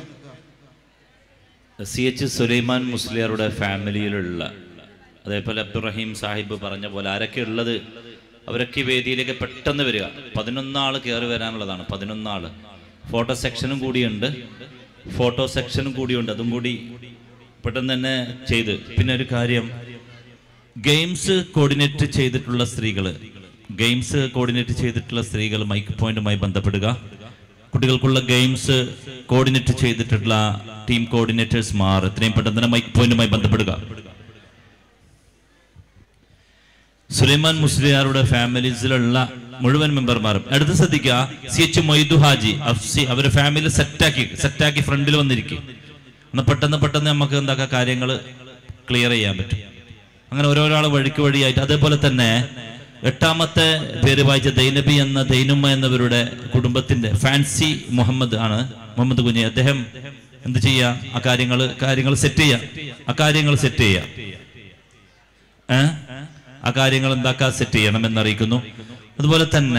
സി എച്ച് സുലൈമാൻ മുസ്ലിയാരുടെ ഫാമിലിയിലുള്ള അതേപോലെ അബ്ദുറഹീം സാഹിബ് പറഞ്ഞ പോലെ ആരൊക്കെ ഉള്ളത് അവരൊക്കെ ഈ വേദിയിലേക്ക് പെട്ടെന്ന് വരിക പതിനൊന്നാൾ കയറി വരാനുള്ളതാണ് പതിനൊന്നാൾ ഫോട്ടോ സെക്ഷനും കൂടിയുണ്ട് ഫോട്ടോ സെക്ഷനും കൂടിയുണ്ട് അതും കൂടി പെട്ടെന്ന് തന്നെ ചെയ്ത് പിന്നെ ഒരു കാര്യം ഗെയിംസ് കോർഡിനേറ്റ് ചെയ്തിട്ടുള്ള സ്ത്രീകൾ ഗെയിംസ് കോർഡിനേറ്റ് ചെയ്തിട്ടുള്ള സ്ത്രീകൾ മൈക്ക് പോയിന്റുമായി ബന്ധപ്പെടുക കുട്ടികൾക്കുള്ള ഗെയിംസ് കോർഡിനേറ്റ് ചെയ്തിട്ടുള്ള ടീം കോർഡിനേറ്റേഴ്സ്മാർ എത്രയും പെട്ടെന്ന് തന്നെ മൈക്ക് പോയിന്റുമായി ബന്ധപ്പെടുക സുലൈമാൻ മുസ്ലിയാരുടെ ഫാമിലീസിലുള്ള മുഴുവൻ മെമ്പർമാരും അടുത്ത് ശ്രദ്ധിക്കുക സി എച്ച് മൊയ്തു ഹാജി അഫ്സി അവരെ ഫാമിലി സെറ്റാക്കി സെറ്റാക്കി ഫ്രണ്ടിൽ വന്നിരിക്കും എന്നാൽ പെട്ടെന്ന് പെട്ടെന്ന് നമുക്ക് എന്താക്കുക കാര്യങ്ങൾ ക്ലിയർ ചെയ്യാൻ പറ്റും അങ്ങനെ ഓരോരാൾ വഴിക്ക് വഴിയായിട്ട് അതേപോലെ തന്നെ എട്ടാമത്തെ പേര് വായിച്ച ദൈനബി എന്ന ദൈനുമ്മ എന്നവരുടെ കുടുംബത്തിന്റെ ഫാൻസി മുഹമ്മദ് ആണ് മുഹമ്മദ് കുഞ്ഞി അദ്ദേഹം എന്ത് ചെയ്യാ ആ കാര്യങ്ങൾ കാര്യങ്ങൾ സെറ്റ് ചെയ്യാം ആ കാര്യങ്ങൾ സെറ്റ് ചെയ്യാം ഏ? ആ കാര്യങ്ങൾ എന്താക്കാൻ സെറ്റ് ചെയ്യണം എന്നറിയിക്കുന്നു അതുപോലെ തന്നെ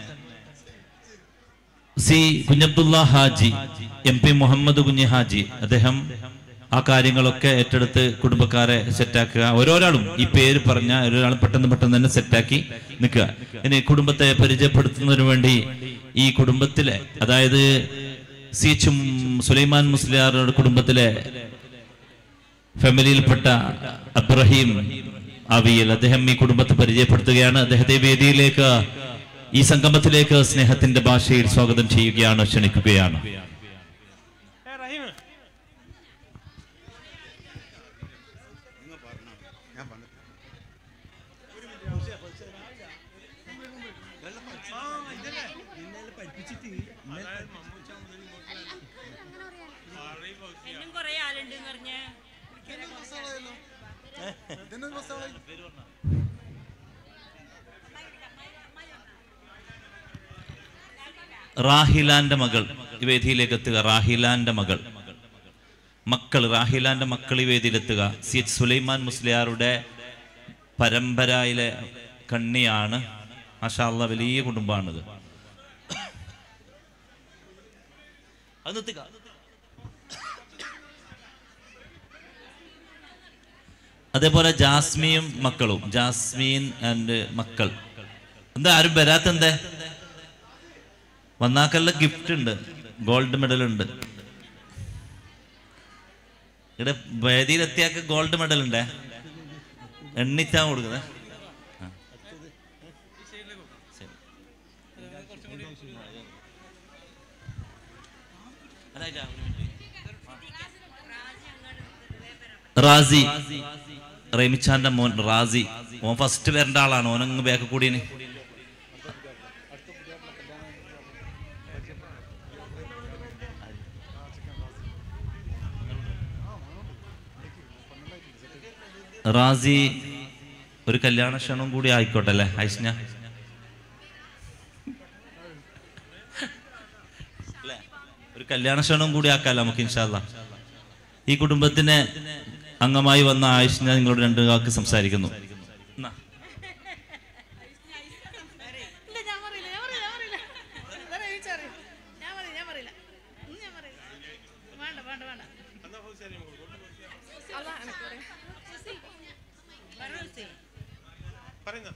C Kunhabdulla Haji M P Muhammad Kunhi Haji അദ്ദേഹം ആ കാര്യങ്ങളൊക്കെ ഏറ്റെടുത്ത് കുടുംബക്കാരെ സെറ്റാക്കുക ഓരോരാളും ഈ പേര് പറഞ്ഞ ഓരോരാളും പെട്ടെന്ന് പെട്ടെന്ന് തന്നെ സെറ്റാക്കി നിൽക്കുക ഇനി കുടുംബത്തെ പരിചയപ്പെടുത്തുന്നതിന് വേണ്ടി ഈ കുടുംബത്തിലെ അതായത് സി എച്ച് സുലൈമാൻ മുസ്ലിയാറുടെ കുടുംബത്തിലെ ഫാമിലിയിൽപ്പെട്ട അബ്രഹീം അവിയൽ അദ്ദേഹം ഈ കുടുംബത്തെ പരിചയപ്പെടുത്തുകയാണ് അദ്ദേഹത്തെ വേദിയിലേക്ക് ഈ സംഗമത്തിലേക്ക് സ്നേഹത്തിന്റെ ഭാഷയിൽ സ്വാഗതം ചെയ്യുകയാണ് ക്ഷണിക്കുകയാണ് ഏ റഹീം എന്നും കൊറേ ആളുണ്ട് പറഞ്ഞേ റാഹിലാന്റെ മകൾ ഈ വേദിയിലേക്ക് എത്തുക റാഹിലാന്റെ മകൾ മക്കൾ റാഹിലാന്റെ മക്കൾ ഈ വേദിയിലെത്തുക സി എച്ച് സുലൈമാൻ മുസ്ലിയാറുടെ പരമ്പരയിലെ കണ്ണിയാണ് മാഷാള്ള വലിയ കുടുംബമാണിത് അത് നിർത്തുക അതേപോലെ ജാസ്മിയും മക്കളും ജാസ്മീൻ ആൻഡ് മക്കൾ എന്താ ആരും വരാത്ത എന്തേ വന്നാക്കല്ല ഗിഫ്റ്റ് ഉണ്ട് ഗോൾഡ് മെഡൽ ഉണ്ട് ഇവിടെ വേദിയിലെത്തിയാക്ക് ഗോൾഡ് മെഡൽ ഉണ്ടേ എണ്ണിച്ചാ കൊടുക്കുന്നത് ആ. ശരി. അല്ല, ഇല്ല, ഒരു മിനിറ്റ്. റാസി റെമിച്ചാന്റെ മോൻ റാസി ഓൻ ഫസ്റ്റ് വരേണ്ട ആളാണ് ഓനങ്ങ് ബാക്ക് കൂടിയന് റാസി ഒരു കല്യാണ ക്ഷണം കൂടി ആയിക്കോട്ടെ അല്ലേ ഐഷ്ന അല്ലേ? ഒരു കല്യാണ ക്ഷണം കൂടി ആക്കാല്ലോ നമുക്ക് ഇൻഷാല്ല ഈ കുടുംബത്തിന് അംഗമായി വന്ന ആയിഷ്ന നിങ്ങളോട് രണ്ടു വാക്ക് സംസാരിക്കുന്നു എന്നാ. ഇല്ല ഞാൻ പറയില്ല ഞാൻ പറയില്ല ഞാൻ പറയില്ല വേറെ ചോദിച്ചറിയും ഞാൻ പറയില്ല ഞാൻ പറയില്ല ഒന്നും ഞാൻ പറയില്ല വേണ്ട വേണ്ട വേണ്ട അതാ എനക്ക് പറയാം. പറഞ്ഞോ ഉസ്സേ. പറയുന്ന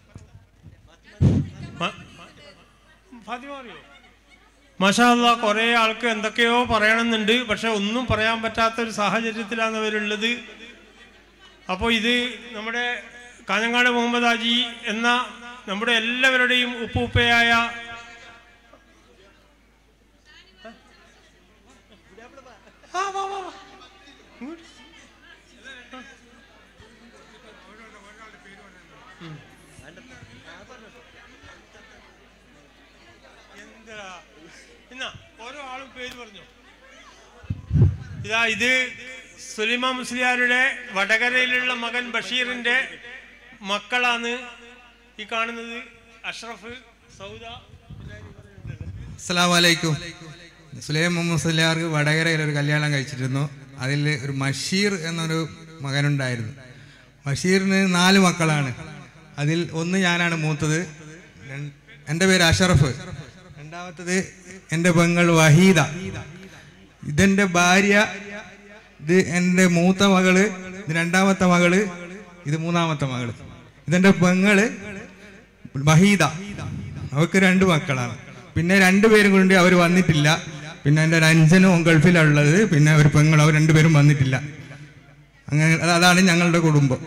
ഫാത്തിമ അറിയോ മഷാല്ല കുറെ ആൾക്ക് എന്തൊക്കെയോ പറയണമെന്നുണ്ട് പക്ഷെ ഒന്നും പറയാൻ പറ്റാത്ത ഒരു സാഹചര്യത്തിലാണ് അവരുള്ളത് അപ്പോൾ ഇത് നമ്മുടെ കാഞ്ഞങ്ങാട് മുഹമ്മദ് ഹാജി എന്ന നമ്മുടെ എല്ലാവരുടെയും ഉപ്പുപ്പയായ ആ, വാ, വാ, വാ. ഇങ്ങോട്ട്. എന്താ എന്നാ ഓരോ ആളും പേര് പറഞ്ഞു ഇതാ ഇത് സുലിമ മുസ്ലിയാരുടെ വടകരയിലുള്ള മകൻ ബഷീറിന്റെ മക്കളാണ് ഈ കാണുന്നത് അഷ്റഫ് സൗദ അസ്സാം വലൈക്കും സുലൈം മുഹമ്മദ് സുല്ലാർക്ക് വടകരയിൽ ഒരു കല്യാണം കഴിച്ചിരുന്നു അതിൽ ഒരു മഷീർ എന്നൊരു മകനുണ്ടായിരുന്നു ബഷീറിന് നാല് മക്കളാണ് അതിൽ ഒന്ന് ഞാനാണ് മൂത്തത് രൺ- എൻ്റെ പേര് അഷറഫ് രണ്ടാമത്തത് എൻ്റെ പെങ്ങൾ വഹീദ ഇതെൻ്റെ ഭാര്യ ഇത് എൻ്റെ മൂത്ത മകള് ഇത് രണ്ടാമത്തെ മകള് ഇത് മൂന്നാമത്തെ മകള് ഇതെൻ്റെ പെങ്ങള് വഹീദ അവർക്ക് രണ്ട് മക്കളാണ് പിന്നെ രണ്ടുപേരും കൊണ്ട് അവർ വന്നിട്ടില്ല പിന്നെ എൻ്റെ ഒരു അഞ്ചനും ഗൾഫിലുള്ളത് പിന്നെ ഒരു പെങ്ങൾ അവർ രണ്ടുപേരും വന്നിട്ടില്ല അങ്ങനെ അതാണ് ഞങ്ങളുടെ കുടുംബം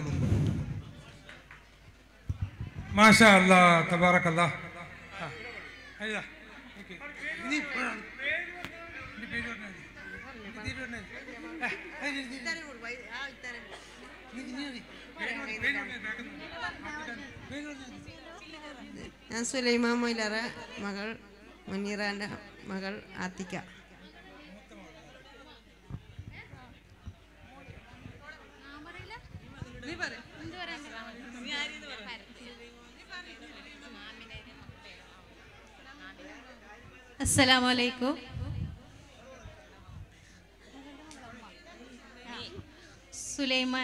മാഷാ അല്ലാ തബാറക്കല്ലാ ആ, അയ്യാ, ഓക്കേ. ഇനി ഇനി പേര് പറഞ്ഞാ മതി. ഇനി പേര് പറഞ്ഞാ മതി. ആ, ആ, ഇനി- ഇനി- ഇനി- ഇനി മതി. പേര് പറഞ്ഞാ- പേര് പറഞ്ഞാ ബാക്കിൽ നിന്ന്. പേര് പറഞ്ഞാ മതി. ഞാൻ സുലൈമാൻ മൊയിലറ മകൾ മുനീറാൻ്റെ മകൾ ആത്തിക്ക അസ്സലാമു അലൈക്കും സുലൈമാൻ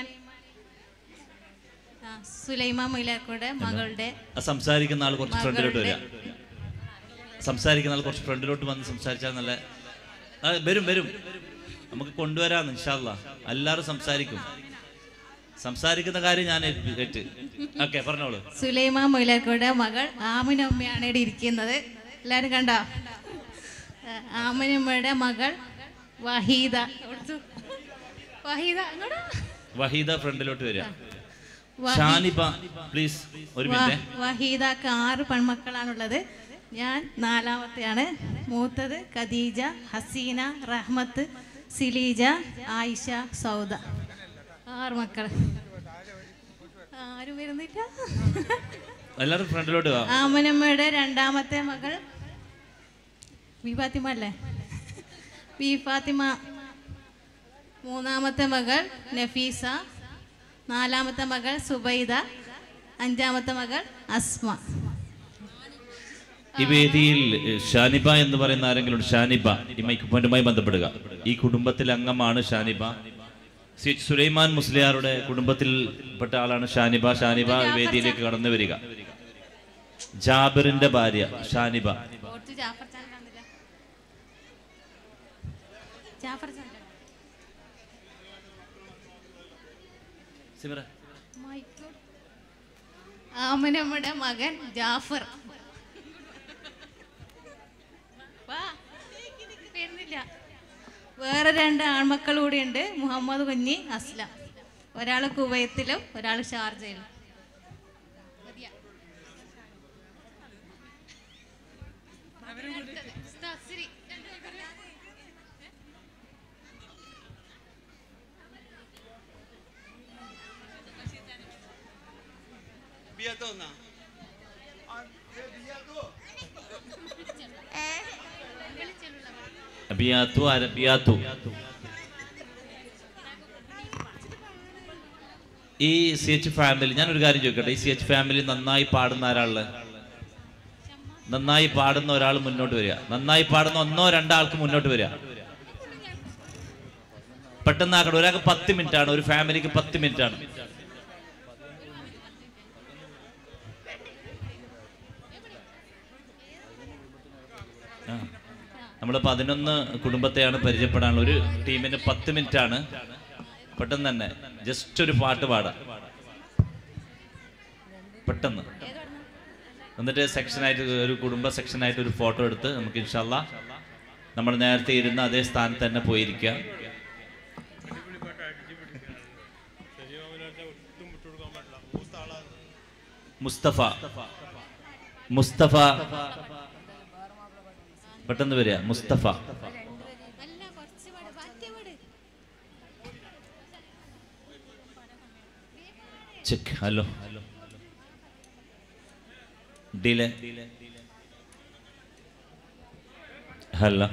ആ, സുലൈമാൻ മൊയിലാക്കോടെ മകളുടെ ആ സംസാരിക്കുന്ന ആൾ കുറച്ച് ഫ്രണ്ടിലോട്ട് വരിക സംസാരിക്കുന്ന ആൾ കുറച്ച് ഫ്രണ്ടിലോട്ട് വന്ന് സംസാരിച്ചാൽ നല്ല ആ, വരും വരും നമുക്ക് കൊണ്ടുവരാന്ന് ഇൻഷാല്ല എല്ലാവരും സംസാരിക്കും സംസാരിക്കുന്ന കാര്യം ഞാൻ ഏറ്റ് ഏറ്റ് ഓക്കെ പറഞ്ഞോളൂ സുലൈമാൻ മൊയിലാക്കോടെ മകൾ ആമിനമ്മയാണ് ഇവിടെ ഇരിക്കുന്നത് എല്ലാവരും കണ്ടോ ആ, ആമിനമ്മയുടെ മകൾ വഹീദ കൊടുത്തു. വഹീദ അങ്ങോട്ട് വഹീദ ഫ്രണ്ടിലോട്ട് വരിക വഹീ- ഷാനിബ പ്ലീസ് ഒരു വ- മിനിറ്റ് വഹീദക്ക് ആറ് പെൺമക്കളാണുള്ളത് ഞാൻ നാലാമത്തെയാണ് മൂത്തത് ഖദീജ ഹസീന റഹ്മത്ത് സിലീജ ആയിഷ സൗദ ആറ് മക്കൾ ആരും വരുന്നില്ല എല്ലാവരും ഫ്രണ്ടിലോട്ട് വാ ആമനമ്മയുടെ രണ്ടാമത്തെ മകൾ വി ഫാത്തിമ അല്ലേ വി ഫാത്തിമ മൂന്നാമത്തെ മകൾ നഫീസ നാലാമത്തെ മകൾ സുബൈദ അഞ്ചാമത്തെ മകൾ അസ്മ ഈ വേദിയിൽ ഏഹ്, ഷാനിബ എന്ന് പറയുന്ന ആരെങ്കിലും ഉണ്ട്? ഷാനിബ ഈ മൈക്കുപോയിന്റുമായി ബന്ധപ്പെടുക ഈ കുടുംബത്തിലെ അംഗമാണ് ഷാനിബ സി എച്ച് സുലൈമാൻ മുസ്ലിയാരുടെ കുടുംബത്തിൽപ്പെട്ട ആളാണ് ഷാനിബ ഷാനിബ വേദിയിലേക്ക് കടന്നു വരിക ജാബിറിന്റെ ഭാര്യ ഷാനിബ ഓർത്ത് ജാഫർ ചാൻ കണ്ടില്ല ജാഫർ ചാൻ സിമറ ആമനമ്മയുടെ മകൻ ജാഫർ വാ, വരുന്നില്ല വേറെ രണ്ട് ആൺമക്കൾ കൂടിയുണ്ട് മുഹമ്മദ് കുഞ്ഞി അസ്ലം ഒരാൾ കുവൈത്തിലും ഒരാൾ ഷാർജയിലും മതിയാ? തസ്രി. അബിയാത്തു അരബിയാത്തു ഈ സി എച്ച് ഫാമിലി ഞാൻ ഒരു കാര്യം ചോദിക്കട്ടെ ഈ സി എച്ച് ഫാമിലി നന്നായി പാടുന്ന ആരാളുള്ളത് നന്നായി പാടുന്ന ഒരാൾ മുന്നോട്ട് വരിക നന്നായി പാടുന്ന ഒന്നോ രണ്ടോ ആൾക്ക് മുന്നോട്ട് വരിക പെട്ടെന്ന് ആക്കട്ടെ ഒരാൾക്ക് പത്ത് മിനിറ്റ് ആണ് ഒരു ഫാമിലിക്ക് പത്ത് മിനിറ്റ് ആണ് നമ്മൾ പതിനൊന്ന് കുടുംബത്തെയാണ് പരിചയപ്പെടാനുള്ള ഒരു ടീമിന് പത്ത് മിനിറ്റ് ആണ് പെട്ടെന്ന് തന്നെ ജസ്റ്റ് ഒരു പാട്ട് പാടാം പെട്ടെന്ന് എന്നിട്ട് സെക്ഷനായിട്ട് ഒരു കുടുംബ സെക്ഷനായിട്ട് ഒരു ഫോട്ടോ എടുത്ത് നമുക്ക് ഇൻഷാല്ല നമ്മൾ നേരത്തെ ഇരുന്ന അതേ സ്ഥാനത്ത് തന്നെ പോയിരിക്കുക മുസ്തഫ മുസ്തഫ പെട്ടെന്ന് വരിക മുസ്തഫ ചെക്ക് ഹലോ ഡിലെ ഹലോ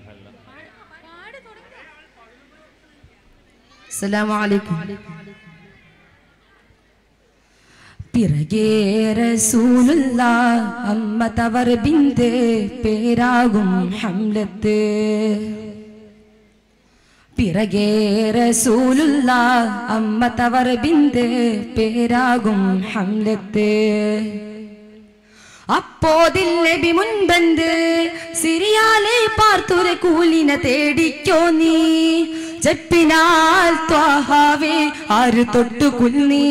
അസ്സലാമു അലൈക്കും പിറകേ റസൂലുള്ള അമ്മ തവർ ബിന്ത് പേരാകും ഹംലത്ത് പിറകേ റസൂലുള്ള അമ്മ തവർ ബിന്ത് പേരാകും ഹംലത്ത് അപ്പോതിൽ നബി മുൻപന്ത് സിറിയാലെ പാർത്തുര കൂലിന തേടിക്കോ നീ ചെപ്പിനാൽ ത്വാഹാവേ ആര് തൊട്ടു കുൽനീ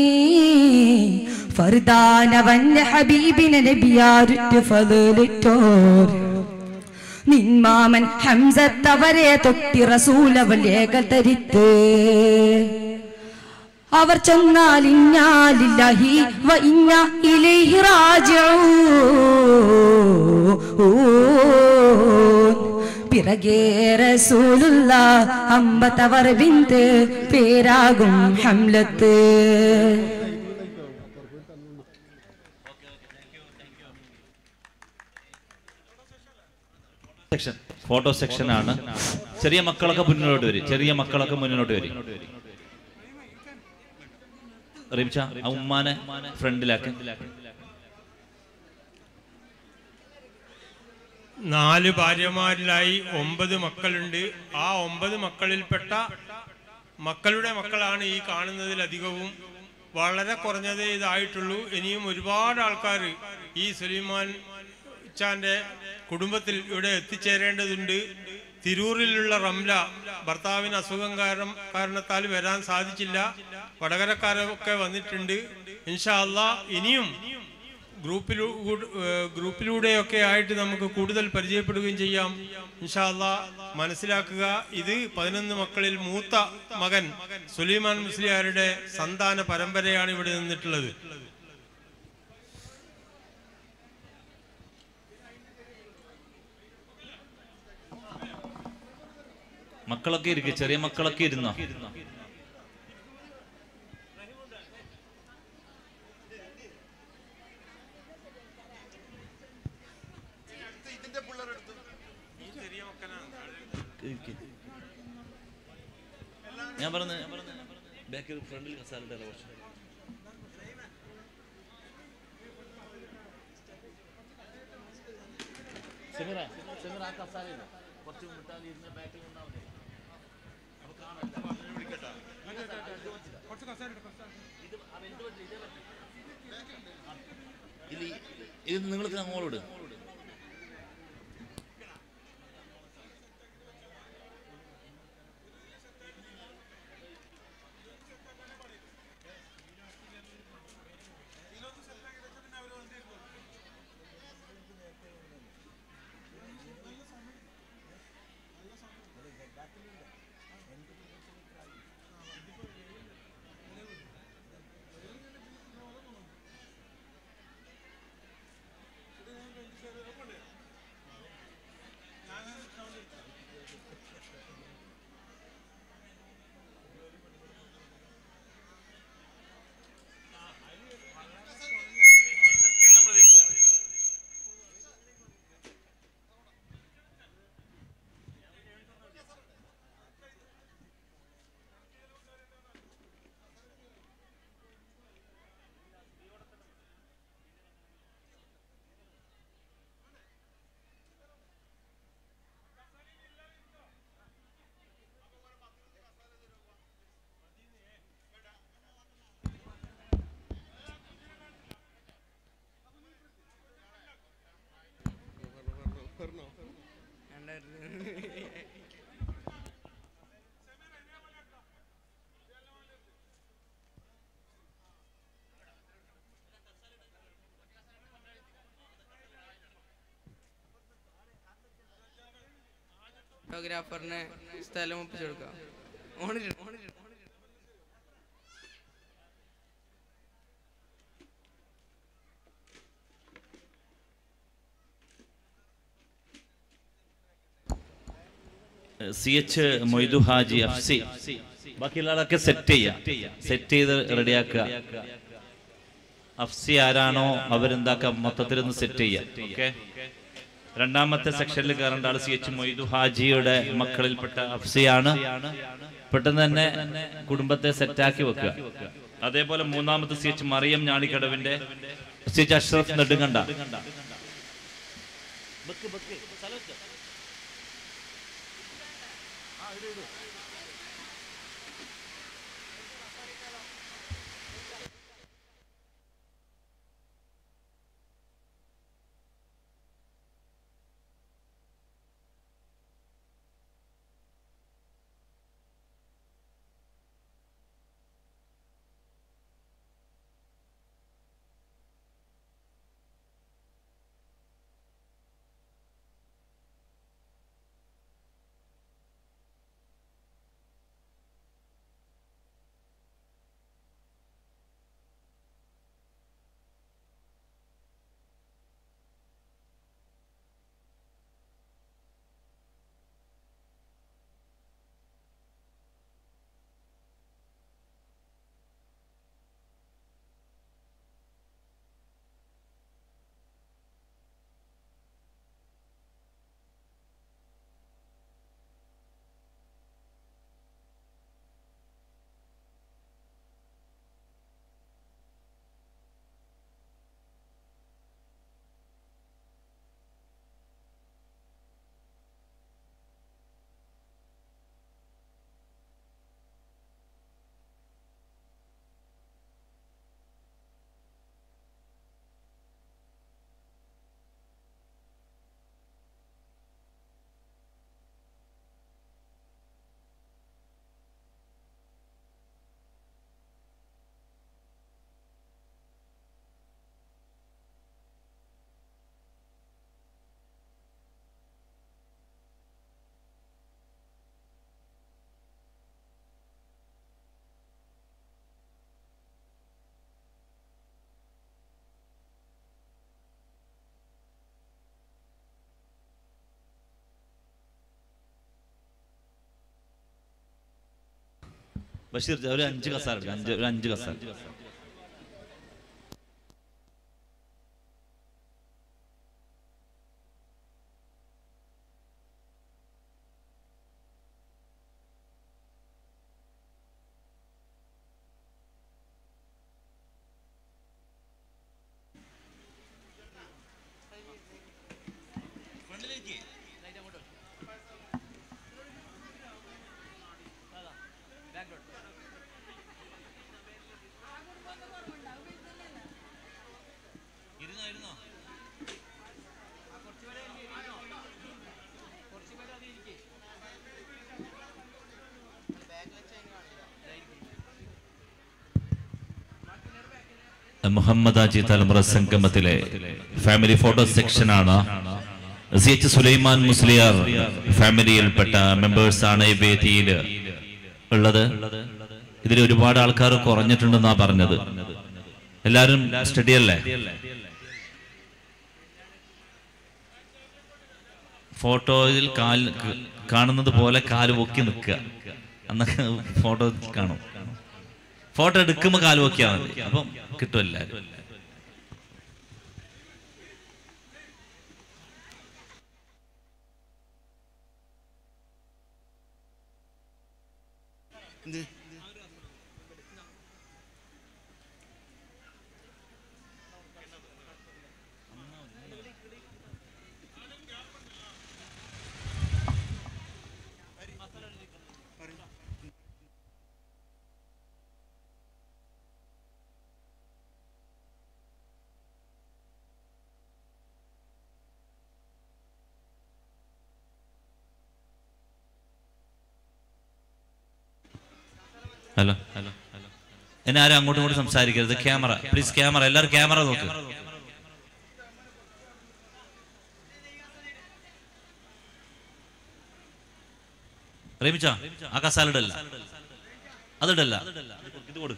ഫർദാനവന്റെ ഹബീബിനെ നബിയാരുറ്റ് ഫതിലിട്ടോർ നിന്മാമൻ ഹംസത്തവരെ തൊട്ടി റസൂലവൽ ഏകതരിത്ത് അവർ ചെന്നാൽ ഇന്നാലില്ലാഹി വ ഇന്ന ഇലൈഹി റാജിഊൻ പിറകേ റസൂലുള്ള അമ്പത്തവർ ബിന്ത് പേരാകും ഹംലത്ത് സെക്ഷൻ ഫോട്ടോ സെക്ഷൻ ആണ് ചെറിയ മക്കളൊക്കെ മുന്നോട്ട് വരും ചെറിയ മക്കളൊക്കെ മുന്നോട്ട് വരും റിംഷ ആ ഉമ്മാനെ ഫ്രണ്ടിലാക്കി നാല് ഭാര്യമാരിലായി ഒമ്പത് മക്കളുണ്ട് ആ ഒമ്പത് മക്കളിൽപ്പെട്ട മക്കളുടെ മക്കളാണ് ഈ കാണുന്നതിലധികവും വളരെ കുറഞ്ഞതേ ഇതായിട്ടുള്ളൂ ഇനിയും ഒരുപാട് ആൾക്കാർ ഈ സുലൈമാൻ ഇച്ചാന്റെ കുടുംബത്തിൽ ഇവിടെ എത്തിച്ചേരേണ്ടതുണ്ട് തിരൂരിലുള്ള റംല ഭർത്താവിന് അസുഖം കാരണം കാരണത്താൽ വരാൻ സാധിച്ചില്ല വടകരക്കാരൊക്കെ വന്നിട്ടുണ്ട് ഇൻഷാ അല്ലാ ഇനിയും ഗ്രൂപ്പിലൂ ഏഹ് ഗ്രൂപ്പിലൂടെയൊക്കെ ആയിട്ട് നമുക്ക് കൂടുതൽ പരിചയപ്പെടുകയും ചെയ്യാം ഇൻഷാല്ല മനസ്സിലാക്കുക ഇത് പതിനൊന്ന് മക്കളിൽ മൂത്ത മകൻ സുലൈമാൻ മുസ്ലിയാരുടെ സന്താന പരമ്പരയാണ് ഇവിടെ നിന്നിട്ടുള്ളത് മക്കളൊക്കെ ഇരിക്കും ചെറിയ മക്കളൊക്കെ ഇരുന്നോ ഞാൻ പറഞ്ഞ ബാക്കിൽ ഫ്രണ്ടിൽ കസാലിട്ടല്ല കുറച്ച് സെമിറ സെമിറ ആ കസാലയില്ല കുറച്ച് മുട്ടാൽ ഇരുന്ന് ബാക്കിൽ നിന്നാൽ മതി ഇത് ഇത് നിങ്ങൾക്ക് അങ്ങോട്ട് ഫോട്ടോഗ്രാഫറിന് സ്ഥലം ഒപ്പിച്ചു കൊടുക്കാം ഓണിട്ട് ഓണിട്ട് C H Moidu Haji F C ബാക്കിയുള്ളതൊക്കെ സെറ്റ് ചെയ്യാം സെറ്റ് ചെയ്ത് റെഡിയാക്കുക അഫ്സി ആരാണോ അവരെന്താക്കാം മൊത്തത്തിൽ ഒന്ന് സെറ്റ് ചെയ്യാം ഓക്കെ രണ്ടാമത്തെ സെക്ഷനിൽ കയറേണ്ട ആൾ സി എച്ച് മൊയ്തു ഹാജിയുടെ മക്കളിൽപ്പെട്ട അഫ്സിയാണ് പെട്ടെന്ന് തന്നെ കുടുംബത്തെ സെറ്റാക്കി വെക്കുക അതേപോലെ മൂന്നാമത്തെ സി എച്ച് മറിയം ഞാണിക്കടവിന്റെ സി എച്ച് അഷ്റഫ് നെടുങ്കണ്ട ബഷീർ ഒരു അഞ്ച് കസാര എടുക്ക്. അഞ്ച് ഒരു അഞ്ച് കസാര മുഹമ്മദ് അജി തലമുറ സംഗമത്തിലെ ഫാമിലി ഫോട്ടോ സെക്ഷനാണ് സി എച്ച് സുലൈമാൻ മുസ്ലിയാർ ഫാമിലിയിൽപ്പെട്ട മെമ്പേഴ്സ് ആണ് ഈ വേദിയിൽ ഉള്ളത് ഇതിൽ ഒരുപാട് ആൾക്കാർ കുറഞ്ഞിട്ടുണ്ടെന്നാ പറഞ്ഞത് എല്ലാരും സ്റ്റഡി അല്ലേ ഫോട്ടോയിൽ കാൽ കാണുന്നത് പോലെ കാല് പൊക്കി നിൽക്കുക അന്നൊക്കെ ഫോട്ടോ കാണും ഫോട്ടോ എടുക്കുമ്പോൾ കാല് പൊക്കിയാൽ മതി അപ്പം കിട്ടും എല്ലാവരും എന്ത് ഹലോ ഹലോ എന്നെ ആരും അങ്ങോട്ടും ഇങ്ങോട്ടും സംസാരിക്കരുത് ക്യാമറ പ്ലീസ് ക്യാമറ എല്ലാവരും ക്യാമറ നോക്ക് പ്രേമിച്ച ആ കസാല ഇടല്ല അതിടല്ല ഇത് കൊടുക്ക്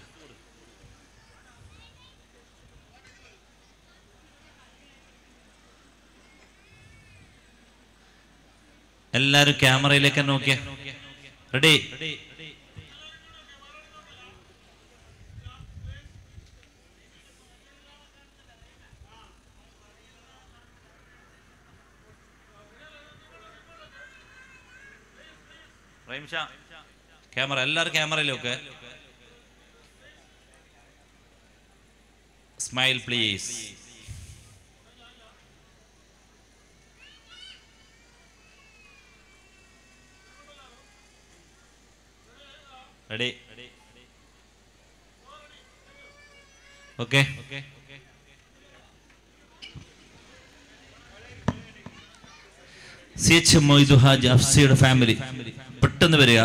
എല്ലാരും ക്യാമറയിലേക്ക് നോക്കിയ റെഡി റഹീം ഷാ ക്യാമറ എല്ലാവരും ക്യാമറയിലൊക്കെ smile please ready okay C H Moidu Haj അഫ്സിയുടെ ഫാമിലി പെട്ടെന്ന് വരിക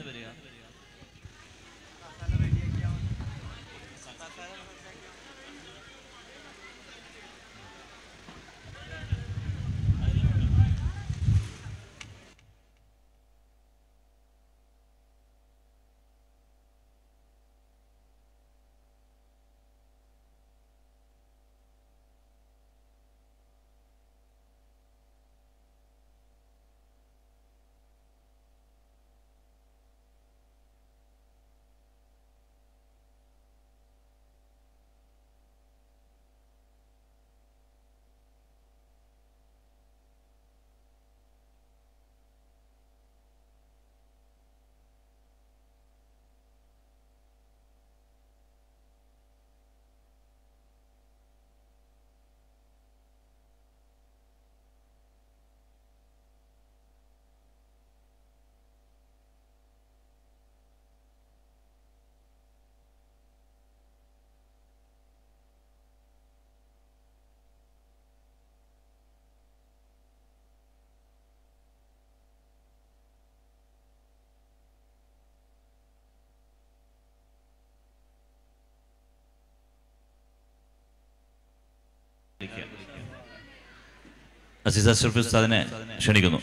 അസീസ് അഷ്റഫ് ഉസ്താദിനെ ക്ഷണിക്കുന്നു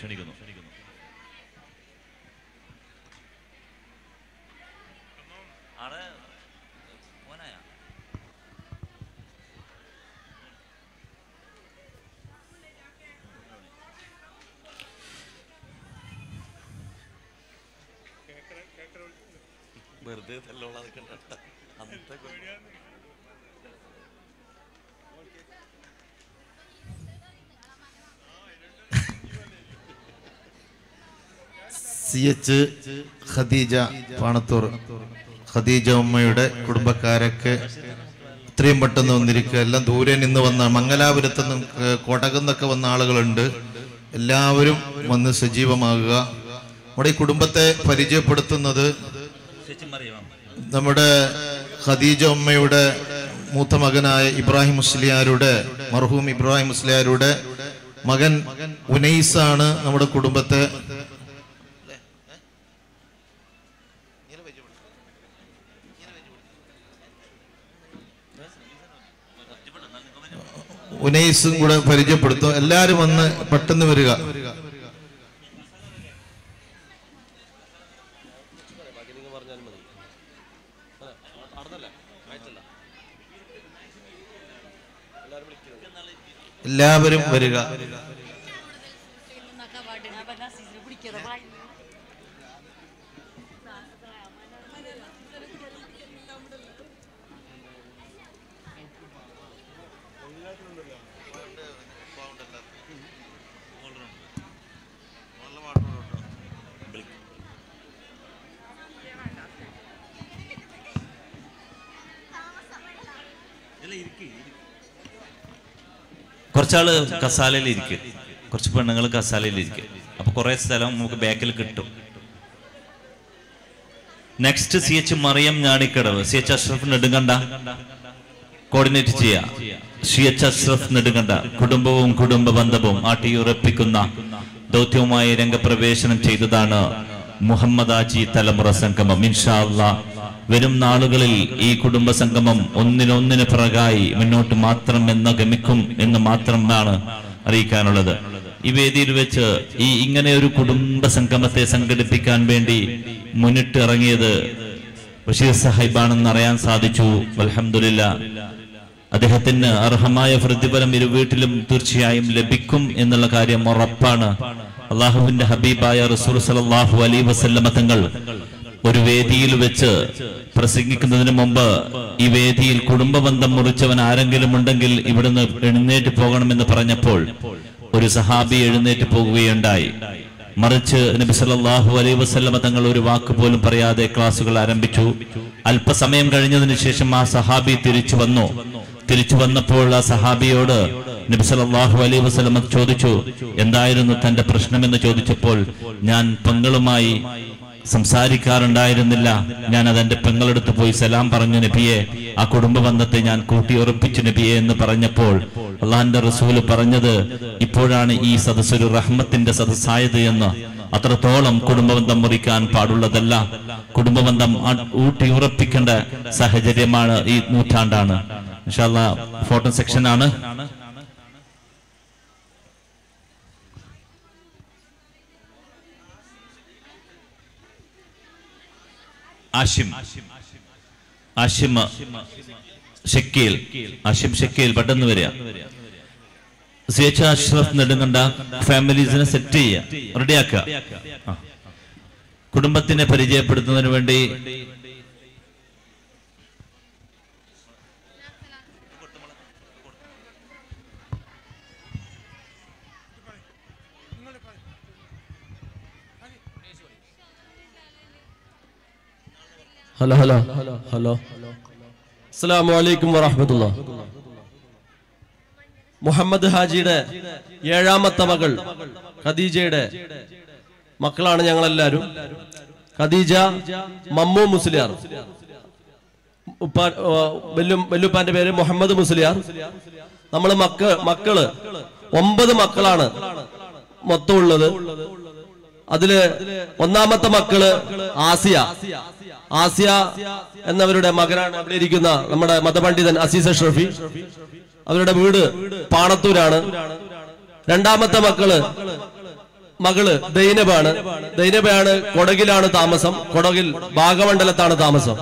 വെറുതെ തല്ലോളാതെ കണ്ട അന്നത്തെ സി എച്ച് ഖദീജ പാണത്തൂർ ഖദീജ ഉമ്മയുടെ കുടുംബക്കാരൊക്കെ ഇത്രയും പെട്ടെന്ന് വന്നിരിക്കുക എല്ലാം ദൂരെ നിന്ന് വന്ന മംഗലാപുരത്ത് നിന്നും ഏഹ്, കൊടകിൽ നിന്നൊക്കെ വന്ന ആളുകളുണ്ട് എല്ലാവരും വന്ന് സജീവമാകുക നമ്മുടെ ഈ കുടുംബത്തെ പരിചയപ്പെടുത്തുന്നത് നമ്മുടെ ഖദീജ ഉമ്മയുടെ മൂത്ത മകനായ ഇബ്രാഹിം മുസ്ലിയാരുടെ മർഹൂം ഇബ്രാഹിം മുസ്ലിയാരുടെ മകൻ ഉനൈസാണ് നമ്മുടെ കുടുംബത്തെ ഉനൈസും കൂടെ പരിചയപ്പെടുത്തും എല്ലാരും വന്ന് പെട്ടെന്ന് വരിക എല്ലാവരും വരിക കുറച്ചാള് കസാലയിൽ ഇരിക്കും കുറച്ച് പെണ്ണുങ്ങൾ കസാലയിൽ ഇരിക്കും അപ്പൊ കുറെ സ്ഥലം നമുക്ക് ബാക്കിൽ കിട്ടും next C H Mariyam Njanikkadavu C H Ashraf Nedunkanda coordinate ചെയ്യാം സി എച്ച് അഷ്റഫ് നെടുങ്കണ്ട കുടുംബവും കുടുംബ ബന്ധവും ആട്ടിയുറപ്പിക്കുന്ന ദൗത്യവുമായി രംഗപ്രവേശനം ചെയ്തതാണ് മുഹമ്മദ് ആജി തലമുറ സംഗമം ഇൻഷാ അല്ലാ വരും നാളുകളിൽ ഈ കുടുംബ സംഗമം ഒന്നിനൊന്നിന് പിറകായി മുന്നോട്ട് മാത്രം എന്ന് ഗമിക്കും എന്ന് മാത്രമാണ് അറിയിക്കാനുള്ളത് ഈ വേദിയിൽ വെച്ച് ഈ ഇങ്ങനെ ഒരു കുടുംബ സംഗമത്തെ സംഘടിപ്പിക്കാൻ വേണ്ടി മുന്നിട്ട് ഇറങ്ങിയത് ബഷീർ സാഹിബാണെന്ന് അറിയാൻ സാധിച്ചു അൽഹംദുലില്ല അദ്ദേഹത്തിന് അർഹമായ പ്രതിഫലം ഇരു വീട്ടിലും തീർച്ചയായും ലഭിക്കും എന്നുള്ള കാര്യം ഉറപ്പാണ് അള്ളാഹുവിന്റെ ഹബീബായ റസൂൽ സലല്ലാഹു അലൈ വസല്ലമ തങ്ങൾ ഒരു വേദിയിൽ വെച്ച് പ്രസംഗിക്കുന്നതിന് മുമ്പ് ഈ വേദിയിൽ കുടുംബ ബന്ധം മുറിച്ചവൻ ആരെങ്കിലും ഉണ്ടെങ്കിൽ ഇവിടുന്ന് എഴുന്നേറ്റ് പോകണമെന്ന് പറഞ്ഞപ്പോൾ ഒരു സഹാബി എഴുന്നേറ്റ് പോകുകയുണ്ടായി മറിച്ച് നബി സല്ലല്ലാഹു അലൈഹി വസല്ലമ തങ്ങൾ ഒരു വാക്ക് പോലും പറയാതെ ക്ലാസുകൾ ആരംഭിച്ചു അല്പസമയം കഴിഞ്ഞതിന് ശേഷം ആ സഹാബി തിരിച്ചു വന്നു തിരിച്ചു വന്നപ്പോൾ ആ സഹാബിയോട് നബി സല്ലല്ലാഹു അലൈഹി വസല്ലമ ചോദിച്ചു എന്തായിരുന്നു തന്റെ പ്രശ്നമെന്ന് ചോദിച്ചപ്പോൾ ഞാൻ പെങ്ങളുമായി സംസാരിക്കാറുണ്ടായിരുന്നില്ല ഞാൻ അതെന്റെ പെങ്ങളെടുത്ത് പോയി സലാം പറഞ്ഞു നബിയെ ആ കുടുംബ ബന്ധത്തെ ഞാൻ കൂട്ടിയുറപ്പിച്ചു നബിയെ എന്ന് പറഞ്ഞപ്പോൾ അള്ളാഹിന്റെ റസൂല് പറഞ്ഞത് ഇപ്പോഴാണ് ഈ സദസ്സൊരു റഹ്മത്തിന്റെ സദസ്സായത് എന്ന് അത്രത്തോളം കുടുംബബന്ധം മുറിക്കാൻ പാടുള്ളതല്ല കുടുംബബന്ധം ആ- ഊട്ടിയുറപ്പിക്കേണ്ട സാഹചര്യമാണ് ഈ നൂറ്റാണ്ടാണ് ഇൻഷാല്ല ഫോട്ടോ സെക്ഷൻ ആണ് ആഷിം ആഷിം ഷക്കീൽ ആഷിം ഷക്കീൽ പെട്ടെന്ന് വരിക സി എച്ച് അഷ്റഫ് നെടുങ്കണ്ട ഫാമിലീസിനെ സെറ്റ് ചെയ്യുക റെഡിയാക്കുക ആ. കുടുംബത്തിനെ പരിചയപ്പെടുത്തുന്നതിന് വേണ്ടി ഹലോ ഹലോ ഹലോ അസ്സലാമു അലൈക്കും വറഹ്മത്തുള്ളാ മുഹമ്മദ് ഹാജിയുടെ ഏഴാമത്തെ മകൾ ഖദീജയുടെ മക്കളാണ് ഞങ്ങളെല്ലാവരും ഖദീജ മമ്മു മുസ്ലിയാർ ഉപ്പാ വെല്ലു വെല്ലുപ്പാന്റെ പേര് മുഹമ്മദ് മുസ്ലിയാർ നമ്മൾ മക്ക മക്കള് ഒമ്പത് മക്കളാണ് മൊത്തം ഉള്ളത് അതില് ഒന്നാമത്തെ മക്കള് ആസിയ ആസിയ എന്നവരുടെ മകനാണ് അവിടെ ഇരിക്കുന്ന നമ്മുടെ മതപണ്ഡിതൻ അസീസ് അഷ്റഫി അവരുടെ വീട് പാണത്തൂരാണ് രണ്ടാമത്തെ മക്കള് മകള് ദൈനബാണ് ദൈനബയാണ് കൊടകിലാണ് താമസം കൊടകിൽ ഭാഗമണ്ഡലത്താണ് താമസം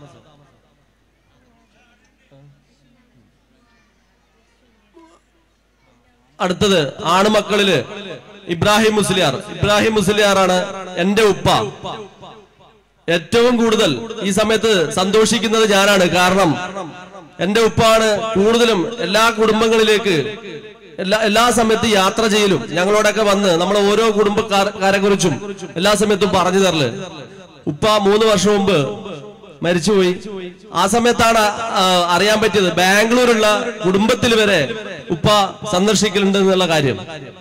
അടുത്തത് ആണുമക്കളില് ഇബ്രാഹിം മുസ്ലിയാർ ഇബ്രാഹിം മുസ്ലിയാറാണ് എന്റെ ഉപ്പ ഏറ്റവും കൂടുതൽ ഈ സമയത്ത് സന്തോഷിക്കുന്നത് ഞാനാണ് കാരണം എന്റെ ഉപ്പാണ് കൂടുതലും എല്ലാ കുടുംബങ്ങളിലേക്ക് എല്ലാ എല്ലാ സമയത്തും യാത്ര ചെയ്യലും ഞങ്ങളോടൊക്കെ വന്ന് നമ്മളെ ഓരോ കുടുംബക്കാരെ കുറിച്ചും എല്ലാ സമയത്തും പറഞ്ഞു തരല് ഉപ്പ മൂന്ന് വർഷം മുമ്പ് മരിച്ചുപോയി ആ സമയത്താണ് ആ, അറിയാൻ പറ്റിയത് ബാംഗ്ലൂരുള്ള കുടുംബത്തിൽ വരെ ഉപ്പ സന്ദർശിക്കലുണ്ട് എന്നുള്ള കാര്യം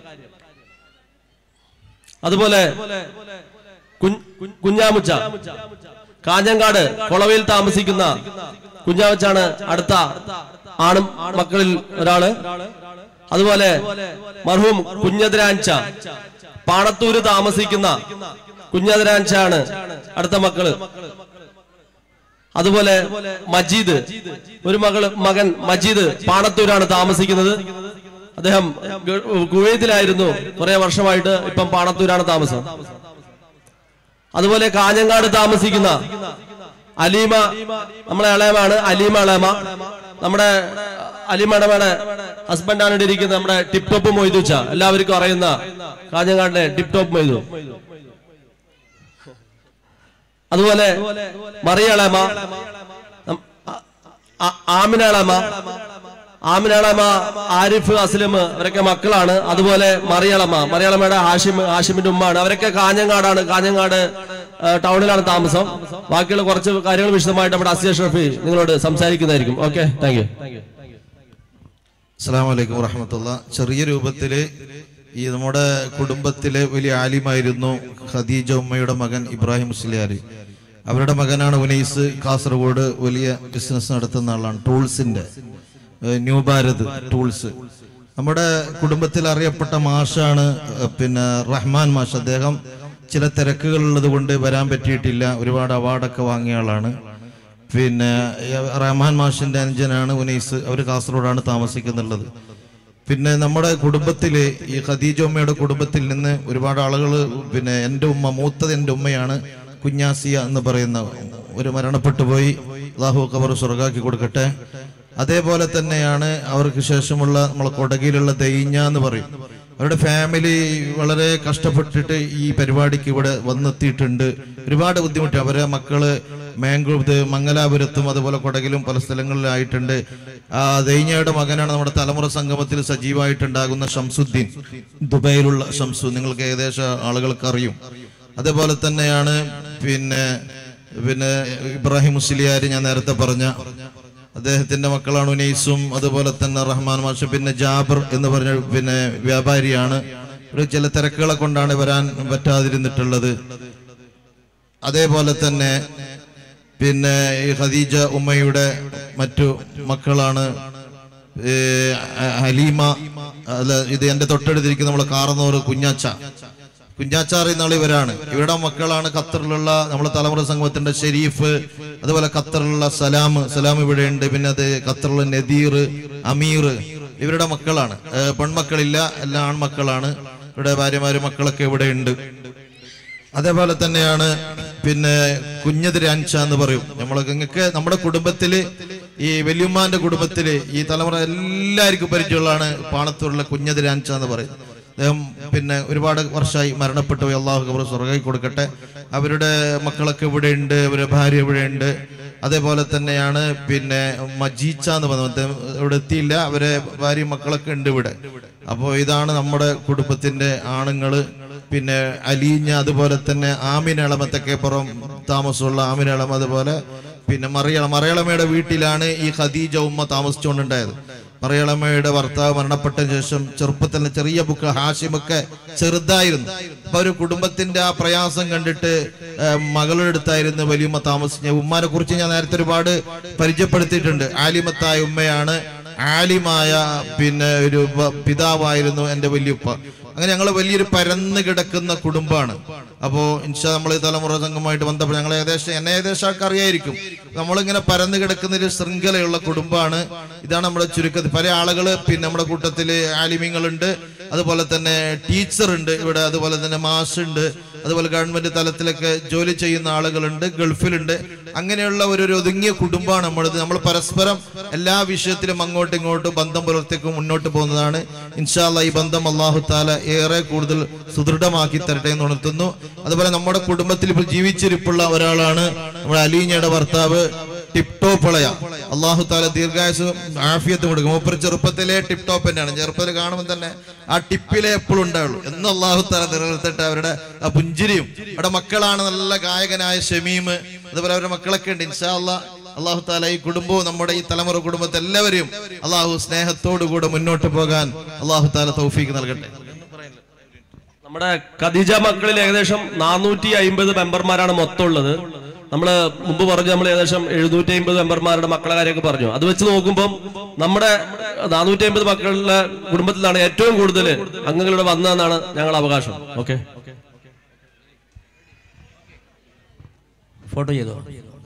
അതുപോലെ കുഞ്ഞ്- കുഞ്ഞാമുച്ച കാഞ്ഞങ്ങാട് കൊളവയിൽ താമസിക്കുന്ന കുഞ്ഞാമുച്ചാണ് അടുത്ത ആണും മക്കളിൽ ഒരാള് അതുപോലെ മർഹൂം കുഞ്ഞതിരാഞ്ച പാണത്തൂര് താമസിക്കുന്ന കുഞ്ഞതിരാഞ്ചാണ് അടുത്ത മക്കള് അതുപോലെ മജീദ് ഒരു മകള് മകൻ മജീദ് പാണത്തൂരാണ് താമസിക്കുന്നത് അദ്ദേഹം ഗ- കുവൈത്തിലായിരുന്നു കുറെ വർഷമായിട്ട് ഇപ്പം പാണത്തൂരാണ് താമസം അതുപോലെ കാഞ്ഞങ്ങാട് താമസിക്കുന്ന അലീമ നമ്മളെ ഇളയമാണ് അലീമ ഇളയമ നമ്മുടെ അലീമ ഇളമയുടെ ഹസ്ബൻഡാണ് ഇവിടെ ഇരിക്കുന്നത് നമ്മുടെ ടിപ് ടോപ്പ് മൊയ്തുച്ച എല്ലാവർക്കും അറിയുന്ന കാഞ്ഞങ്ങാടിലെ ടിപ് ടോപ്പ് മൊയ്തു അതുപോലെ മറിയളമ ആമിനളമ ആമിനളമ ആരിഫ് അസ്ലം അവരൊക്കെ മക്കളാണ് അതുപോലെ മറിയളമ മറിയളമയുടെ ഹാഷിം ഹാഷിമിന്റെ ഉമ്മാണ് അവരൊക്കെ കാഞ്ഞങ്ങാടാണ് കാഞ്ഞങ്ങാട് ആ, ടൗണിലാണ് താമസം ബാക്കിയുള്ള കുറച്ച് കാര്യങ്ങൾ വിശദമായിട്ട് നമ്മുടെ അസിയ ഷറഫി നിങ്ങളോട് സംസാരിക്കുന്നതായിരിക്കും ഓക്കെ താങ്ക് യു അസ്സാം വലൈക്കും വറഹമത്തുള്ള ചെറിയ രൂപത്തില് ഈ നമ്മുടെ കുടുംബത്തിലെ വലിയ ആലിമായിരുന്നു ഖദീജ ഉമ്മയുടെ മകൻ ഇബ്രാഹിം മുസ്ലിയാർ അവരുടെ മകനാണ് ഉനൈസ് കാസർഗോഡ് വലിയ ബിസിനസ് നടത്തുന്ന ആളാണ് ടൂൾസിന്റെ ഏഹ് ന്യൂ ഭാരത് ടൂൾസ് നമ്മുടെ കുടുംബത്തിൽ അറിയപ്പെട്ട മാഷാണ് ഏഹ് പിന്നെ റഹ്മാൻ മാഷ് അദ്ദേഹം ചില തിരക്കുകളുള്ളത് കൊണ്ട് വരാൻ പറ്റിയിട്ടില്ല ഒരുപാട് അവാർഡൊക്കെ വാങ്ങിയ ആളാണ് പിന്നെ ഏഹ് റഹ്മാൻ മാഷിന്റെ അനുജനാണ് ഉനൈസ് അവർ കാസർഗോഡാണ് താമസിക്കുന്നുള്ളത് പിന്നെ നമ്മുടെ കുടുംബത്തില് ഈ ഖദീജ ഉമ്മയുടെ കുടുംബത്തിൽ നിന്ന് ഒരുപാട് ആളുകൾ പിന്നെ എൻ്റെ ഉമ്മ മൂത്തത് എൻ്റെ ഉമ്മയാണ് കുഞ്ഞാസിയ എന്ന് പറയുന്ന ഒരു മരണപ്പെട്ടു പോയി അള്ളാഹു കബർ സ്വർഗാക്കി കൊടുക്കട്ടെ അതേപോലെ തന്നെയാണ് അവർക്ക് ശേഷമുള്ള നമ്മളെ കൊടകിയിലുള്ള ദൈഞ്ഞ എന്ന് പറയും അവരുടെ ഫാമിലി വളരെ കഷ്ടപ്പെട്ടിട്ട് ഈ പരിപാടിക്ക് ഇവിടെ വന്നെത്തിയിട്ടുണ്ട് ഒരുപാട് ബുദ്ധിമുട്ട് അവരെ മക്കള് മാംഗ്ലൂർ ഇത് മംഗലാപുരത്തും അതുപോലെ കൊടകിലും പല സ്ഥലങ്ങളിലായിട്ടുണ്ട് ആ ദൈഞ്ഞയുടെ മകനാണ് നമ്മുടെ തലമുറ സംഗമത്തിൽ സജീവമായിട്ടുണ്ടാകുന്ന ഷംസുദ്ദീൻ ദുബൈയിലുള്ള ഷംസു നിങ്ങൾക്ക് ഏകദേശം ആളുകൾക്ക് അറിയും അതേപോലെ തന്നെയാണ് പിന്നെ പിന്നെ ഇബ്രാഹിം മുസ്ലിയാർ ഞാൻ നേരത്തെ പറഞ്ഞ അദ്ദേഹത്തിന്റെ മക്കളാണ് ഉനൈസും അതുപോലെ തന്നെ റഹ്മാൻ മാഷ് പിന്നെ ജാബർ എന്ന് പറഞ്ഞ പിന്നെ വ്യാപാരിയാണ് ഒരു ചില തിരക്കുകളെ കൊണ്ടാണ് വരാൻ പറ്റാതിരുന്നിട്ടുള്ളത് അതേപോലെ തന്നെ പിന്നെ ഈ ഖദീജ ഉമ്മയുടെ മറ്റു മക്കളാണ് ഏ, ഹലീമ അല്ല ഇത് എന്റെ തൊട്ടടുത്തിരിക്കുന്ന നമ്മളെ കാർന്നൂർ കുഞ്ഞാച്ച കുഞ്ഞാച്ച അറിയുന്ന ആൾ ഇവരാണ് ഇവരുടെ മക്കളാണ് ഖത്തറിലുള്ള നമ്മളെ തലമുറ സംഘത്തിന്റെ ഷെരീഫ് അതുപോലെ ഖത്തറിലുള്ള സലാം സലാം ഇവിടെ ഉണ്ട് പിന്നെ അത് ഖത്തറിലുള്ള നദീർ അമീർ ഇവരുടെ മക്കളാണ് ഏ, പെൺമക്കളില്ല എല്ലാ ആൺമക്കളാണ് ഇവിടെ ഭാര്യമാരും മക്കളൊക്കെ ഇവിടെ ഉണ്ട് അതേപോലെ തന്നെയാണ് പിന്നെ കുഞ്ഞതിരി അഞ്ച എന്ന് പറയും നമ്മളെ നിങ്ങൾക്ക് നമ്മുടെ കുടുംബത്തില് ഈ വല്യമ്മാന്റെ കുടുംബത്തില് ഈ തലമുറ എല്ലാവർക്കും പരിചയമുള്ളതാണ് പാണത്തൂരിലെ കുഞ്ഞതിരി അഞ്ച എന്ന് പറയും അദ്ദേഹം പിന്നെ ഒരുപാട് വർഷമായി മരണപ്പെട്ടു പോയി അള്ളാഹു ഖബർ സ്വർഗായി കൊടുക്കട്ടെ അവരുടെ മക്കളൊക്കെ ഇവിടെ ഉണ്ട് അവരുടെ ഭാര്യ ഇവിടെ ഉണ്ട് അതേപോലെ തന്നെയാണ് പിന്നെ മജീച്ച എന്ന് പറഞ്ഞത് അദ്ദേഹം ഇവിടെ എത്തിയില്ല അവരെ ഭാര്യ മക്കളൊക്കെ ഉണ്ട് ഇവിടെ അപ്പോൾ ഇതാണ് നമ്മുടെ കുടുംബത്തിന്റെ ആണുങ്ങള് പിന്നെ അലീഞ്ഞ അതുപോലെ തന്നെ ആമിനളമത്തൊക്കെപ്പുറം താമസമുള്ള ആമിനളം അതുപോലെ പിന്നെ മറിയള മറിയളമയുടെ വീട്ടിലാണ് ഈ ഖദീജ ഉമ്മ താമസിച്ചുകൊണ്ടുണ്ടായത് മറിയളമയുടെ ഭർത്താവ് മരണപ്പെട്ടതിന് ശേഷം ചെറുപ്പത്തിൽ തന്നെ ചെറിയ ബുക്ക് ഹാഷിമൊക്കെ ചെറുതായിരുന്നു അപ്പൊ ഒരു കുടുംബത്തിന്റെ ആ പ്രയാസം കണ്ടിട്ട് ഏഹ്, മകളുടെ അടുത്തായിരുന്നു വലിയമ്മ താമസിച്ച ഉമ്മാനെ കുറിച്ച് ഞാൻ നേരത്തെ ഒരുപാട് പരിചയപ്പെടുത്തിയിട്ടുണ്ട് ആലിമത്തായ ഉമ്മയാണ് ആലിമായ പിന്നെ ഒരു വ- പിതാവായിരുന്നു എൻ്റെ വലിയുപ്പ അങ്ങനെ ഞങ്ങൾ വലിയൊരു പരന്ന് കിടക്കുന്ന കുടുംബമാണ് അപ്പോ ഇൻഷാ നമ്മൾ ഈ തലമുറ സംഘമായിട്ട് ബന്ധപ്പെട്ട് ഞങ്ങൾ ഏകദേശം എന്നെ ഏകദേശം ആൾക്ക് അറിയായിരിക്കും നമ്മളിങ്ങനെ പരന്ന് കിടക്കുന്ന ഒരു ശൃംഖലയുള്ള കുടുംബമാണ് ഇതാണ് നമ്മുടെ ചുരുക്കത്തിൽ പല ആളുകൾ പിന്നെ നമ്മുടെ കൂട്ടത്തിൽ ആലിമ്യങ്ങളുണ്ട് അതുപോലെ തന്നെ ടീച്ചർ ഉണ്ട് ഇവിടെ അതുപോലെ തന്നെ മാഷ് ഉണ്ട് അതുപോലെ ഗവൺമെന്റ് തലത്തിലൊക്കെ ജോലി ചെയ്യുന്ന ആളുകളുണ്ട് ഗൾഫിലുണ്ട് അങ്ങനെയുള്ള ഒരു ഒരു ഒതുങ്ങിയ കുടുംബമാണ് നമ്മളത് നമ്മൾ പരസ്പരം എല്ലാ വിഷയത്തിലും അങ്ങോട്ടും ഇങ്ങോട്ടും ബന്ധം പുലർത്തിക്കും മുന്നോട്ട് പോകുന്നതാണ് ഇൻഷാല്ല ഈ ബന്ധം അള്ളാഹു താല ഏറെ കൂടുതൽ സുദൃഢമാക്കി തരട്ടെ എന്ന് ഉണർത്തുന്നു അതുപോലെ നമ്മുടെ കുടുംബത്തിൽ ഇപ്പോൾ ജീവിച്ചിരിപ്പുള്ള ഒരാളാണ് നമ്മുടെ അലീഞ്ഞയുടെ ഭർത്താവ് ടിപ്ടോ പൊളയ അള്ളാഹു താല ദീർഘായുസും ആഫിയത്തും കൊടുക്കും മൂപ്പർ ചെറുപ്പത്തിലെ ടിപ് ടോപ്പ് തന്നെയാണ് ചെറുപ്പത്തിൽ കാണുമ്പോൾ തന്നെ ആ ടിപ്പിലെ എപ്പോഴും ഉണ്ടാവുള്ളൂ എന്ന് അള്ളാഹു താല നിലനിർത്തിട്ട് അവരുടെ ആ പുഞ്ചിരിയും അവിടെ മക്കളാണ് നല്ല ഗായകനായ ഷമീം അതുപോലെ അവരുടെ മക്കളൊക്കെ ഉണ്ട് ഇൻഷാ അള്ളാഹ് അള്ളാഹു താല ഈ കുടുംബവും നമ്മുടെ ഈ തലമുറ കുടുംബത്തെ എല്ലാവരെയും അള്ളാഹു സ്നേഹത്തോടുകൂടെ മുന്നോട്ട് പോകാൻ അള്ളാഹു താല തൗഫീക്ക് നൽകട്ടെ നമ്മുടെ ഖദീജ മക്കളിൽ ഏകദേശം നാനൂറ്റി അമ്പത് മെമ്പർമാരാണ് മൊത്തം ഉള്ളത് നമ്മള് മുമ്പ് പറഞ്ഞു നമ്മൾ ഏകദേശം എഴുന്നൂറ്റി അമ്പത് മെമ്പർമാരുടെ മക്കളെ കാര്യമൊക്കെ പറഞ്ഞു അത് വെച്ച് നോക്കുമ്പോൾ നമ്മുടെ നാനൂറ്റി അമ്പത് മക്കളുടെ കുടുംബത്തിലാണ് ഏറ്റവും കൂടുതൽ അംഗങ്ങളുടെ വന്നതെന്നാണ് ഞങ്ങളുടെ അവകാശം ഓക്കെ ഫോട്ടോ ചെയ്തോ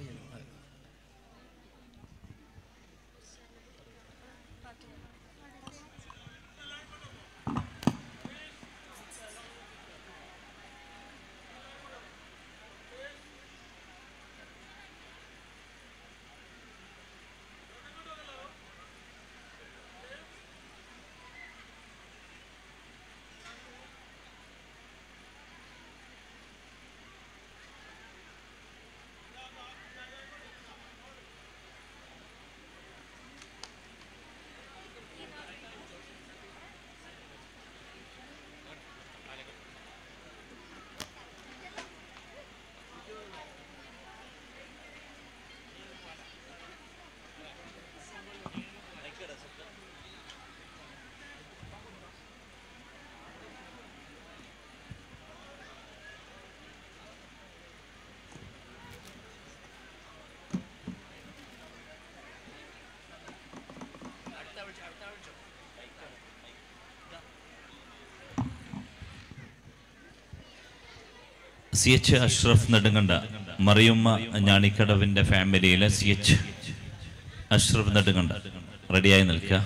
സി എച്ച് അഷ്റഫ് നെടുങ്കണ്ട മറിയുമ്മ ഞാണിക്കടവിന്റെ ഫാമിലിയിലെ സി എച്ച് അഷ്റഫ് നെടുങ്കണ്ട റെഡിയായി നിൽക്കുക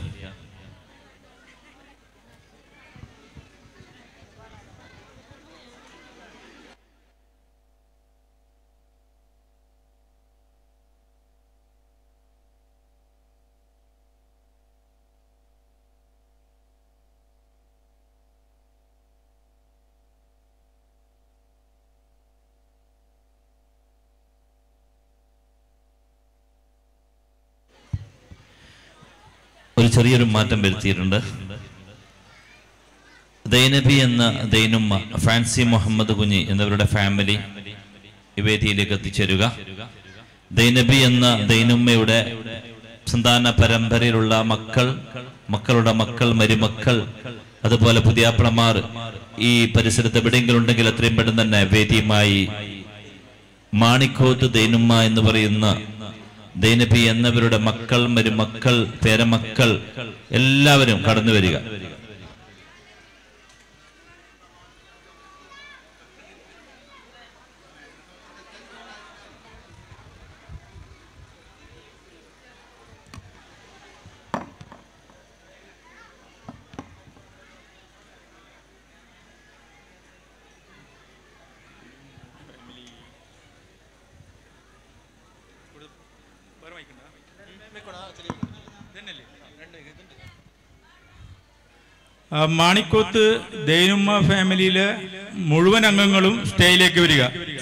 ഒരു ചെറിയൊരു മാറ്റം വരുത്തിയിട്ടുണ്ട് ദൈനബി എന്ന ദൈനുമ്മ ഫാൻസി മുഹമ്മദ് കുഞ്ഞി എന്നിവരുടെ ഫാമിലി ഈ വേദിയിലേക്ക് എത്തിച്ചേരുക ദൈനബി എന്ന ദൈനുമ്മയുടെ സന്താന പരമ്പരയിലുള്ള മക്കൾ മക്കളുടെ മക്കൾ മരുമക്കൾ അതുപോലെ പുതിയാപ്പിളമാർ ഈ പരിസരത്ത് എവിടെയെങ്കിലും ഉണ്ടെങ്കിൽ എത്രയും പെട്ടെന്ന് തന്നെ വേദിയുമായി മാണിക്കോത്ത് ദൈനുമ്മ എന്ന് പറയുന്ന ദൈനബി എന്നവരുടെ മക്കൾ മരുമക്കൾ പേരമക്കൾ എല്ലാവരും കടന്നു വരിക ആ, മാണിക്കോത്ത് ദൈനുമ്മ ഫാമിലിയിലെ മുഴുവൻ അംഗങ്ങളും സ്റ്റേയിലേക്ക് വരിക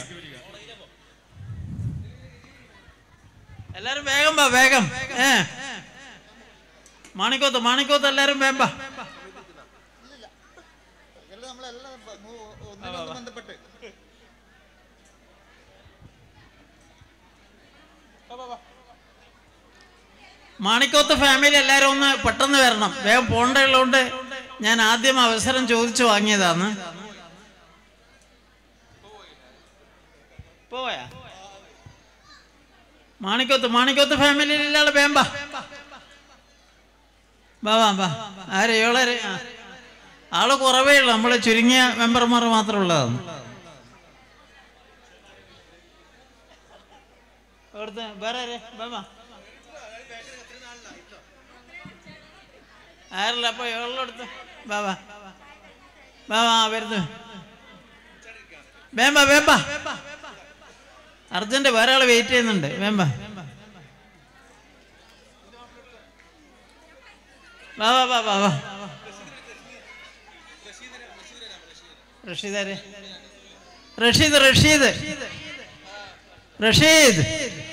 എല്ലാരും വേഗം വാ വേഗം ഏ മാണിക്കോത്ത് മാണിക്കോത്ത് എല്ലാരും വേഗം വാ മാണിക്കോത്ത് ഫാമിലി എല്ലാരും ഒന്ന് പെട്ടെന്ന് വരണം വേഗം പോണ്ടതുള്ളതുകൊണ്ട് ഞാൻ ആദ്യം അവസരം ചോദിച്ചു വാങ്ങിയതാണ് പോയാ മാണിക്കോത്ത് മാണിക്കോത്ത് ഫാമിലിയിൽ ഇല്ലാതെ വേമ്പ വാ വാ വാ ആരെ ഏളരെ ആ. ആള് കുറവേ ഉള്ളു നമ്മള് ചുരുങ്ങിയ മെമ്പർമാർ മാത്രം ഉള്ളതാണ് അവിടുത്തെ വേറെ ആരെ? വാ, വാ. ആരല്ല അപ്പൊ ഏളെടുത്ത് വാ വാ വാ വാ വരുന്നു വേമ്പ വേമ്പ അർജന്റ് വേറെ ആള് വെയിറ്റ് ചെയ്യുന്നുണ്ട് വേമ്പ വാ വാ വാ വാ വാ റഷീദ് ആരെ? റഷീദ് റഷീദ് റഷീദ്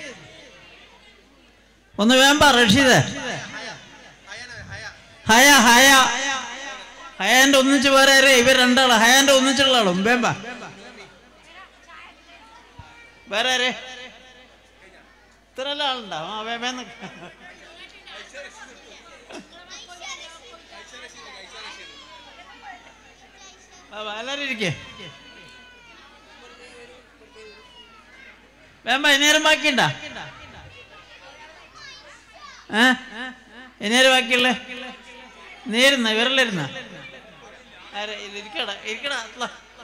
ഒന്ന് വേമ്പ റഷീദ് ഹയ ഹയ ഹയാന്റെ ഒന്നിച്ച് വേറെ ആരെ ഇവർ രണ്ടാള് ഹയാന്റെ ഒന്നിച്ചുള്ള ആളും വേമ്പ വേറെ ആരെ ഇത്ര എല്ലാം ആളുണ്ടാവും ആ വേ- വേന്ന് വാ, വാ, എല്ലാരും ഇരിക്കേ വേമ്പ ഇനേരം ബാക്കിയുണ്ടാ ഏ ഇനേരം ബാക്കിയുള്ളേ നേരുന്ന വിരലിരുന്ന ഇരിക്കട ഇരിക്കട അത്ല.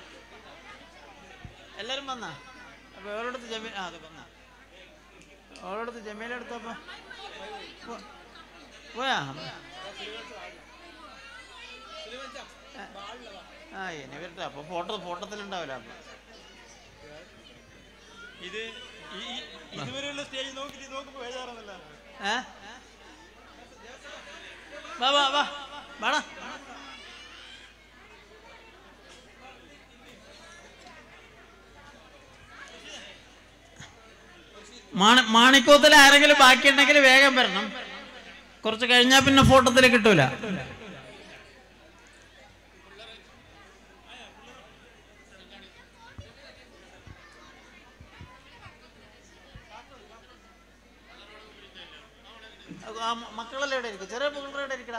എല്ലാരും വന്നാ അപ്പൊ ഓരോടത്ത് ജമീൽ ആ അത് വന്ന ഓരോടത്ത് ജമീലെടുത്തപ്പോ പോ- പോയാ ആ ഇനി വരട്ടെ അപ്പൊ ഫോട്ടോ ഫോട്ടോത്തിലുണ്ടാവില്ല അപ്പൊ ഇത് ഇതുവരെയുള്ള സ്റ്റേജ് നോക്കിട്ട് നോക്കുമ്പോ ബേജാറാണല്ല ഏ വാ വാ വാ വാടാ മാണി മാണിക്കോത്തിൽ ആരെങ്കിലും ബാക്കിയുണ്ടെങ്കിൽ വേഗം വരണം കുറച്ച് കഴിഞ്ഞാൽ പിന്നെ ഫോട്ടോത്തിൽ കിട്ടൂല അത് ആ മ- മക്കളെല്ലാം ഇവിടെ ഇരിക്കും ചെറിയ പിള്ളേർ ഇവിടെ ഇരിക്കടാ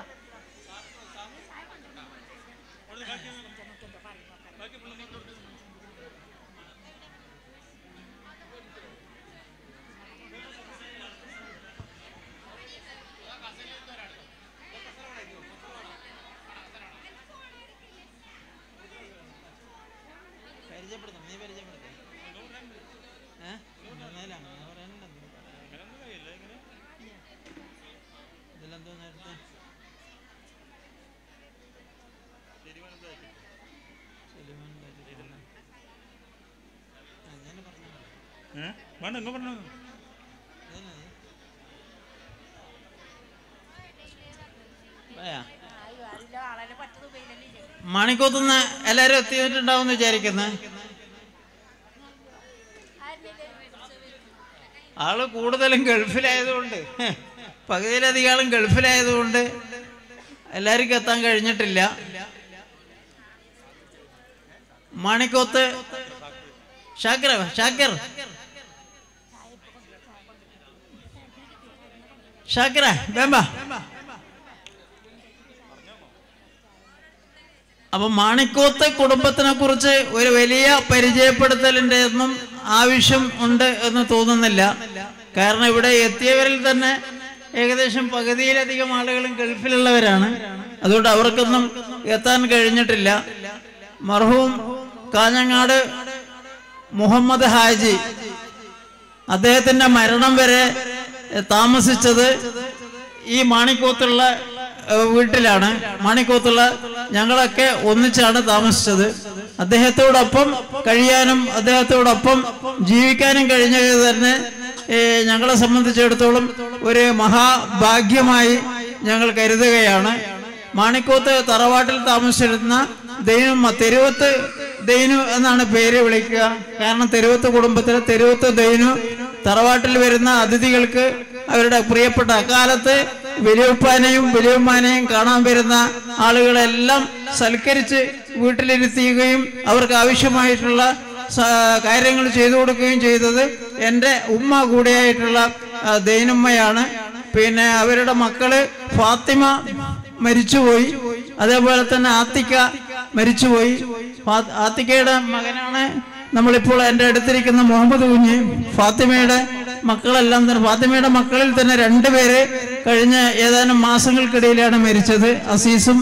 പരിചയപ്പെടുത്തും നീ പരിചയപ്പെടുത്തും ഏഹ് മേലാണ് ഞാൻ പറയാനുണ്ടെന്ന് ഇതിലെന്തോ നേരത്തെ സലിമാൻ ബാജി. ആ, ഞാൻ പറഞ്ഞു. ഏ വേണ്ട ഇങ്ങ പറഞ്ഞു ഇതന്നെ. പോയാ? മണിക്കൂത്തുനിന്ന് എല്ലാരും എത്തിയിട്ടുണ്ടാവും വിചാരിക്കുന്നത് ആള് കൂടുതലും ഗൾഫിലായതുകൊണ്ട് പകുതിയിലധികം ആളും ഗൾഫിലായതുകൊണ്ട് എല്ലാവർക്കും എത്താൻ കഴിഞ്ഞിട്ടില്ല മണിക്കോത്ത് ഷാക്കിർ ഷാക്കിർ ഷാക്കിറ വേമ്പ അപ്പൊ മാണിക്കോത്ത് കുടുംബത്തിനെ കുറിച്ച് ഒരു വലിയ പരിചയപ്പെടുത്തലിന്റെ ഒന്നും ആവശ്യം ഉണ്ട് എന്ന് തോന്നുന്നില്ല കാരണം ഇവിടെ എത്തിയവരിൽ തന്നെ ഏകദേശം പകുതിയിലധികം ആളുകളും ഗൾഫിലുള്ളവരാണ് അതുകൊണ്ട് അവർക്കൊന്നും എത്താൻ കഴിഞ്ഞിട്ടില്ല മർഹൂം കാഞ്ഞങ്ങാട് മുഹമ്മദ് ഹാജി അദ്ദേഹത്തിന്റെ മരണം വരെ താമസിച്ചത് ഈ മാണിക്കോത്തുള്ള ഏഹ്, വീട്ടിലാണ് മാണിക്കോത്തുള്ള ഞങ്ങളൊക്കെ ഒന്നിച്ചാണ് താമസിച്ചത് അദ്ദേഹത്തോടൊപ്പം കഴിയാനും അദ്ദേഹത്തോടൊപ്പം ജീവിക്കാനും കഴിഞ്ഞത് തന്നെ ഏഹ്, ഞങ്ങളെ സംബന്ധിച്ചിടത്തോളം ഒരു മഹാഭാഗ്യമായി ഞങ്ങൾ കരുതുകയാണ് മാണിക്കോത്ത് തറവാട്ടിൽ താമസിച്ചിരുന്ന ദൈവം തെരുവത്ത് ദൈനു എന്നാണ് പേര് വിളിക്കുക കാരണം തെരുവത്ത് കുടുംബത്തിലെ തെരുവത്ത് ദൈനു തറവാട്ടിൽ വരുന്ന അതിഥികൾക്ക് അവരുടെ പ്രിയപ്പെട്ട അക്കാലത്ത് വലിയുപ്പാനെയും വലിയമ്മാനെയും കാണാൻ വരുന്ന ആളുകളെല്ലാം സൽക്കരിച്ച് വീട്ടിലിരുത്തിയുകയും അവർക്ക് ആവശ്യമായിട്ടുള്ള സ- കാര്യങ്ങൾ ചെയ്തു കൊടുക്കുകയും ചെയ്തത് എൻ്റെ ഉമ്മ കൂടെയായിട്ടുള്ള ആ, ദൈനുമ്മയാണ് പിന്നെ അവരുടെ മക്കള് ഫാത്തിമ മരിച്ചുപോയി അതേപോലെ തന്നെ ആത്തിക്ക മരിച്ചുപോയി ഫാ- ആത്തിക്കയുടെ മകനാണ് നമ്മളിപ്പോൾ എൻ്റെ അടുത്തിരിക്കുന്ന മുഹമ്മദ് കുഞ്ഞ് ഫാത്തിമയുടെ മക്കളെല്ലാം തന്നെ ഫാത്തിമയുടെ മക്കളിൽ തന്നെ രണ്ടുപേര് കഴിഞ്ഞ ഏതാനും മാസങ്ങൾക്കിടയിലാണ് മരിച്ചത് അസീസും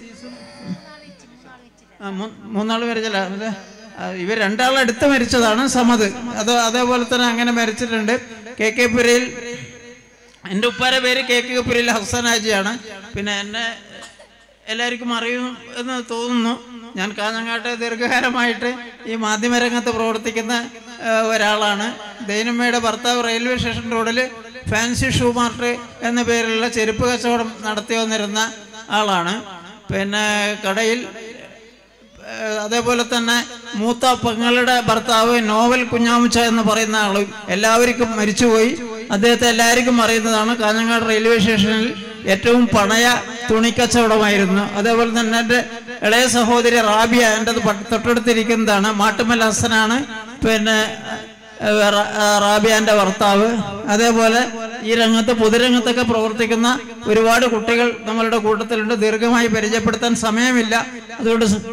ആ, മൂ- മൂന്നാള് മരിച്ചല്ല ഇത്, ആ, ഇവർ രണ്ടാളും അടുത്ത് മരിച്ചതാണ് സമത് അത് അതേപോലെ തന്നെ അങ്ങനെ മരിച്ചിട്ടുണ്ട് കെ കെ പുരയിൽ എൻ്റെ ഉപ്പാരെ പേര് കെ കെ പുരയിൽ ഹസൻ ഹാജിയാണ് പിന്നെ എന്നെ എല്ലാവർക്കും അറിയും എന്ന് തോന്നുന്നു ഞാൻ കാഞ്ഞങ്ങാട്ട് ദീർഘകാലമായിട്ട് ഈ മാധ്യമരംഗത്ത് പ്രവർത്തിക്കുന്ന ആ, ഒരാളാണ് ദൈനമ്മയുടെ ഭർത്താവ് റെയിൽവേ സ്റ്റേഷൻ റോഡിൽ ഫാൻസി ഷൂ മാർട്ട് എന്ന പേരിലുള്ള ചെരുപ്പ് കച്ചവടം നടത്തി വന്നിരുന്ന ആളാണ് പിന്നെ കടയിൽ ഏഹ് അതേപോലെ തന്നെ മൂത്ത പെങ്ങളുടെ ഭർത്താവ് നോവൽ കുഞ്ഞാമുച്ച എന്ന് പറയുന്ന ആൾ എല്ലാവർക്കും മരിച്ചുപോയി അദ്ദേഹത്തെ എല്ലാവർക്കും അറിയുന്നതാണ് കാഞ്ഞങ്ങാട് റെയിൽവേ സ്റ്റേഷനിൽ ഏറ്റവും പണയ തുണിക്കച്ചവടമായിരുന്നു അതേപോലെ തന്നെ എൻ്റെ ഇളയ സഹോദരി റാബിയ എൻ്റെ തൊട്ടടുത്തിരിക്കുന്നതാണ് മാട്ടുമൽ ഹസനാണ് പിന്നെ ഏഹ് റ- ആ റാബിയാന്റെ ഭർത്താവ് അതേപോലെ ഈ രംഗത്ത് പൊതുരംഗത്തൊക്കെ പ്രവർത്തിക്കുന്ന ഒരുപാട് കുട്ടികൾ നമ്മളുടെ കൂട്ടത്തിലുണ്ട് ദീർഘമായി പരിചയപ്പെടുത്താൻ സമയമില്ല അതുകൊണ്ട് സ-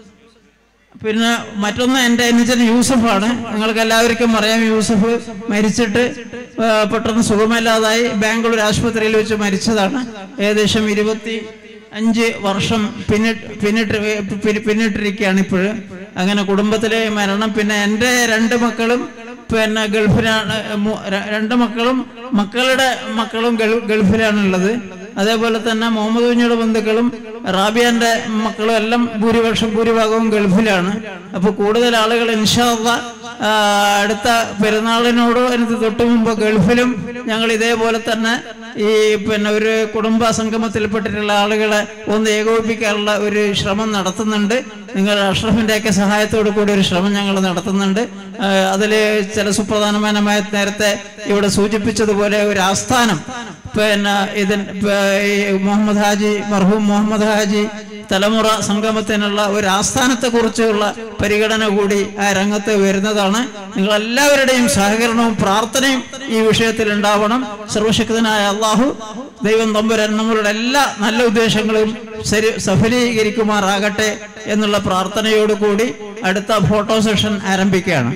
പിന്നെ മറ്റൊന്ന് എൻ്റെ അനുജൻ യൂസഫാണ് നിങ്ങൾക്ക് എല്ലാവർക്കും അറിയാം യൂസഫ് മരിച്ചിട്ട് ആ, പെട്ടെന്ന് സുഖമില്ലാതായി ബാംഗ്ലൂർ ആശുപത്രിയിൽ വെച്ച് മരിച്ചതാണ് ഏകദേശം ഇരുപത്തി അഞ്ച് വർഷം പിന്നിട്ട് പിന്നിട്ട് പിന്നി- പിന്നിട്ടിരിക്കുകയാണ് ഇപ്പോഴും അങ്ങനെ കുടുംബത്തിലെ മരണം പിന്നെ എൻ്റെ രണ്ട് മക്കളും പിന്നെ ഗൾഫിലാണ് മു- ര- രണ്ട് മക്കളും മക്കളുടെ മക്കളും ഗൾ- ഗൾഫിലാണുള്ളത് അതേപോലെ തന്നെ മുഹമ്മദ് കുഞ്ഞിയുടെ ബന്ധുക്കളും റാബിയാന്റെ മക്കളും എല്ലാം ഭൂരിപക്ഷം ഭൂരിഭാഗവും ഗൾഫിലാണ് അപ്പോൾ കൂടുതൽ ആളുകൾ ഇൻഷാല്ല അടുത്ത പെരുന്നാളിനോട് എനിക്ക് തൊട്ട് മുമ്പ് ഗൾഫിലും ഞങ്ങൾ ഇതേപോലെ തന്നെ ഈ പിന്നെ ഒരു കുടുംബ സംഗമത്തിൽപ്പെട്ടിട്ടുള്ള ആളുകളെ ഒന്ന് ഏകോപിപ്പിക്കാനുള്ള ഒരു ശ്രമം നടത്തുന്നുണ്ട് നിങ്ങൾ അഷ്റഫിൻ്റെയൊക്കെ സഹായത്തോടു കൂടി ഒരു ശ്രമം ഞങ്ങൾ നടത്തുന്നുണ്ട് അതിൽ ചില സുപ്രധാനമായ നേരത്തെ ഇവിടെ സൂചിപ്പിച്ചതുപോലെ ഒരു ആസ്ഥാനം പിന്നെ ഇതിൻ ഈ മുഹമ്മദ് ഹാജി മർഹൂം മുഹമ്മദ് ഹാജി തലമുറ സംഗമത്തിനുള്ള ഒരു ആസ്ഥാനത്തെ കുറിച്ചുള്ള പരിഗണന കൂടി ആ രംഗത്ത് വരുന്നതാണ് നിങ്ങൾ എല്ലാവരുടെയും സഹകരണവും പ്രാർത്ഥനയും ഈ വിഷയത്തിൽ ഉണ്ടാവണം സർവശക്തനായ അള്ളാഹു ദൈവം തമ്പുരാൻ നമ്മളുടെ എല്ലാ നല്ല ഉദ്ദേശങ്ങളും ശരി സഫലീകരിക്കുമാറാകട്ടെ എന്നുള്ള പ്രാർത്ഥനയോടുകൂടി അടുത്ത ഫോട്ടോ സെഷൻ ആരംഭിക്കുകയാണ്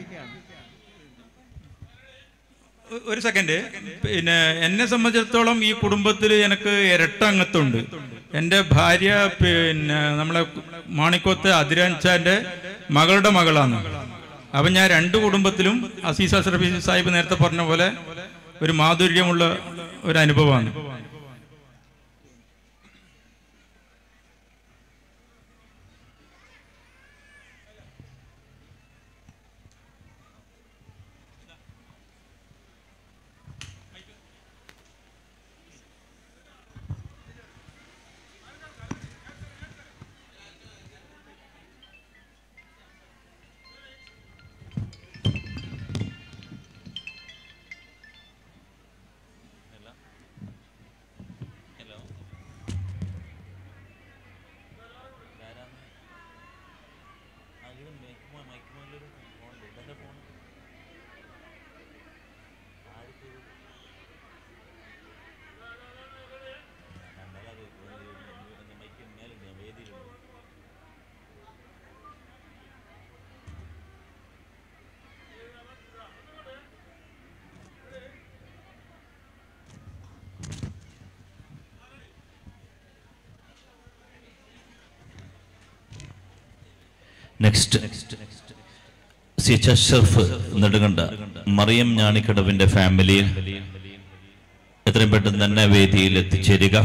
ഒരു സെക്കൻഡ് പിന്നെ എന്നെ സംബന്ധിച്ചിടത്തോളം ഈ കുടുംബത്തിൽ എനിക്ക് ഇരട്ട അംഗത്വമുണ്ട് എൻ്റെ ഭാര്യ പിന്നെ നമ്മളെ മാണിക്കോത്ത് അതിരാൻചാൻ്റെ മകളുടെ മകളാണ് അപ്പം ഞാൻ രണ്ട് കുടുംബത്തിലും അസീസ് അഷ്റഫി സാഹിബ് നേരത്തെ പറഞ്ഞ പോലെ ഒരു മാധുര്യമുള്ള ഒരു അനുഭവമാണ് next C H Ashraf Nedukanda Mariyam ഞാണിക്കടവിന്റെ ഫാമിലിയിൽ എത്രയും പെട്ടെന്ന് തന്നെ വേദിയിൽ എത്തിച്ചേരുക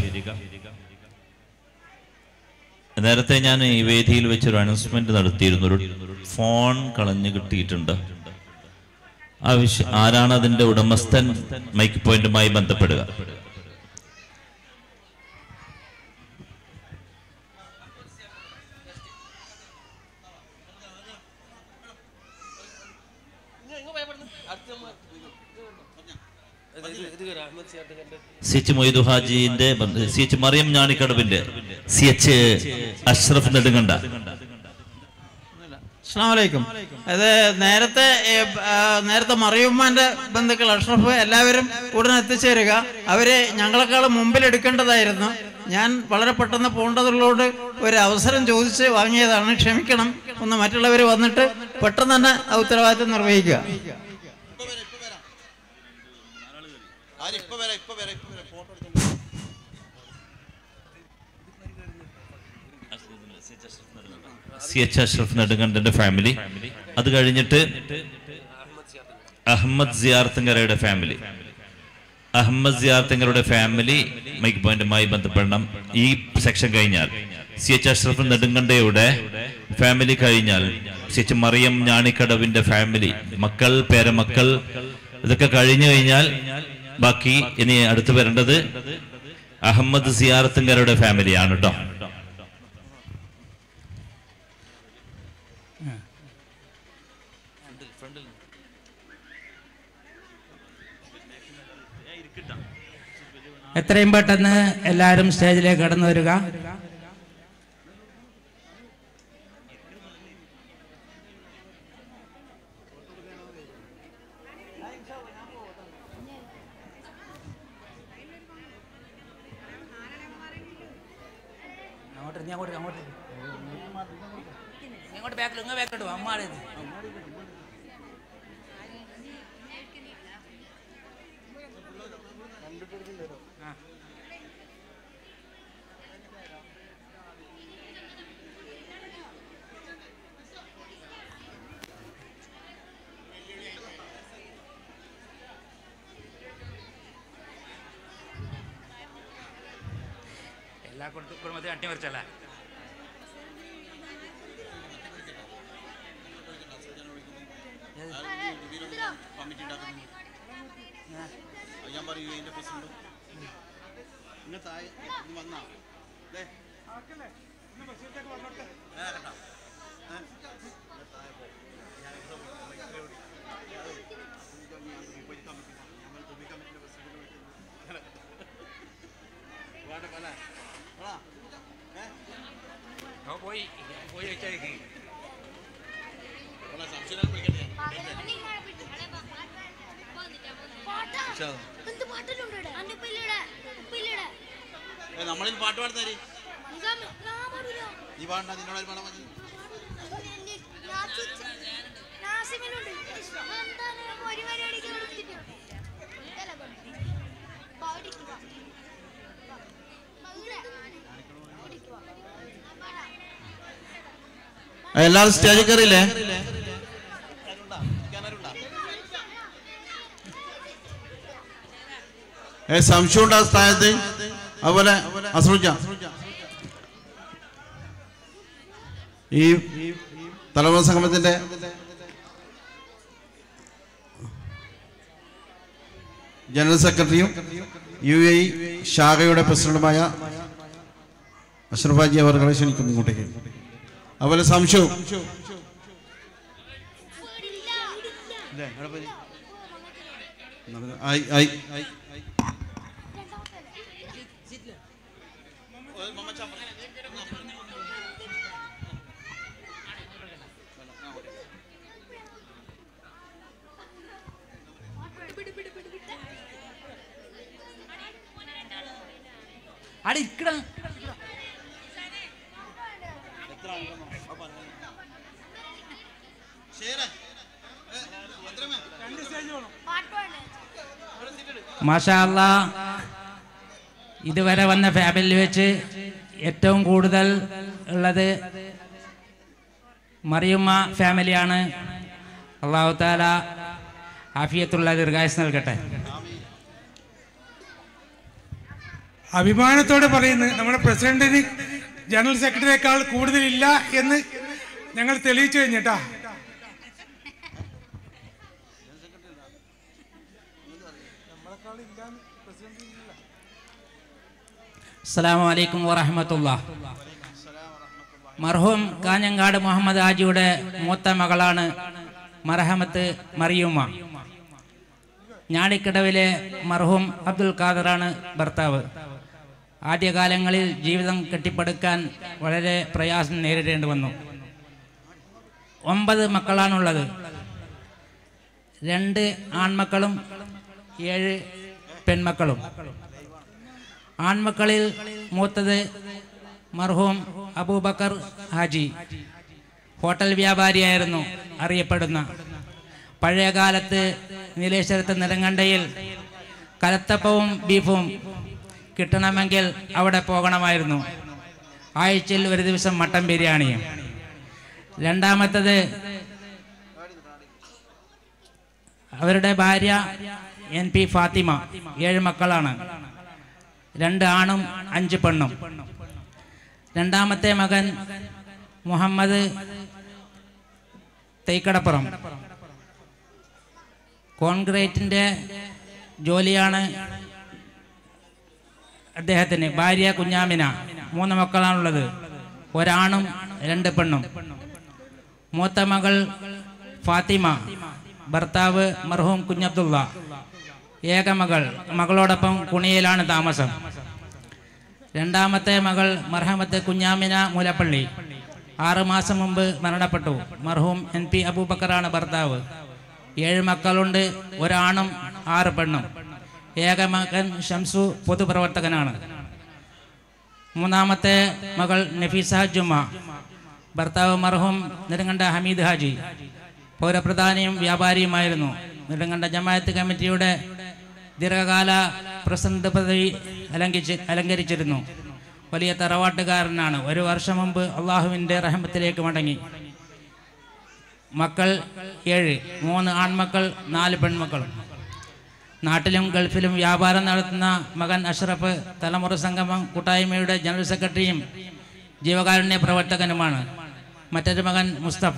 നേരത്തെ ഞാൻ ഈ വേദിയിൽ വെച്ചൊരു അനൗൺസ്മെന്റ് നടത്തിയിരുന്നു ഒരു ഫോൺ കളഞ്ഞു കിട്ടിയിട്ടുണ്ട് ആവശ്യം ആരാണ് അതിന്റെ ഉടമസ്ഥൻ മൈക്ക് പോയിന്റുമായി ബന്ധപ്പെടുക സി എച്ച് മൊയ്തു ഹാജിന്റെ ബന്ധ- സി എച്ച് മറിയം ഞാണിക്കടവിന്റെ സി എച്ച് അഷ്റഫ് നെടുങ്കണ്ട അസ്സാമലൈക്കും അത് നേരത്തെ ഏ, ആ, നേരത്തെ മറിയുമ്മാന്റെ ബന്ധുക്കൾ അഷ്റഫ് എല്ലാവരും ഉടനെ എത്തിച്ചേരുക അവര് ഞങ്ങളെക്കാളും മുമ്പിൽ എടുക്കേണ്ടതായിരുന്നു ഞാൻ വളരെ പെട്ടെന്ന് പോകേണ്ടതുള്ളതുകൊണ്ട് ഒരു അവസരം ചോദിച്ച് വാങ്ങിയതാണ് ക്ഷമിക്കണം ഒന്ന് മറ്റുള്ളവർ വന്നിട്ട് പെട്ടെന്ന് തന്നെ ആ ഉത്തരവാദിത്വം നിർവഹിക്കുക സി എച്ച് അഷ്റഫ് നെടുങ്കണ്ടന്റെ ഫാമിലി അത് കഴിഞ്ഞിട്ട് അഹമ്മദ് സിയാർത്തങ്കരയുടെ ഫാമിലി അഹമ്മദ് സിയാർത്തങ്കരുടെ ഫാമിലി മൈക്ക് പോയിന്റുമായി ബന്ധപ്പെടണം ഈ സെക്ഷൻ കഴിഞ്ഞാൽ സി എച്ച് അഷ്റഫ് നെടുങ്കണ്ടയുടെ ഫാമിലി കഴിഞ്ഞാൽ സി എച്ച് മറിയം ഞാണിക്കടവിന്റെ ഫാമിലി മക്കൾ പേരമക്കൾ ഇതൊക്കെ കഴിഞ്ഞു കഴിഞ്ഞാൽ ബാക്കി ഇനി അടുത്ത് വരേണ്ടത് അഹമ്മദ് സിയാറത്തുങ്കരുടെ ഫാമിലിയാണ് കേട്ടോ എത്രയും പെട്ടെന്ന് എല്ലാവരും സ്റ്റേജിലേക്ക് കടന്നു വരിക അങ്ങോട്ട് നീ അങ്ങോട്ട് അങ്ങോട്ട് ഇങ്ങോട്ട് ബാക്കിൽ ഇങ്ങ് ബാക്കിലോട്ട് വാ, അമ്മാടെ ഇത്. ആ. എല്ലാ കുടുംബ കുടുംബത്തെയും അട്ടി മറിച്ചല്ലേ ഞാൻ പറയൂ ഇതിന്റെ പ്രസിഡന്റ് ഇങ്ങ് താഴെ ഇങ്ങ് വന്നാ ദേ. ഏ, കേട്ടോ. ഏ? ഇങ്ങ് താഴെ പോ. ഞാൻ ഇവിടെ പോയി. ഉപരി കമ്മിറ്റി. ഞങ്ങൾ ഉപരി കമ്മിറ്റിയുടെ പ്രസിഡന്റ് വിളിക്കുന്നു. വേണ്ട, വേണ്ട. വേണോ? ഏ? പോയി പോയി വെച്ചേക്ക് വേണോ, സംശയം വിളിക്കട്ടെ എന്ത് പാട്ടിലുണ്ട് അന്റെ ഉപ്പില്ലടെ ഉപ്പില്ലടെ ഏ, നമ്മളിൽ പാട്ട് പാടുന്നേരി ഞാൻ പാടില്ല നീ പാടണ്ട നിന്നോട് പാടാൻ മതി നാസിമിലുണ്ട് എന്താണ് ഒരു പരിപാടിക്ക് കൊടുത്തിട്ട് പാടിക്കുക എല്ലാവരും സ്റ്റേജിൽ കയറിയില്ലേ ഏ സംശയമുണ്ട് ആ സ്ഥാനത്ത് അതുപോലെ അസ്രുജ ഈ തലമുറ സംഗമത്തിന്റെ ജനറൽ സെക്രട്ടറിയും യു എ ഇ ശാഖയുടെ പ്രസിഡന്റുമായ അഷ്റഫാജി അവർകളെ ക്ഷണിക്കുന്നു ഇങ്ങോട്ടേക്ക് അതുപോലെ സംശയവും ആയി ആയി അവിടെ ഇരിക്കണം മാഷാല്ല ഇതുവരെ വന്ന ഫാമിലി വെച്ച് ഏറ്റവും കൂടുതൽ ഉള്ളത് മറിയുമ്മ ഫാമിലിയാണ് അള്ളാഹു താല ആഫിയത്തുള്ള ദീർഘായുസ് നൽകട്ടെ അഭിമാനത്തോടെ പറയുന്നു നമ്മുടെ പ്രസിഡന്റിന് ജനറൽ സെക്രട്ടറിയേക്കാൾ കൂടുതലില്ല എന്ന് ഞങ്ങൾ തെളിയിച്ചു കഴിഞ്ഞിട്ടാ അസ്സലാമു അലൈക്കും വറഹമത്തുള്ള മർഹൂം കാഞ്ഞങ്ങാട് മുഹമ്മദ് ഹാജിയുടെ മൂത്ത മകളാണ് മർഹമത്ത് മറിയുമ്മ ഞാണിക്കടവിലെ മർഹൂം അബ്ദുൽ ഖാദറാണ് ഭർത്താവ് ആദ്യകാലങ്ങളിൽ ജീവിതം കെട്ടിപ്പടുക്കാൻ വളരെ പ്രയാസം നേരിടേണ്ടി വന്നു ഒമ്പത് മക്കളാണുള്ളത് രണ്ട് ആൺമക്കളും ഏഴ് പെൺമക്കളും ആൺമക്കളിൽ മൂത്തത് മർഹൂം അബൂബക്കർ ഹാജി ഹോട്ടൽ വ്യാപാരിയായിരുന്നു അറിയപ്പെടുന്ന പഴയകാലത്ത് നീലേശ്വരത്ത് നെടുങ്കണ്ടയിൽ കലത്തപ്പവും ബീഫും കിട്ടണമെങ്കിൽ അവിടെ പോകണമായിരുന്നു ആഴ്ചയിൽ ഒരു ദിവസം മട്ടൻ ബിരിയാണിയും രണ്ടാമത്തത് അവരുടെ ഭാര്യ എൻ പി ഫാത്തിമ ഏഴ് മക്കളാണ് രണ്ട് ആണും അഞ്ച് പെണ്ണും രണ്ടാമത്തെ മകൻ മുഹമ്മദ് തൈക്കടപ്പുറം കോൺക്രീറ്റിൻ്റെ ജോലിയാണ് അദ്ദേഹത്തിന് ഭാര്യ കുഞ്ഞാമിന മൂന്ന് മക്കളാണുള്ളത് ഒരാണും രണ്ട് പെണ്ണും മൂത്ത മകൾ ഫാത്തിമ ഭർത്താവ് മർഹൂം കുഞ്ഞബ്ദുള്ള ഏക മകൾ മകളോടൊപ്പം കുണിയിലാണ് താമസം രണ്ടാമത്തെ മകൾ മർഹമത്ത് കുഞ്ഞാമിന മൂലപ്പള്ളി ആറ് മാസം മുമ്പ് മരണപ്പെട്ടു മർഹൂം എൻ പി അബൂബക്കറാണ് ഭർത്താവ് ഏഴ് മക്കളുണ്ട് ഒരാണും ആറ് പെണ്ണും ഏക മകൻ ഷംസു പൊതുപ്രവർത്തകനാണ് മൂന്നാമത്തെ മകൾ നഫീസ ജുമ ഭർത്താവ് മർഹൂം നെടുങ്കണ്ട ഹമീദ് ഹാജി പൗരപ്രധാനിയും വ്യാപാരിയുമായിരുന്നു നെടുങ്കണ്ട ജമാഅത്ത് കമ്മിറ്റിയുടെ ദീർഘകാല പ്രസിഡന്റ് പദവി അലങ്കിച്ച് അലങ്കരിച്ചിരുന്നു വലിയ തറവാട്ടുകാരനാണ് ഒരു വർഷം മുമ്പ് അള്ളാഹുവിൻ്റെ റഹമത്തിലേക്ക് മടങ്ങി മക്കൾ ഏഴ് മൂന്ന് ആൺമക്കൾ നാല് പെൺമക്കളും നാട്ടിലും ഗൾഫിലും വ്യാപാരം നടത്തുന്ന മകൻ അഷ്റഫ് തലമുറ സംഗമം കൂട്ടായ്മയുടെ ജനറൽ സെക്രട്ടറിയും ജീവകാരുണ്യ പ്രവർത്തകനുമാണ് മറ്റൊരു മകൻ മുസ്തഫ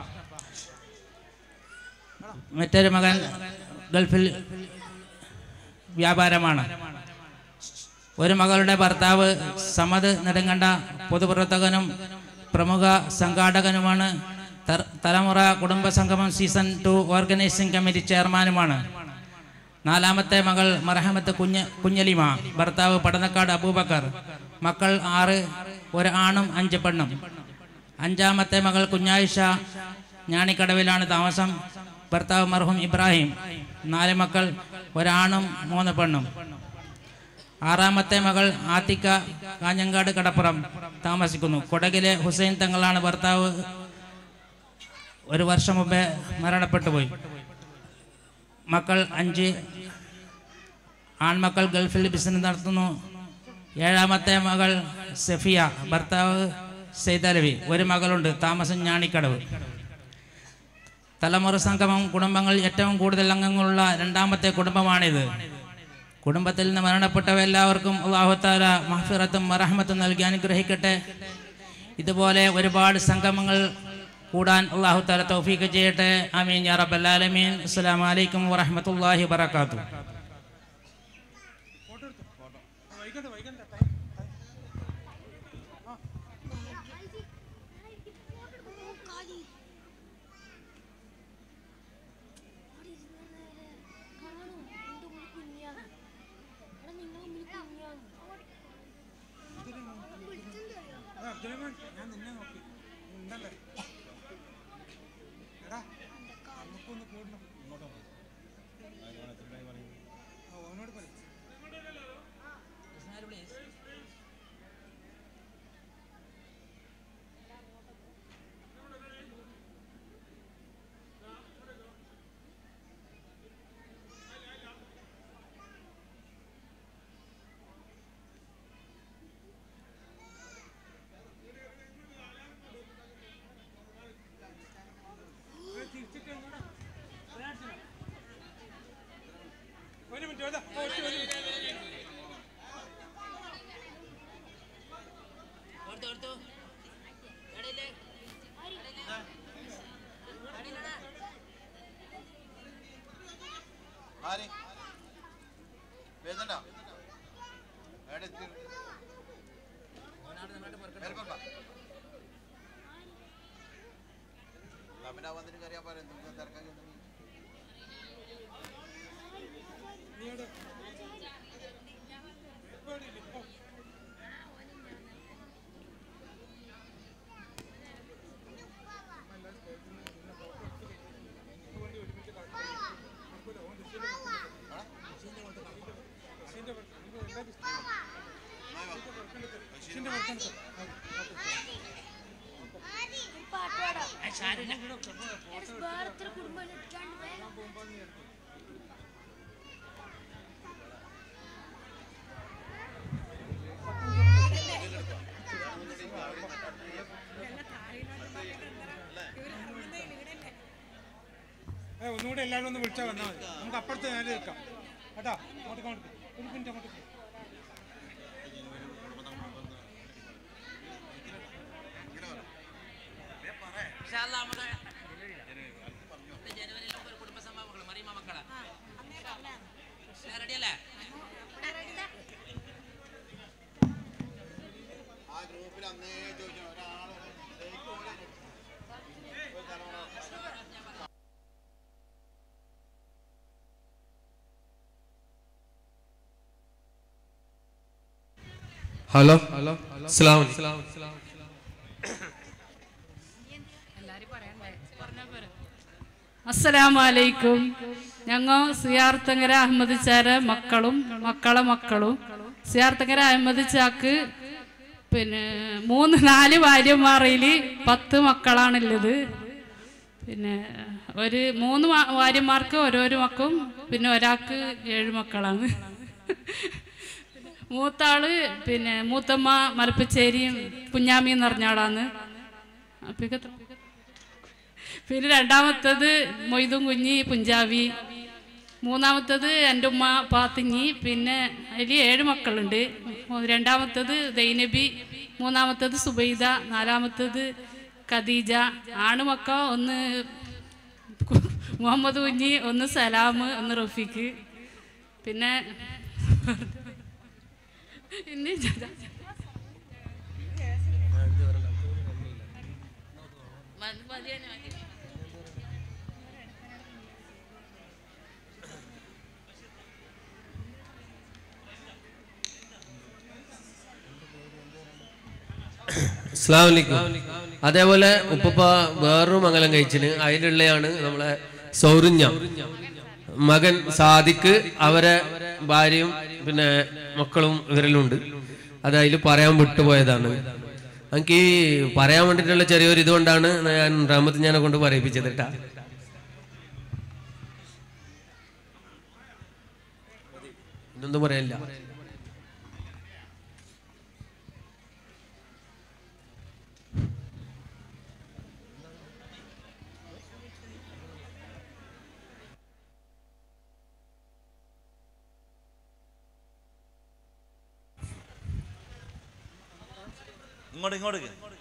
മറ്റൊരു മകൻ ഗൾഫിൽ വ്യാപാരമാണ് ഒരു മകളുടെ ഭർത്താവ് സമദ് നെടുങ്കണ്ട പൊതുപ്രവർത്തകനും പ്രമുഖ സംഘാടകനുമാണ് തർ- തലമുറ കുടുംബ സംഗമം സീസൺ ടു ഓർഗനൈസിംഗ് കമ്മിറ്റി ചെയർമാനുമാണ് നാലാമത്തെ മകൾ മറഹമത്ത് കുഞ്ഞ് കുഞ്ഞലിമ ഭർത്താവ് പടന്നക്കാട് അബൂബക്കർ മക്കൾ ആറ് ഒരു ആണും അഞ്ച് പെണ്ണും അഞ്ചാമത്തെ മകൾ കുഞ്ഞായിഷ ഞാണിക്കടവിലാണ് താമസം ഭർത്താവ് മർഹൂം ഇബ്രാഹിം നാല് മക്കൾ ഒരാണും മൂന്ന് പെണ്ണും ആറാമത്തെ മകൾ ആത്തിക്ക കാഞ്ഞങ്ങാട് കടപ്പുറം താമസിക്കുന്നു കൊടകിലെ ഹുസൈൻ തങ്ങളാണ് ഭർത്താവ് ഒരു വർഷം മുമ്പേ മരണപ്പെട്ടു പോയി മക്കൾ അഞ്ച് ആൺമക്കൾ ഗൾഫിൽ ബിസിനസ് നടത്തുന്നു ഏഴാമത്തെ മകൾ സഫിയ ഭർത്താവ് സെയ്തലവി ഒരു മകളുണ്ട് താമസം ഞാണിക്കടവ് തലമുറ സംഗമം കുടുംബങ്ങൾ ഏറ്റവും കൂടുതൽ അംഗങ്ങളുള്ള രണ്ടാമത്തെ കുടുംബമാണിത് കുടുംബത്തിൽ നിന്ന് മരണപ്പെട്ടവ എല്ലാവർക്കും അള്ളാഹുത്താല മഹഫിറത്തും മറഹമത്തും നൽകി അനുഗ്രഹിക്കട്ടെ ഇതുപോലെ ഒരുപാട് സംഗമങ്ങൾ കൂടാൻ അള്ളാഹുത്താല തൗഫീഖ് ചെയ്യട്ടെ അമീൻ യാ റബ്ബല്ലാലമീൻ അസ്സലാമു അലൈക്കും വറഹ്മത്തുള്ളാഹി വബറകാതുഹു ഞാൻ നിന്നെ നോക്കി ഉണ്ടല്ലേ എടാ നമുക്കൊന്ന് കൂടണം ഇങ്ങോട്ടോ ഓനോട് പറയും ഒരു മിനിറ്റ് ഒരു മിനിറ്റ് ആര് വേദന എവിടെ എത്തി പേർക്കൊണ്ടാ പിന്നെ വന്നിട്ട് കറിയാൻ പറയാം നിങ്ങൾക്ക് തിരക്കാക്കി ഏ ഒന്നുകൂടെ എല്ലാവരും ഒന്ന് വിളിച്ചാൽ വന്നാൽ മതി നമുക്ക് അപ്പുറത്ത് ഞാൻ നിൽക്കാം കേട്ടോ അങ്ങോട്ട് അങ്ങോട്ട് ഒരു മിനിറ്റ് അങ്ങോട്ട് ഹലോ അസ്സലാമു അലൈക്കും. അസ്സലാമലൈക്കും ഞങ്ങൾ സിയാർത്തങ്കര അഹമ്മദ് ചാര മക്കളും മക്കളെ മക്കളും സിയാർത്തങ്കര അഹമ്മദ് ചാക്ക് പിന്നെ മൂന്ന് നാല് ഭാര്യമാരിൽ പത്ത് മക്കളാണുള്ളത് പിന്നെ ഒരു മൂന്ന് വാ- ഭാര്യമാർക്ക് ഓരോരോ മക്കളും പിന്നെ ഒരാൾക്ക് ഏഴ് മക്കളാണ് മൂത്താള് പിന്നെ മൂത്തമ്മ മലപ്പച്ചേരിയും കുഞ്ഞാമി എന്ന് പറഞ്ഞ ആളാണ് അപ്പൊക്കെ പിന്നെ രണ്ടാമത്തത് മൊയ്തും കുഞ്ഞി പുഞ്ചാവി മൂന്നാമത്തത് എൻ്റെ ഉമ്മ പാത്തിങ്ങി പിന്നെ അതിൽ ഏഴ് മക്കളുണ്ട് രണ്ടാമത്തത് ദൈനബി മൂന്നാമത്തത് സുബൈദ നാലാമത്തത് ഖദീജ ആണുമക്ക ഒന്ന് കു- മുഹമ്മദ് കുഞ്ഞി ഒന്ന് സലാം ഒന്ന് റഫീഖ് പിന്നെ ഇനി ജ- മതി- മതി, മതി. അസ്സലാമു അലൈക്കും അതേപോലെ ഉപ്പപ്പ വേറൊരു മംഗലം കഴിച്ചിന് അതിലുള്ളയാണ് നമ്മളെ സൗറിഞ്ഞ മകൻ സാദിക്ക് അവരെ ഭാര്യയും പിന്നെ മക്കളും ഇവരിലുണ്ട് അത് അതിൽ പറയാൻ വിട്ടുപോയതാണ് എനിക്ക് ഈ പറയാൻ വേണ്ടിയിട്ടുള്ള ചെറിയൊരു ഇതുകൊണ്ടാണ് ഞാൻ റഹ്മത്ത് ഞാനെ കൊണ്ട് പറയിപ്പിച്ചത് കേട്ടാ ഇന്നൊന്നും പറയാനില്ല ഇങ്ങോട്ട് ഇങ്ങോട്ട്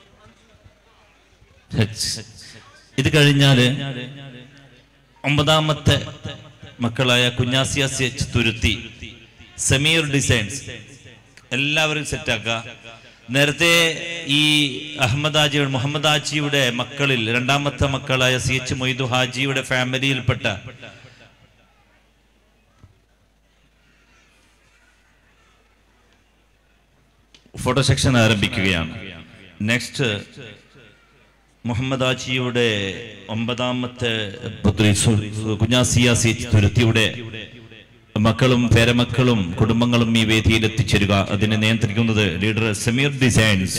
ഇത് കഴിഞ്ഞാല് ഒമ്പതാമത്തെ മക്കളായ കുഞ്ഞാസിയാസി എച്ച് തുരുത്തി സമീർ ഡിസൈൻസ് എല്ലാവരും സെറ്റാക്കുക നേരത്തെ ഈ അഹമ്മദ് ഹാജി മുഹമ്മദ് ഹാജിയുടെ മക്കളിൽ രണ്ടാമത്തെ മക്കളായ സി എച്ച് മൊയ്തു ഹാജിയുടെ ഫാമിലിയിൽപ്പെട്ട ഫോട്ടോ സെക്ഷൻ ആരംഭിക്കുകയാണ് നെക്സ്റ്റ് മുഹമ്മദ് ആച്ചിയുടെ ഒമ്പതാമത്തെ പുത്രി സു- കുഞ്ഞാസിയാസി തുരുത്തിയുടെ മക്കളും പേരമക്കളും കുടുംബങ്ങളും ഈ വേദിയിൽ എത്തിച്ചേരുക അതിനെ നിയന്ത്രിക്കുന്നത് leader Sameer designs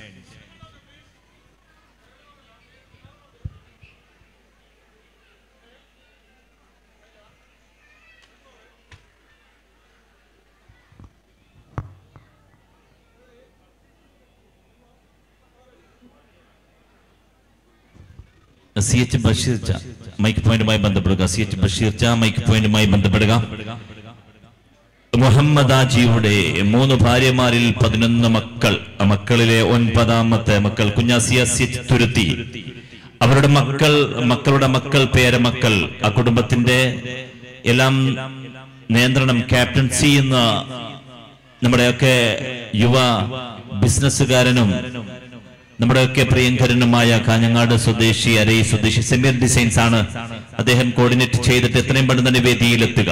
C H Basheer ചാ മൈക്ക് പോയിന്റുമായി ബന്ധപ്പെടുക സി എച്ച് ബഷീർ ചാ മൈക്ക് പോയിന്റുമായി ബന്ധപ്പെടുക മുഹമ്മദ് ആജിയുടെ മൂന്ന് ഭാര്യമാരിൽ പതിനൊന്ന് മക്കൾ ആ മക്കളിലെ ഒൻപതാമത്തെ മക്കൾ കുഞ്ഞാസിയ സി എച്ച് തുരുത്തി അവരുടെ മക്കൾ മക്കളുടെ മക്കൾ പേരമക്കൾ ആ കുടുംബത്തിന്റെ എല്ലാം നിയന്ത്രണം ക്യാപ്റ്റൻസി എന്ന നമ്മുടെയൊക്കെ യുവ ബിസിനസ്സുകാരനും നമ്മുടെയൊക്കെ പ്രിയങ്കരനുമായ കാഞ്ഞങ്ങാട് സ്വദേശി അരൈ സ്വദേശി സെമീർ ഡിസൈൻസ് ആണ് അദ്ദേഹം കോർഡിനേറ്റ് ചെയ്തിട്ട് എത്രയും പെട്ടെന്ന് തന്നെ വേദിയിലെത്തുക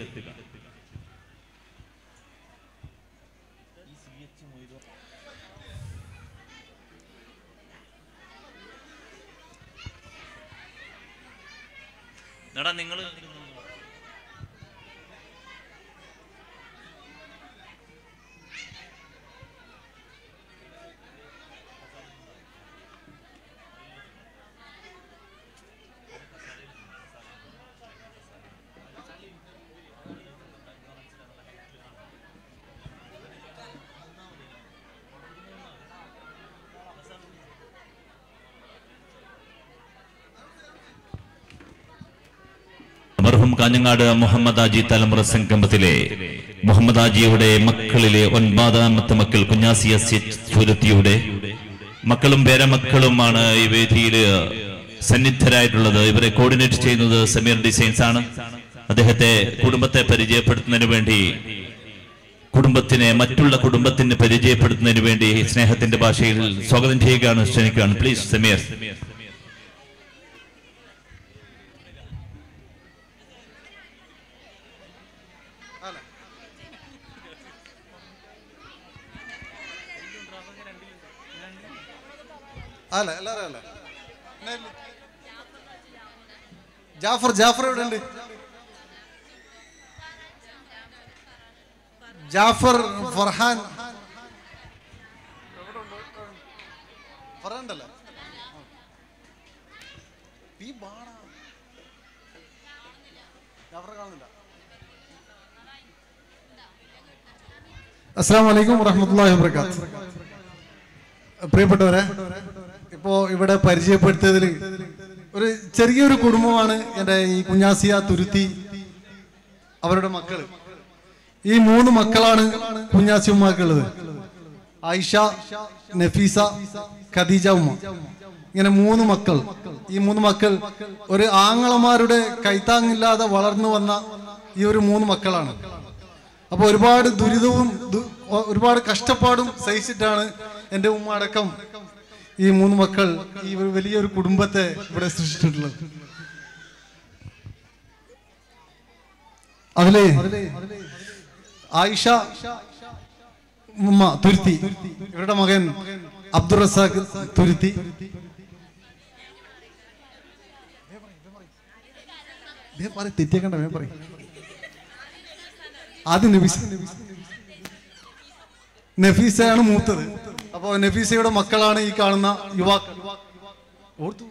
എടാ നിങ്ങൾ മർഹൂം കാഞ്ഞങ്ങാട് മുഹമ്മദ് ആജി തലമുറ സംഗമത്തിലെ മുഹമ്മദ് ആജിയുടെ മക്കളിലെ ഒൻപതാമത്തെ മക്കൾ കുഞ്ഞാസിയ ചുരുത്തിയുടെ മക്കളും പേരമക്കളുമാണ് ഈ വേദിയിൽ സന്നിധരായിട്ടുള്ളത് ഇവരെ കോർഡിനേറ്റ് ചെയ്യുന്നത് സമീർ ഡിസൈൻസ് ആണ് അദ്ദേഹത്തെ കുടുംബത്തെ പരിചയപ്പെടുത്തുന്നതിന് വേണ്ടി കുടുംബത്തിനെ മറ്റുള്ള കുടുംബത്തിന് പരിചയപ്പെടുത്തുന്നതിന് വേണ്ടി സ്നേഹത്തിന്റെ ഭാഷയിൽ സ്വാഗതം ചെയ്യുകയാണ് ക്ഷണിക്കുകയാണ് പ്ലീസ് സമീർ അല്ല എല്ലാവരും അല്ല ജാഫർ ജാഫർ എവിടെ ഉണ്ട് ജാഫർ ഫർഹാൻ ഫർഹാൻ ഉണ്ടല്ലോ ഈ ബാണ ജാഫർ കാണുന്നില്ല അസ്സാം വലൈക്കും വറഹമത്തല്ലാഹി വബർക്കാത്ത് പ്രിയപ്പെട്ടവരെ ഇപ്പോൾ ഇവിടെ പരിചയപ്പെടുത്തിയതിൽ ഒരു ചെറിയൊരു കുടുംബമാണ് എൻ്റെ ഈ കുഞ്ഞാസിയ തുരുത്തി അവരുടെ മക്കൾ ഈ മൂന്ന് മക്കളാണ് കുഞ്ഞാസി ഉമ്മാക്കുള്ളത് ആയിഷ നഫീസ ഖദീജ ഉമ്മ ഇങ്ങനെ മൂന്ന് മക്കൾ ഈ മൂന്ന് മക്കൾ ഒരു ആങ്ങളമാരുടെ കൈത്താങ്ങില്ലാതെ വളർന്നു വന്ന ഈ ഒരു മൂന്ന് മക്കളാണ് അപ്പോൾ ഒരുപാട് ദുരിതവും ദു- ഒ- ഒരുപാട് കഷ്ടപ്പാടും സഹിച്ചിട്ടാണ് എൻ്റെ ഉമ്മ അടക്കം ഈ മൂന്ന് മക്കൾ ഈ ഒരു വലിയൊരു കുടുംബത്തെ ഇവിടെ സൃഷ്ടിച്ചിട്ടുള്ളത് അതിലെ ആയിഷ ഉമ്മ തുരുത്തി ഇവരുടെ മകൻ അബ്ദുൾ റസാഖ് തുരുത്തി തെറ്റിയേക്കണ്ട വേ പറയും ആദ്യം നഫീസ നഫീസയാണ് മൂത്തത് അപ്പോ നഫീസയുടെ മക്കളാണ് ഈ കാണുന്ന യുവാക്കൾ ഓർത്തു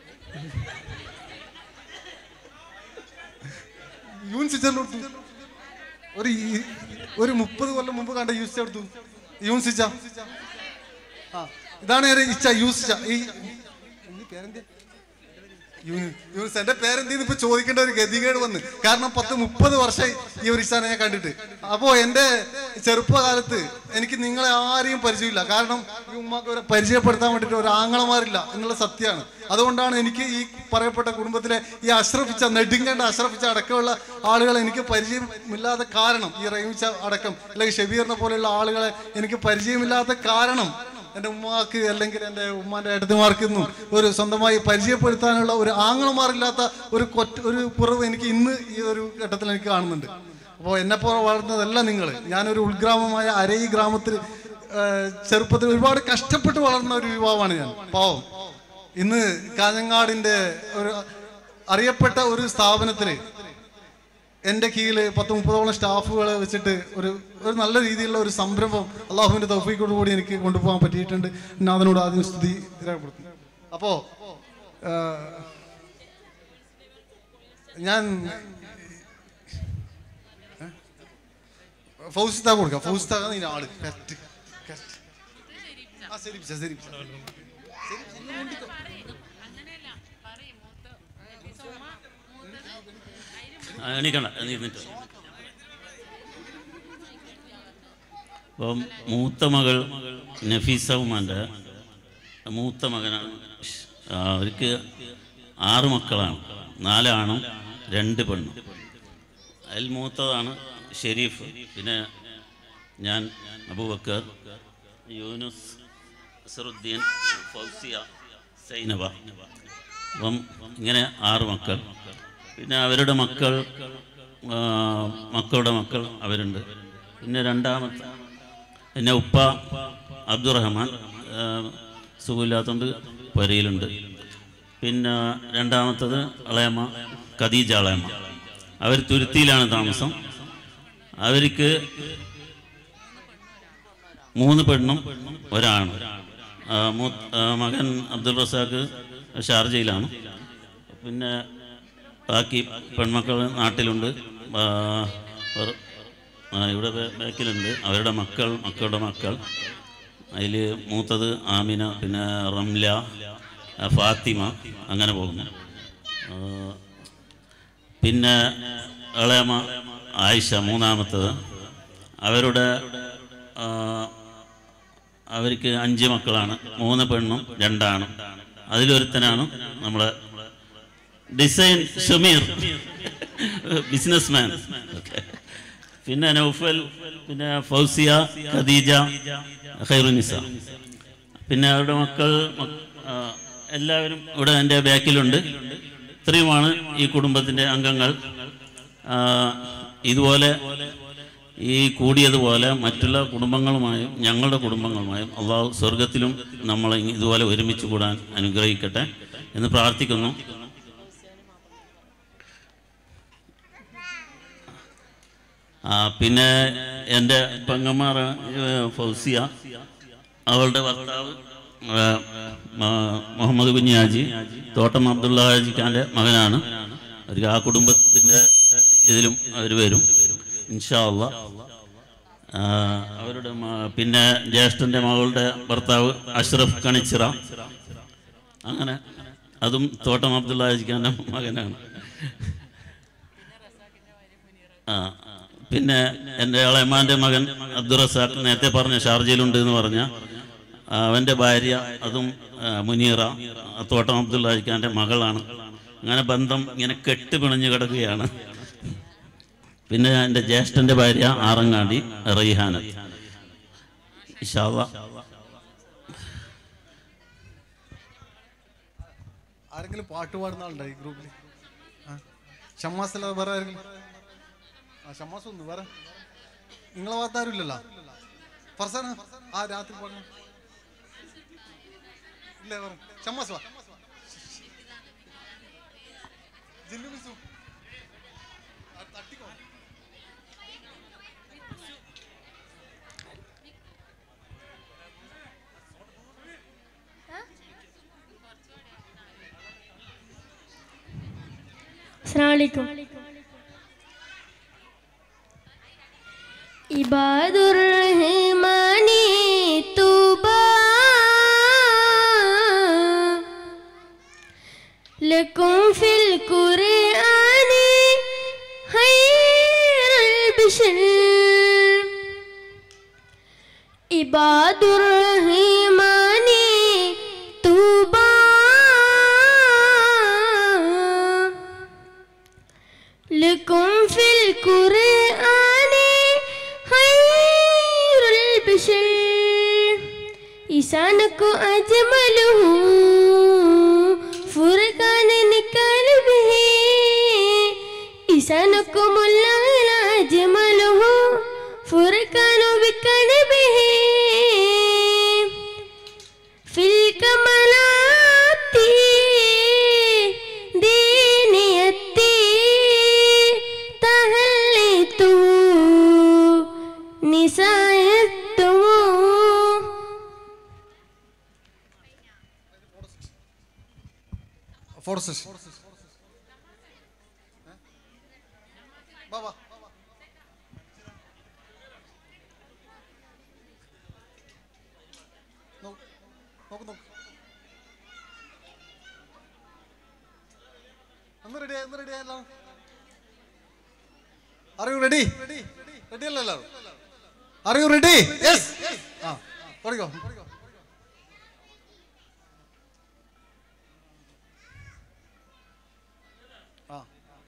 യൂൻസ് ചെല്ലു ഒരു ഈ- ഒരു മുപ്പത് കൊല്ലം മുമ്പ് കണ്ട യൂസ് എടുത്തു യൂൻസിച്ച ആ ഇതാണ് ഒരു ഇച്ച യൂസിച്ച ഈ ഈ പേരെന്താ യൂനി- യൂനിസ് എന്റെ പേരെന്തെന്ന് ഇപ്പൊ ചോദിക്കേണ്ട ഒരു ഗതികേട് വന്ന് കാരണം പത്ത് മുപ്പത് വർഷമായി ഈ ഒരു ഇസാനെ ഞാൻ കണ്ടിട്ട് അപ്പോ എന്റെ ചെറുപ്പകാലത്ത് എനിക്ക് നിങ്ങളെ ആരെയും പരിചയമില്ല കാരണം ഈ ഉമ്മാക്ക് ഒരു പരിചയപ്പെടുത്താൻ വേണ്ടിയിട്ട് ഒരു ആങ്ങളമാരില്ല എന്നുള്ള സത്യമാണ് അതുകൊണ്ടാണ് എനിക്ക് ഈ പറയപ്പെട്ട കുടുംബത്തിലെ ഈ അഷ്റഫിച്ച നെടുങ്കണ്ട അഷ്റഫിച്ച അടക്കമുള്ള ആളുകളെ എനിക്ക് പരിചയമില്ലാത്ത കാരണം ഈ റഹീമിച്ച അടക്കം അല്ലെങ്കിൽ ഷബീറിനെ പോലെയുള്ള ആളുകളെ എനിക്ക് പരിചയമില്ലാത്ത കാരണം എൻ്റെ ഉമ്മാക്ക് അല്ലെങ്കിൽ എൻ്റെ ഉമ്മാൻ്റെ ഏട്ടത്തിമാർക്കൊന്നും ഒരു സ്വന്തമായി പരിചയപ്പെടുത്താനുള്ള ഒരു ആങ്ങളമാരില്ലാത്ത ഒരു കൊറ്റ ഒരു കുറവ് എനിക്ക് ഇന്ന് ഈ ഒരു ഘട്ടത്തിൽ എനിക്ക് കാണുന്നുണ്ട് അപ്പോൾ എന്നെപ്പോലെ വളർന്നതല്ല നിങ്ങൾ ഞാനൊരു ഉൾഗ്രാമമായ അരയി ഗ്രാമത്തിൽ ആ, ചെറുപ്പത്തിൽ ഒരുപാട് കഷ്ടപ്പെട്ട് വളർന്ന ഒരു യുവാവാണ് ഞാൻ പാവം ഇന്ന് കാഞ്ഞങ്ങാടിൻ്റെ ഒരു അറിയപ്പെട്ട ഒരു സ്ഥാപനത്തിൽ എൻ്റെ കീഴിൽ പത്ത് മുപ്പതോളം സ്റ്റാഫുകളെ വെച്ചിട്ട് ഒരു ഒരു നല്ല രീതിയിലുള്ള ഒരു സംരംഭം അള്ളാഹുവിൻ്റെ തൗഫീക്കോട് കൂടി എനിക്ക് കൊണ്ടുപോകാൻ പറ്റിയിട്ടുണ്ട് ഞാൻ അതിനോട് ആദ്യം സ്തുതി രേഖപ്പെടുത്തുന്നു അപ്പോൾ ഞാൻ ഫൗസിത്ത കൊടുക്കാം ഫൗസിത്ത ഇതിന് ആള് കറക്റ്റ് കറക്റ്റ് ആ ശരി പിച്ച, ശരി പിച്ച. ആ, എണീക്കണ്ട എണീന്നിട്ട് അപ്പം മൂത്ത മകൾ നഫീസ ഉമ്മാൻ്റെ മൂത്ത മകനാണ് ആ, അവർക്ക് ആറ് മക്കളാണ് നാലാണും രണ്ട് പെണ്ണും അതിൽ മൂത്തതാണ് ഷെരീഫ് പിന്നെ ഞാൻ അബൂബക്കർ യൂനുസ് അസറുദ്ദീൻ ഫൗസിയ സൈനബ അപ്പം ഇങ്ങനെ ആറ് മക്കൾ പിന്നെ അവരുടെ മക്കൾ ആ, മക്കളുടെ മക്കൾ അവരുണ്ട് പിന്നെ രണ്ടാമത്തെ പിന്നെ ഉപ്പ അബ്ദുറഹ്മാൻ ആ, സുഖമില്ലാത്തതുകൊണ്ട് പുരയിലുണ്ട് പിന്നെ രണ്ടാമത്തത് അളയമ്മ ഖദീജ അളയമ്മ അവർ തുരുത്തിയിലാണ് താമസം അവർക്ക് മൂന്ന് പെണ്ണും ഒരാണും ആ, മൂ- ആ, മകൻ അബ്ദുൾ റസാഖ് ഷാർജയിലാണ് പിന്നെ ബാക്കി പെൺമക്കൾ നാട്ടിലുണ്ട് ആ, അവർ- ആ, ഇവിടെ ബേ- ബാക്കിലുണ്ട് അവരുടെ മക്കൾ മക്കളുടെ മക്കൾ അതിൽ മൂത്തത് ആമിന പിന്നെ റംല ആ, ഫാത്തിമ അങ്ങനെ പോകുന്നു ആ, പിന്നെ ഇളയമ ആയിഷ മൂന്നാമത്തത് അവരുടെ ആ, അവർക്ക് അഞ്ച് മക്കളാണ് മൂന്ന് പെണ്ണും രണ്ടാണും അതിലൊരുത്തനാണ് നമ്മളെ ഡിസൈൻ ഷമീർ ബിസിനസ് മാൻ പിന്നെ നൗഫൽ പിന്നെ ഫൗസിയ ഖദീജ ഖൈറുനിസ പിന്നെ അവരുടെ മക്കൾ മക്- ആ, എല്ലാവരും ഇവിടെ എൻ്റെ ബാക്കിലുണ്ട് ഇത്രയുമാണ് ഈ കുടുംബത്തിൻ്റെ അംഗങ്ങൾ ആ, ഇതുപോലെ ഈ കൂടിയതുപോലെ മറ്റുള്ള കുടുംബങ്ങളുമായും ഞങ്ങളുടെ കുടുംബങ്ങളുമായും അള്ളാഹു സ്വർഗത്തിലും നമ്മളെ ഇതുപോലെ ഒരുമിച്ച് കൂടാൻ അനുഗ്രഹിക്കട്ടെ എന്ന് പ്രാർത്ഥിക്കുന്നു ആ, പിന്നെ എൻ്റെ പെങ്ങന്മാർ ഫൗസിയ അവളുടെ ഭർത്താവ് ആ, മ- മുഹമ്മദ് കുഞ്ഞാജി തോട്ടം അബ്ദുള്ള ഹാജി ഖാൻ്റെ മകനാണ് അവർക്ക് ആ കുടുംബത്തിൻ്റെ ഇതിലും അവർ വരും ഇൻഷാ അള്ളാ ആ, അവരുടെ മ- പിന്നെ ജ്യേഷ്ഠൻ്റെ മകളുടെ ഭർത്താവ് അഷ്റഫ് കണിച്ചിറ അങ്ങനെ അതും തോട്ടം അബ്ദുള്ള ഹാജി ഖാൻ്റെ മകനാണ് ആ പിന്നെ എൻ്റെ ഇളയമാൻ്റെ മകൻ അബ്ദുറസാഖ് നേരത്തെ പറഞ്ഞ ഷാർജയിലുണ്ട് എന്ന് പറഞ്ഞ അവൻ്റെ ഭാര്യ അതും ആ, മുനീറ ആ, തോട്ടം അബ്ദുള്ള ഖാൻ്റെ മകളാണ് അങ്ങനെ ബന്ധം ഇങ്ങനെ കെട്ട് പിണഞ്ഞു കിടക്കുകയാണ് പിന്നെ എൻ്റെ ജ്യേഷ്ഠൻ്റെ ഭാര്യ ആറങ്ങാടി റൈഹാന ഇഷാവ ആരെങ്കിലും പാട്ട് പാടുന്ന ആളുണ്ടോ ഈ ഗ്രൂപ്പിൽ ഷമ്മാസ് അല്ലാതെ വേറെ ആരെങ്കിലും ആ ഷമ്മാസ് ഒന്ന് വേറെ നിങ്ങളെ ഭാഗത്ത് ആരും ഇല്ലല്ലോ ഫർസാന ആ രാത്രി പാടണം ഇല്ല വേറെ ഷമ്മാസ് വാ ജില്ലു മിസ്സു ആ, തട്ടിക്കോ അസ്സലാമലൈക്കും ഇബാദുർ റഹ്മാനി തൂബാ ലക്കും ഫിൽ ഖുർആനി ഖൈറുൽ ബിശർ ഇബാദുർ റഹ്മാനി തൂബാ لكم في القرآن خير البشر إسانك أجمله فرقان نكال به إسانكم الله أجمله فرقان بكان به في الكمالات دينيتي تهلت نسايته ഫോട്ടോ സെഷൻ ബാബാ നോക്ക് നോക്ക് നോക്ക് ഒന്ന് റെഡി ഒന്ന് റെഡി ആയല്ലോ അറിയൂ റെഡി റെഡി അല്ലല്ലോ അറിയൂ റെഡി യെസ് ആ തുടങ്ങിക്കോ ആ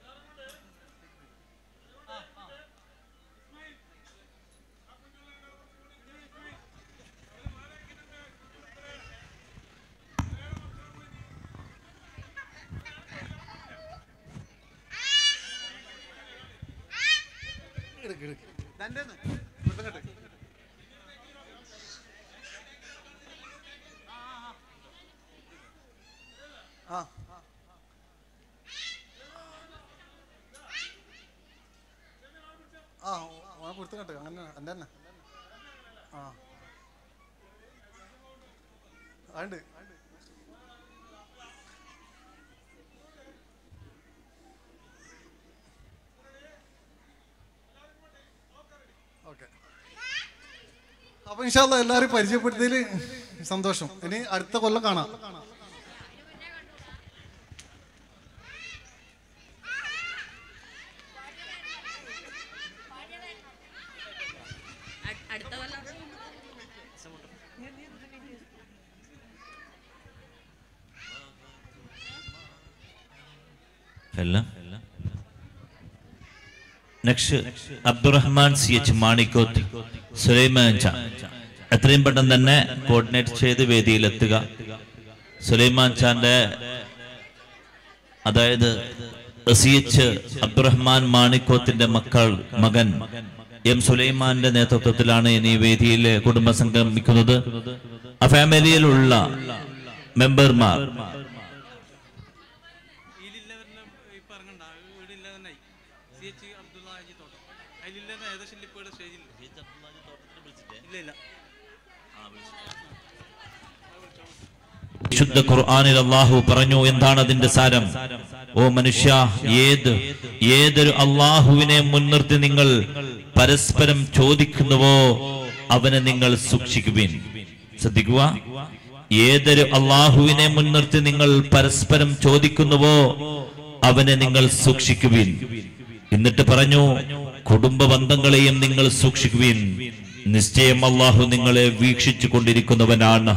എടുക്ക് എടുക്ക് രണ്ടേന്ന് ഇങ്ങോട്ട് ആ ആ ഓനെ കൊടുത്തു കേട്ടോ അങ്ങനെ എൻ്റെ തന്നെ ആ ഉണ്ട് ഓക്കെ അപ്പൊ ഇൻഷാല്ല എല്ലാവരും പരിചയപ്പെടുത്തിയതിൽ സന്തോഷം ഇനി അടുത്ത കൊല്ലം കാണാം അടുത്ത കൊല്ലം എല്ലാം next Abdurahman C H Manikkoth Sulaiman ചാ എത്രയും പെട്ടെന്ന് തന്നെ കോർഡിനേറ്റ് ചെയ്ത് വേദിയിലെത്തുക സുലൈമാൻ ചാന്റെ അതായത് സി എച്ച് അബ്ദുറഹ്മാൻ മാണിക്കോത്തിന്റെ മക്കൾ മകൻ എം സുലൈമാന്റെ നേതൃത്വത്തിലാണ് ഇനി വേദിയിൽ കുടുംബ സംഗമിക്കുന്നത് ആ ഫാമിലിയിലുള്ള മെമ്പർമാർ വിശുദ്ധ ഖുർആനിൽ അള്ളാഹു പറഞ്ഞു എന്താണ് അതിന്റെ സാരം ഓ മനുഷ്യ ഏത് ഏതൊരു അള്ളാഹുവിനെ മുൻനിർത്തി നിങ്ങൾ പരസ്പരം ചോദിക്കുന്നുവോ അവനെ നിങ്ങൾ സൂക്ഷിക്കുവിൻ ശ്രദ്ധിക്കുക ഏതൊരു അള്ളാഹുവിനെ മുൻനിർത്തി നിങ്ങൾ പരസ്പരം ചോദിക്കുന്നുവോ അവനെ നിങ്ങൾ സൂക്ഷിക്കുവിൻ എന്നിട്ട് പറഞ്ഞു കുടുംബ ബന്ധങ്ങളെയും നിങ്ങൾ സൂക്ഷിക്കുവിൻ നിശ്ചയം അള്ളാഹു നിങ്ങളെ വീക്ഷിച്ചു കൊണ്ടിരിക്കുന്നവനാണ്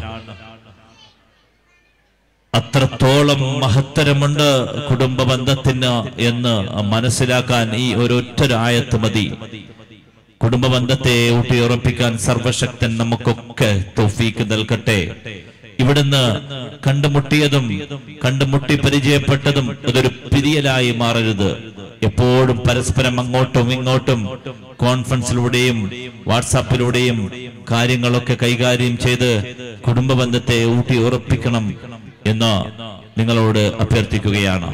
അത്രത്തോളം മഹത്തരമുണ്ട് കുടുംബ ബന്ധത്തിന് എന്ന് മനസ്സിലാക്കാൻ ഈ ഒരൊറ്റ ആയത്ത് മതി കുടുംബ ബന്ധത്തെ ഊട്ടിയുറപ്പിക്കാൻ സർവശക്തൻ നമുക്കൊക്കെ തൗഫീക്ക് നൽകട്ടെ ഇവിടുന്ന് കണ്ടുമുട്ടിയതും കണ്ടുമുട്ടി പരിചയപ്പെട്ടതും അതൊരു പിരിയലായി മാറരുത് എപ്പോഴും പരസ്പരം അങ്ങോട്ടും ഇങ്ങോട്ടും കോൺഫറൻസിലൂടെയും വാട്സാപ്പിലൂടെയും കാര്യങ്ങളൊക്കെ കൈകാര്യം ചെയ്ത് കുടുംബ ബന്ധത്തെ ഊട്ടി ഉറപ്പിക്കണം എന്ന് നിങ്ങളോട് അഭ്യർത്ഥിക്കുകയാണ്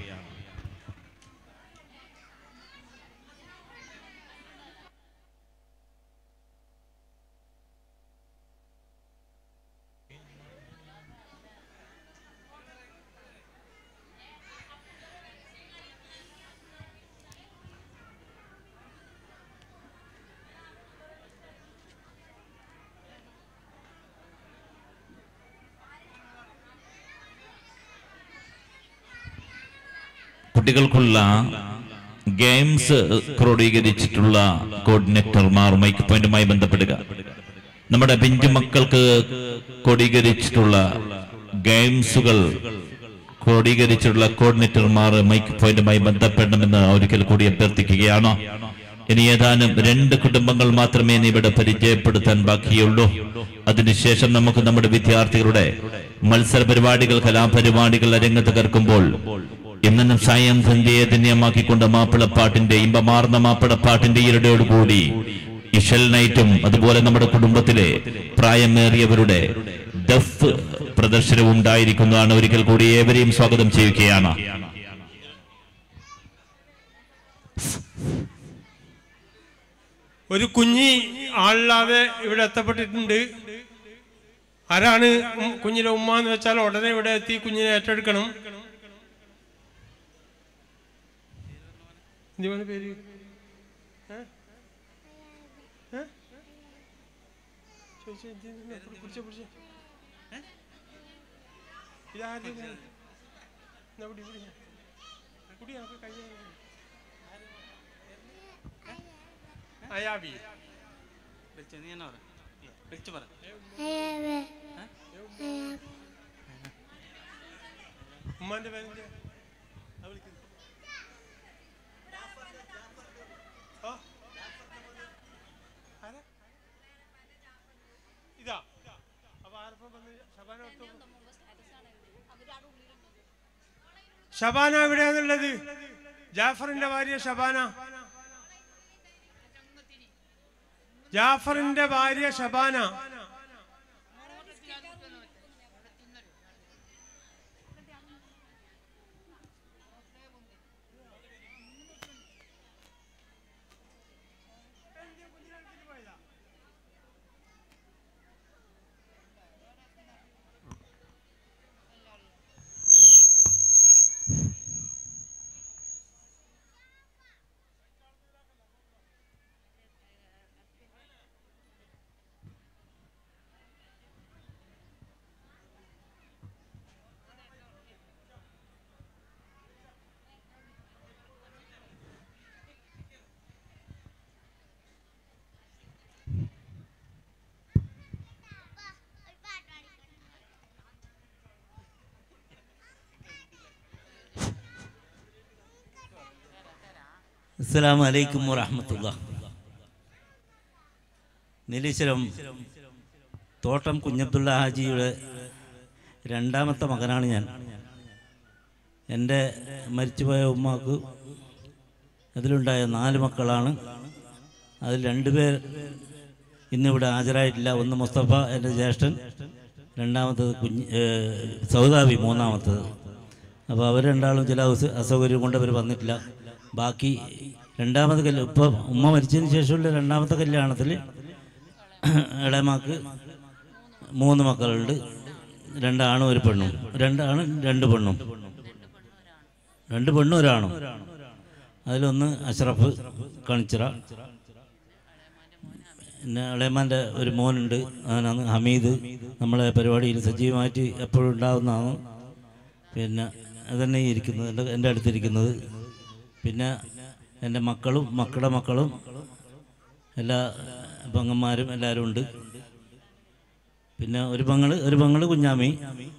കുട്ടികൾക്കുള്ള ഗെയിംസ് ക്രോഡീകരിച്ചിട്ടുള്ള കോർഡിനേറ്റർമാർ മൈക്ക് പോയിന്റുമായി ബന്ധപ്പെടുക നമ്മുടെ പിഞ്ചു മക്കൾക്ക് ക്രോഡീകരിച്ചിട്ടുള്ള ഗെയിംസുകൾ ക്രോഡീകരിച്ചിട്ടുള്ള കോർഡിനേറ്റർമാർ മൈക്ക് പോയിന്റുമായി ബന്ധപ്പെടണമെന്ന് ഒരിക്കൽ കൂടി അഭ്യർത്ഥിക്കുകയാണ് ഇനി ഏതാനും രണ്ട് കുടുംബങ്ങൾ മാത്രമേ ഇനി ഇവിടെ പരിചയപ്പെടുത്താൻ ബാക്കിയുള്ളൂ അതിനുശേഷം നമുക്ക് നമ്മുടെ വിദ്യാർത്ഥികളുടെ മത്സര പരിപാടികൾ കലാപരിപാടികൾ അരങ്ങത്ത് കറക്കുമ്പോൾ ഇന്നും സായം സന്ധ്യയെ ധന്യമാക്കിക്കൊണ്ട് മാപ്പിളപ്പാട്ടിന്റെ ഇമ്പമാർന്ന മാപ്പിളപ്പാട്ടിന്റെ ഈരടയോടുകൂടി ഇഷൽ നൈറ്റും അതുപോലെ നമ്മുടെ കുടുംബത്തിലെ പ്രായമേറിയവരുടെ ദഫ് പ്രദർശനവും ഉണ്ടായിരിക്കുന്നതാണ് ഒരിക്കൽ കൂടി ഏവരെയും സ്വാഗതം ചെയ്യുകയാണ് ഒരു കുഞ്ഞി ആളില്ലാതെ ഇവിടെ എത്തപ്പെട്ടിട്ടുണ്ട് ആരാണ് ഉം കുഞ്ഞിന്റെ ഉമ്മ എന്ന് വെച്ചാൽ ഉടനെ ഇവിടെ എത്തി കുഞ്ഞിനെ ഏറ്റെടുക്കണം എന്തുവാണ് പേര് ഏ? ഏ? ചോദിച്ചേ, എന്ത് ചെയ്യുന്നു? പിടിച്ചേ, പിടിച്ചേ. ഇതാരുടെ കുഞ്ഞ്? എന്നാ പിടി, പിടി. പിടി, നമുക്ക് കയ്യിൽ പിടി. അയാബി ഉമ്മാന്റെ പേരെന്താ ആ? ആരാ? ഇതാ അപ്പൊ ആരപ്പം വന്ന് ഷബാന അടുത്ത് പോ- ഷബാന എവിടെയാന്നുള്ളത് ജാഫറിന്റെ ഭാര്യ ഷബാന ജാഫറിന്റെ ഭാര്യ ഷബാന അസ്സലാമു അലൈക്കും വറഹമത്തുള്ള നീലേശ്വരം തോട്ടം കുഞ്ഞബ്ദുള്ള ഹാജിയുടെ രണ്ടാമത്തെ മകനാണ് ഞാൻ എൻ്റെ മരിച്ചുപോയ ഉമ്മാക്ക് അതിലുണ്ടായ നാല് മക്കളാണ് അതിൽ രണ്ടുപേർ ഇന്നിവിടെ ഹാജരായിട്ടില്ല ഒന്ന് മുസ്തഫ എൻ്റെ ജ്യേഷ്ഠൻ രണ്ടാമത്തത് കുഞ്ഞ് ഏഹ് സൗദാബി മൂന്നാമത്തത് അപ്പോൾ അവർ രണ്ടാളും ചില അസ- അസൗകര്യം കൊണ്ട് അവർ വന്നിട്ടില്ല ബാക്കി രണ്ടാമത്തെ കല്യാണം ഇപ്പോൾ ഉമ്മ മരിച്ചതിന് ശേഷമുള്ള രണ്ടാമത്തെ കല്യാണത്തിൽ ഇളയമാക്ക് മൂന്ന് മക്കളുണ്ട് രണ്ടാണും ഒരു പെണ്ണും രണ്ടാണ് രണ്ട് പെണ്ണും രണ്ട് പെണ്ണും ഒരാണും അതിലൊന്ന് അഷ്റഫ് കണിച്ചിറ പിന്നെ ഇളയമാൻ്റെ ഒരു മോനുണ്ട് അവനാണ് ഹമീദ് നമ്മളെ പരിപാടിയിൽ സജീവമായിട്ട് എപ്പോഴും ഉണ്ടാകുന്നതാണ് പിന്നെ അതന്നെ ഈ ഇരിക്കുന്നത് എൻ്റെ എൻ്റെ അടുത്തിരിക്കുന്നത് പിന്നെ എൻ്റെ മക്കളും മക്കളുടെ മക്കളും എല്ലാ പെങ്ങന്മാരും എല്ലാവരും ഉണ്ട് പിന്നെ ഒരു പെങ്ങള് ഒരു പെങ്ങള് കുഞ്ഞാമി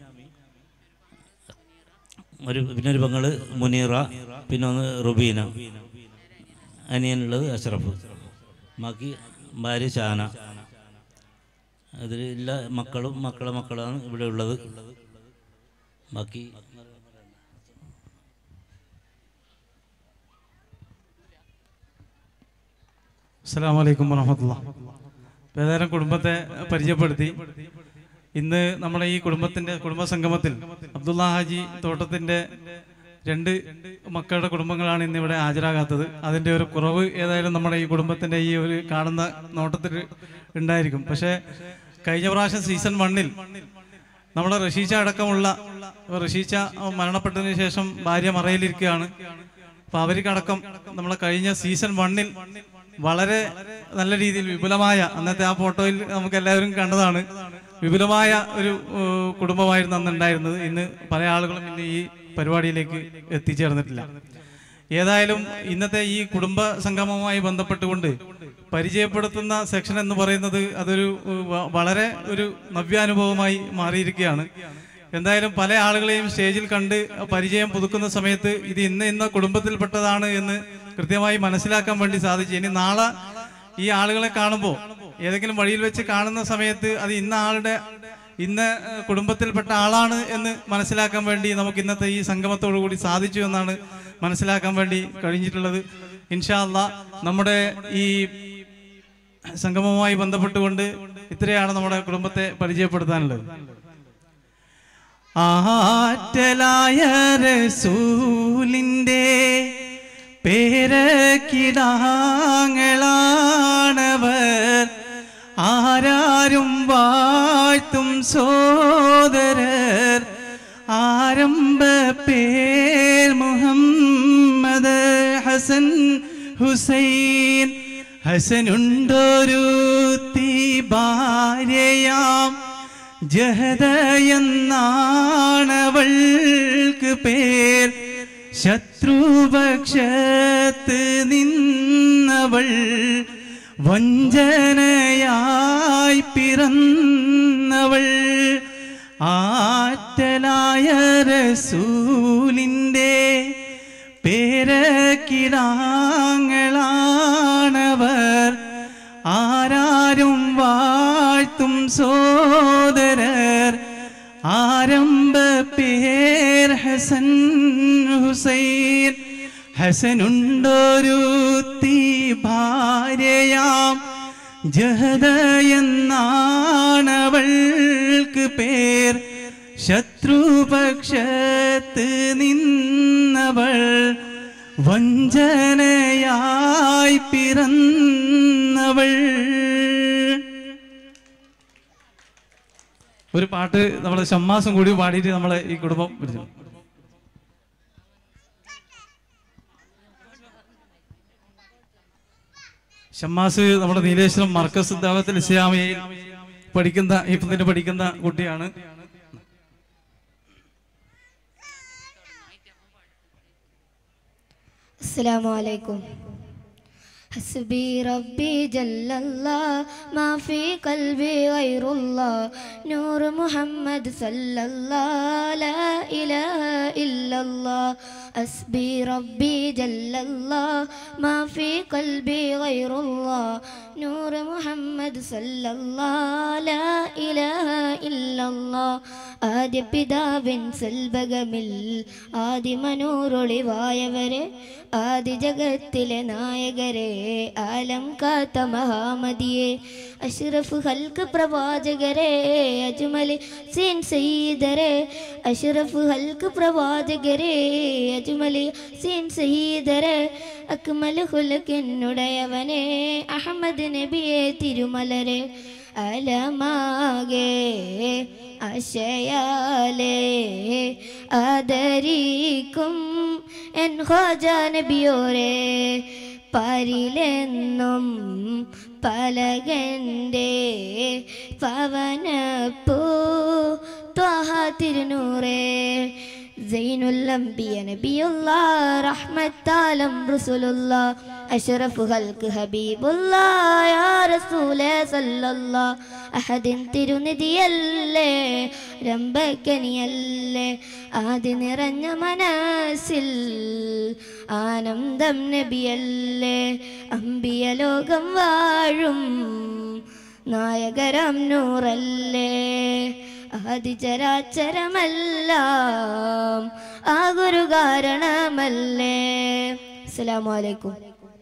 ഒരു പിന്നെ ഒരു പെങ്ങള് മുനീറ പിന്നെ ഒന്ന് റുബീന അനിയനുള്ളത് അഷ്റഫ് ബാക്കി ഭാര്യ ഷാന അതിൽ എല്ലാ മക്കളും മക്കളെ മക്കളാണ് ഇവിടെ ഉള്ളത് ബാക്കി അസ്സാം വലൈക്കും വറഹമത്തുള്ള ഏതായാലും കുടുംബത്തെ പരിചയപ്പെടുത്തി ഇന്ന് നമ്മുടെ ഈ കുടുംബത്തിന്റെ കുടുംബ സംഗമത്തിൽ അബ്ദുള്ള ഹാജി തോട്ടത്തിന്റെ രണ്ട് മക്കളുടെ കുടുംബങ്ങളാണ് ഇന്ന് ഇവിടെ ഹാജരാകാത്തത് അതിന്റെ ഒരു കുറവ് ഏതായാലും നമ്മുടെ ഈ കുടുംബത്തിന്റെ ഈ ഒരു കാണുന്ന നോട്ടത്തിൽ ഉണ്ടായിരിക്കും പക്ഷേ കഴിഞ്ഞ പ്രാവശ്യം സീസൺ വണ്ണിൽ നമ്മുടെ റഷീച്ച അടക്കമുള്ള റഷീച്ച മരണപ്പെട്ടതിന് ശേഷം ഭാര്യ മറയിലിരിക്കുകയാണ് അപ്പൊ അവർക്കടക്കം നമ്മളെ കഴിഞ്ഞ സീസൺ വണ്ണിൽ വളരെ നല്ല രീതിയിൽ വിപുലമായ അന്നത്തെ ആ ഫോട്ടോയിൽ നമുക്ക് എല്ലാവരും കണ്ടതാണ് വിപുലമായ ഒരു ഏഹ്, കുടുംബമായിരുന്നു അന്ന് ഉണ്ടായിരുന്നത് ഇന്ന് പല ആളുകളും ഇന്ന് ഈ പരിപാടിയിലേക്ക് എത്തിച്ചേർന്നിട്ടില്ല ഏതായാലും ഇന്നത്തെ ഈ കുടുംബ സംഗമവുമായി ബന്ധപ്പെട്ടുകൊണ്ട് പരിചയപ്പെടുത്തുന്ന സെക്ഷൻ എന്ന് പറയുന്നത് അതൊരു ഏഹ്, വ- വളരെ ഒരു നവ്യാനുഭവമായി മാറിയിരിക്കുകയാണ് എന്തായാലും പല ആളുകളെയും സ്റ്റേജിൽ കണ്ട് പരിചയം പുതുക്കുന്ന സമയത്ത് ഇത് ഇന്ന് ഇന്ന കുടുംബത്തിൽപ്പെട്ടതാണ് എന്ന് കൃത്യമായി മനസ്സിലാക്കാൻ വേണ്ടി സാധിച്ചു ഇനി നാളെ ഈ ആളുകളെ കാണുമ്പോൾ ഏതെങ്കിലും വഴിയിൽ വെച്ച് കാണുന്ന സമയത്ത് അത് ഇന്ന ആളുടെ ഇന്ന ഏഹ്, കുടുംബത്തിൽപ്പെട്ട ആളാണ് എന്ന് മനസ്സിലാക്കാൻ വേണ്ടി നമുക്ക് ഇന്നത്തെ ഈ സംഗമത്തോടു കൂടി സാധിച്ചു എന്നാണ് മനസ്സിലാക്കാൻ വേണ്ടി കഴിഞ്ഞിട്ടുള്ളത് ഇൻഷാ അല്ലാ നമ്മുടെ ഈ സംഗമവുമായി ബന്ധപ്പെട്ടുകൊണ്ട് ഇത്രയാണ് നമ്മുടെ കുടുംബത്തെ പരിചയപ്പെടുത്താനുള്ളത് ആറ്റലായ റസൂലിൻ്റെ പേരക്കിടാങ്ങളാണവർ ആരാരും വാഴ്ത്തും സോദരർ ആരംഭ പേർ മുഹമ്മദ് ഹസൻ ഹുസൈൻ ഹസനുണ്ടൊരു തീ ഭാര്യയാം ജഹദ എന്നാണവൾക്ക് പേർ ശത്രുപക്ഷത്ത് നിന്നവൾ വഞ്ചനയായി പിറന്നവൾ ആറ്റലായ റസൂലിൻ്റെ പേരക്കിടാങ്ങളാണവർ ആരാരും വാഴ്ത്തും സോദരർ ആരംഭ പേർ ഹസൻ ഹുസൈൻ ഹസനുണ്ടൊരു തീ ഭാര്യയാം ജഹദ എന്നാണവൾക്ക് പേർ ശത്രുപക്ഷത്ത് നിന്നവൾ വഞ്ചനയായി പിറന്നവൾ ഒരു പാട്ട് നമ്മളെ ഷമ്മാസം കൂടി പാടിയിട്ട് നമ്മളെ ഈ കുടുംബം പിടിച്ചു ഷമ്മാസ് നമ്മുടെ നീലേശ്വരം മർക്കസ് ദാവത്തിൽ ഇസ്ലാമിയയിൽ പഠിക്കുന്ന ഇപ്പത്തിന് പഠിക്കുന്ന കുട്ടിയാണ് السلام عليكم حسبي ربي جل الله ما في قلبي غير الله نور محمد صلى الله لا إله إلا الله أسبي ربي جل الله ما في قلبي غير الله نور محمد صلى الله لا إله إلا الله ആദ്യ പിതാവിൻ സൽഭകമിൽ ആദിമനൂറൊളിവായവരെ ആദി ജഗത്തിലെ നായകരെ ആലം കാത്ത മഹാമതിയെ അഷ്റഫ് ഹൽക്ക് പ്രവാചകരെ അജ്മലി സീൻ സയ്യിദരെ അഷ്റഫ് ഹൽക്ക് പ്രവാചകരെ അജ്മലി സീൻ സയ്യിദരെ അക്മൽ ഹുലക്കിനുടയവനെ അഹമ്മദ് നബിയെ തിരുമലരെ അലമാകെ അശയാലേ ആദരിക്കും എൻ ഖോജ നബിയോരെ പരിലെന്നും പലകൻ്റെ പവനപ്പൂ ത്വഹ തിരുനൂറേ സൈനുൽ അംബിയ നബിയുള്ള റഹ്മത്താലം റസൂലുള്ള അഷ്റഫ് ഹൽക്ക് ഹബീബുള്ള യാ റസൂലേ സല്ലല്ലാ അഹദിൻ തിരുനിധിയല്ലേ രംഭക്കനിയല്ലേ ആദി നിറഞ്ഞ മനസ്സിൽ ആനന്ദം നബിയല്ലേ അമ്പിയ ലോകം വാഴും നായകരം നൂറല്ലേ ആദിചരാചരമെല്ലാം ആ ഗുരു കാരണമല്ലേ അസ്സലാമു അലൈക്കും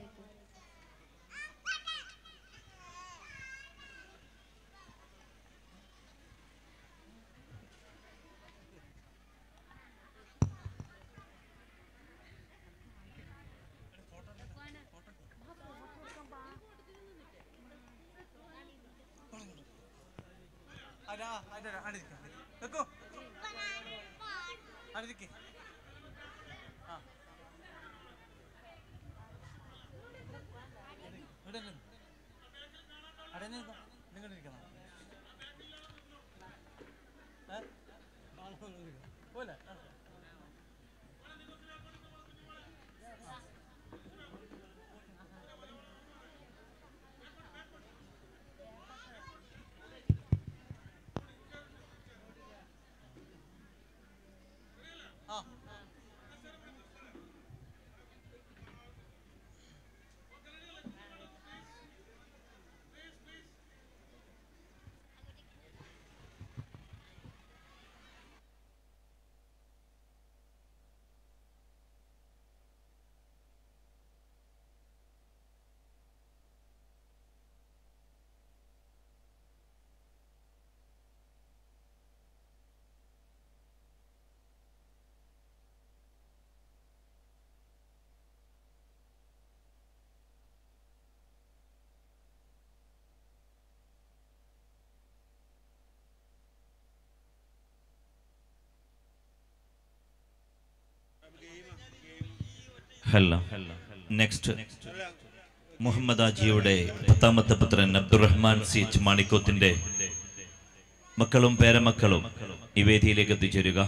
ഹല്ല നെക്സ്റ്റ് മുഹമ്മദ് ആജിയുടെ പത്താമത്തെ പുത്രൻ അബ്ദുറഹ്മാൻ സി എച്ച് മാണിക്കോത്തിന്റെ മക്കളും പേരമക്കളും ഈ വേദിയിലേക്ക് എത്തിച്ചേരുക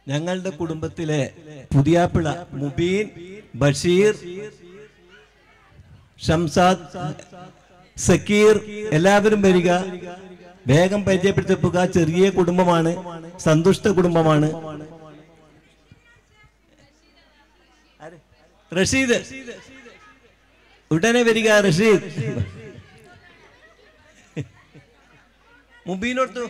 ഞങ്ങളുടെ കുടുംബത്തിലെ പുതിയാപ്പിള മുബീൻ ബഷീർ ഷംസാദ് സക്കീർ എല്ലാവരും വരിക വേഗം പരിചയപ്പെടുത്തപ്പുക ചെറിയ കുടുംബമാണ് സന്തുഷ്ട കുടുംബമാണ് റഷീദ് ഉടനെ വരിക റഷീദ് മുബീനോർത്തു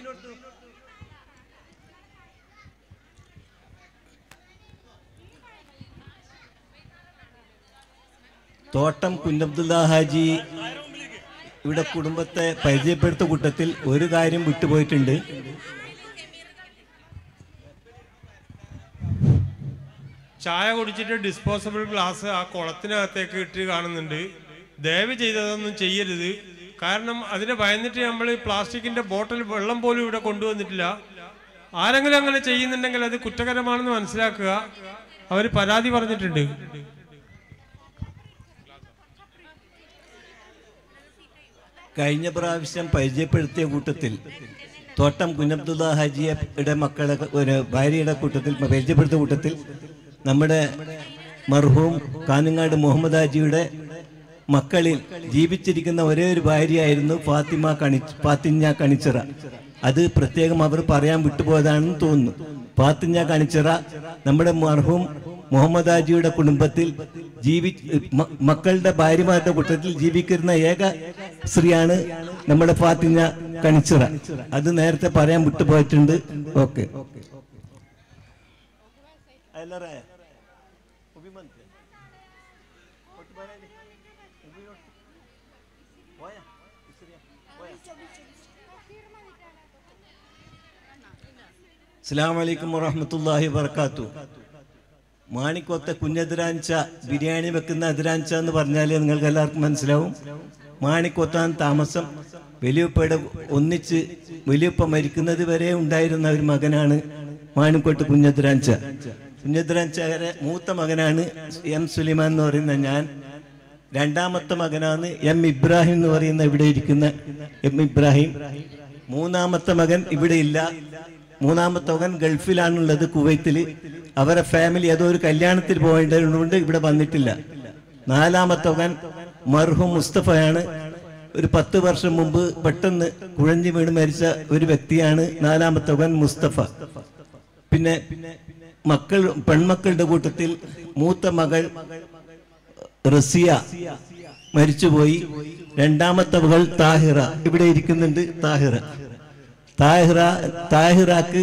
തോട്ടം കുഞ്ഞബ്ദുല്ല ഹാജി ഇവിടെ കുടുംബത്തെ പരിചയപ്പെടുത്ത കൂട്ടത്തിൽ ഒരു കാര്യം വിട്ടുപോയിട്ടുണ്ട് ചായ കുടിച്ചിട്ട് ഡിസ്പോസബിൾ ഗ്ലാസ് ആ കുളത്തിനകത്തേക്ക് ഇട്ട് കാണുന്നുണ്ട് ദയവ് ചെയ്തതൊന്നും ചെയ്യരുത് കാരണം അതിനെ ഭയന്നിട്ട് നമ്മൾ പ്ലാസ്റ്റിക്കിന്റെ ബോട്ടിൽ വെള്ളം പോലും ഇവിടെ കൊണ്ടുവന്നിട്ടില്ല ആരെങ്കിലും അങ്ങനെ ചെയ്യുന്നുണ്ടെങ്കിൽ അത് കുറ്റകരമാണെന്ന് മനസ്സിലാക്കുക അവർ പരാതി പറഞ്ഞിട്ടുണ്ട് കഴിഞ്ഞ പ്രാവശ്യം പരിചയപ്പെടുത്തിയ കൂട്ടത്തിൽ തോട്ടം കുഞ്ഞബ്ദുല്ല ഹാജിയുടെ മക്കളെ ഒരു ഭാര്യയുടെ കൂട്ടത്തിൽ പരിചയപ്പെടുത്തിയ കൂട്ടത്തിൽ നമ്മുടെ മർഹൂം കാഞ്ഞങ്ങാട് മുഹമ്മദ് ഹാജിയുടെ മക്കളിൽ ജീവിച്ചിരിക്കുന്ന ഒരേ ഒരു ഭാര്യയായിരുന്നു ഫാത്തിമ കണി ഫാത്തിഞ്ഞ കണിച്ചിറ അത് പ്രത്യേകം അവർ പറയാൻ വിട്ടുപോയതാണെന്ന് തോന്നുന്നു ഫാത്തിഞ്ഞ കണിച്ചിറ നമ്മുടെ മർഹൂം മുഹമ്മദ് ഹാജിയുടെ കുടുംബത്തിൽ ജീവി മ- മക്കളുടെ ഭാര്യമാരുടെ കൂട്ടത്തിൽ ജീവിക്കുന്ന ഏക സ്ത്രീയാണ് നമ്മുടെ ഫാത്തിഞ്ഞ കണിച്ചിറ അത് നേരത്തെ പറയാൻ വിട്ടുപോയിട്ടുണ്ട് ഓക്കെ അസ്സാം വലൈക്കും വറഹമത്തല്ലാഹി വർക്കാത്തു മാണിക്കൊത്ത കുഞ്ഞതിരാഞ്ച ബിരിയാണി വെക്കുന്ന അതിരാഞ്ച എന്ന് പറഞ്ഞാൽ നിങ്ങൾക്ക് എല്ലാവർക്കും മനസ്സിലാവും മാണിക്കൊത്താൻ താമസം വലിയപ്പയുടെ ഒന്നിച്ച് വലിയപ്പ മരിക്കുന്നത് വരെ ഉണ്ടായിരുന്ന ഒരു മകനാണ് മാണിക്കോട്ട് കുഞ്ഞതിരാഞ്ച കുഞ്ഞതിരാഞ്ചാരെ മൂത്ത മകനാണ് എം സുലിമാൻ എന്ന് പറയുന്ന ഞാൻ രണ്ടാമത്തെ മകനാണ് എം ഇബ്രാഹിം എന്ന് പറയുന്ന ഇവിടെ ഇരിക്കുന്ന എം ഇബ്രാഹിം മൂന്നാമത്തെ മകൻ ഇവിടെ ഇല്ല മൂന്നാമത്തെ മകൻ ഗൾഫിലാണുള്ളത് കുവൈത്തിൽ അവരെ ഫാമിലി ഏതോ ഒരു കല്യാണത്തിൽ പോകേണ്ടതുകൊണ്ട് ഇവിടെ വന്നിട്ടില്ല നാലാമത്തെ മകൻ മർഹൂം മുസ്തഫയാണ് ഒരു പത്ത് വർഷം മുമ്പ് പെട്ടെന്ന് കുഴഞ്ഞു വീണ് മരിച്ച ഒരു വ്യക്തിയാണ് നാലാമത്തെ മകൻ മുസ്തഫ പിന്നെ മക്കൾ പെൺമക്കളുടെ കൂട്ടത്തിൽ മൂത്ത മകൾ റസിയ മരിച്ചുപോയി രണ്ടാമത്തെ മകൾ താഹിറ ഇവിടെ ഇരിക്കുന്നുണ്ട് താഹിറ താഹിറ താഹിറാക്ക്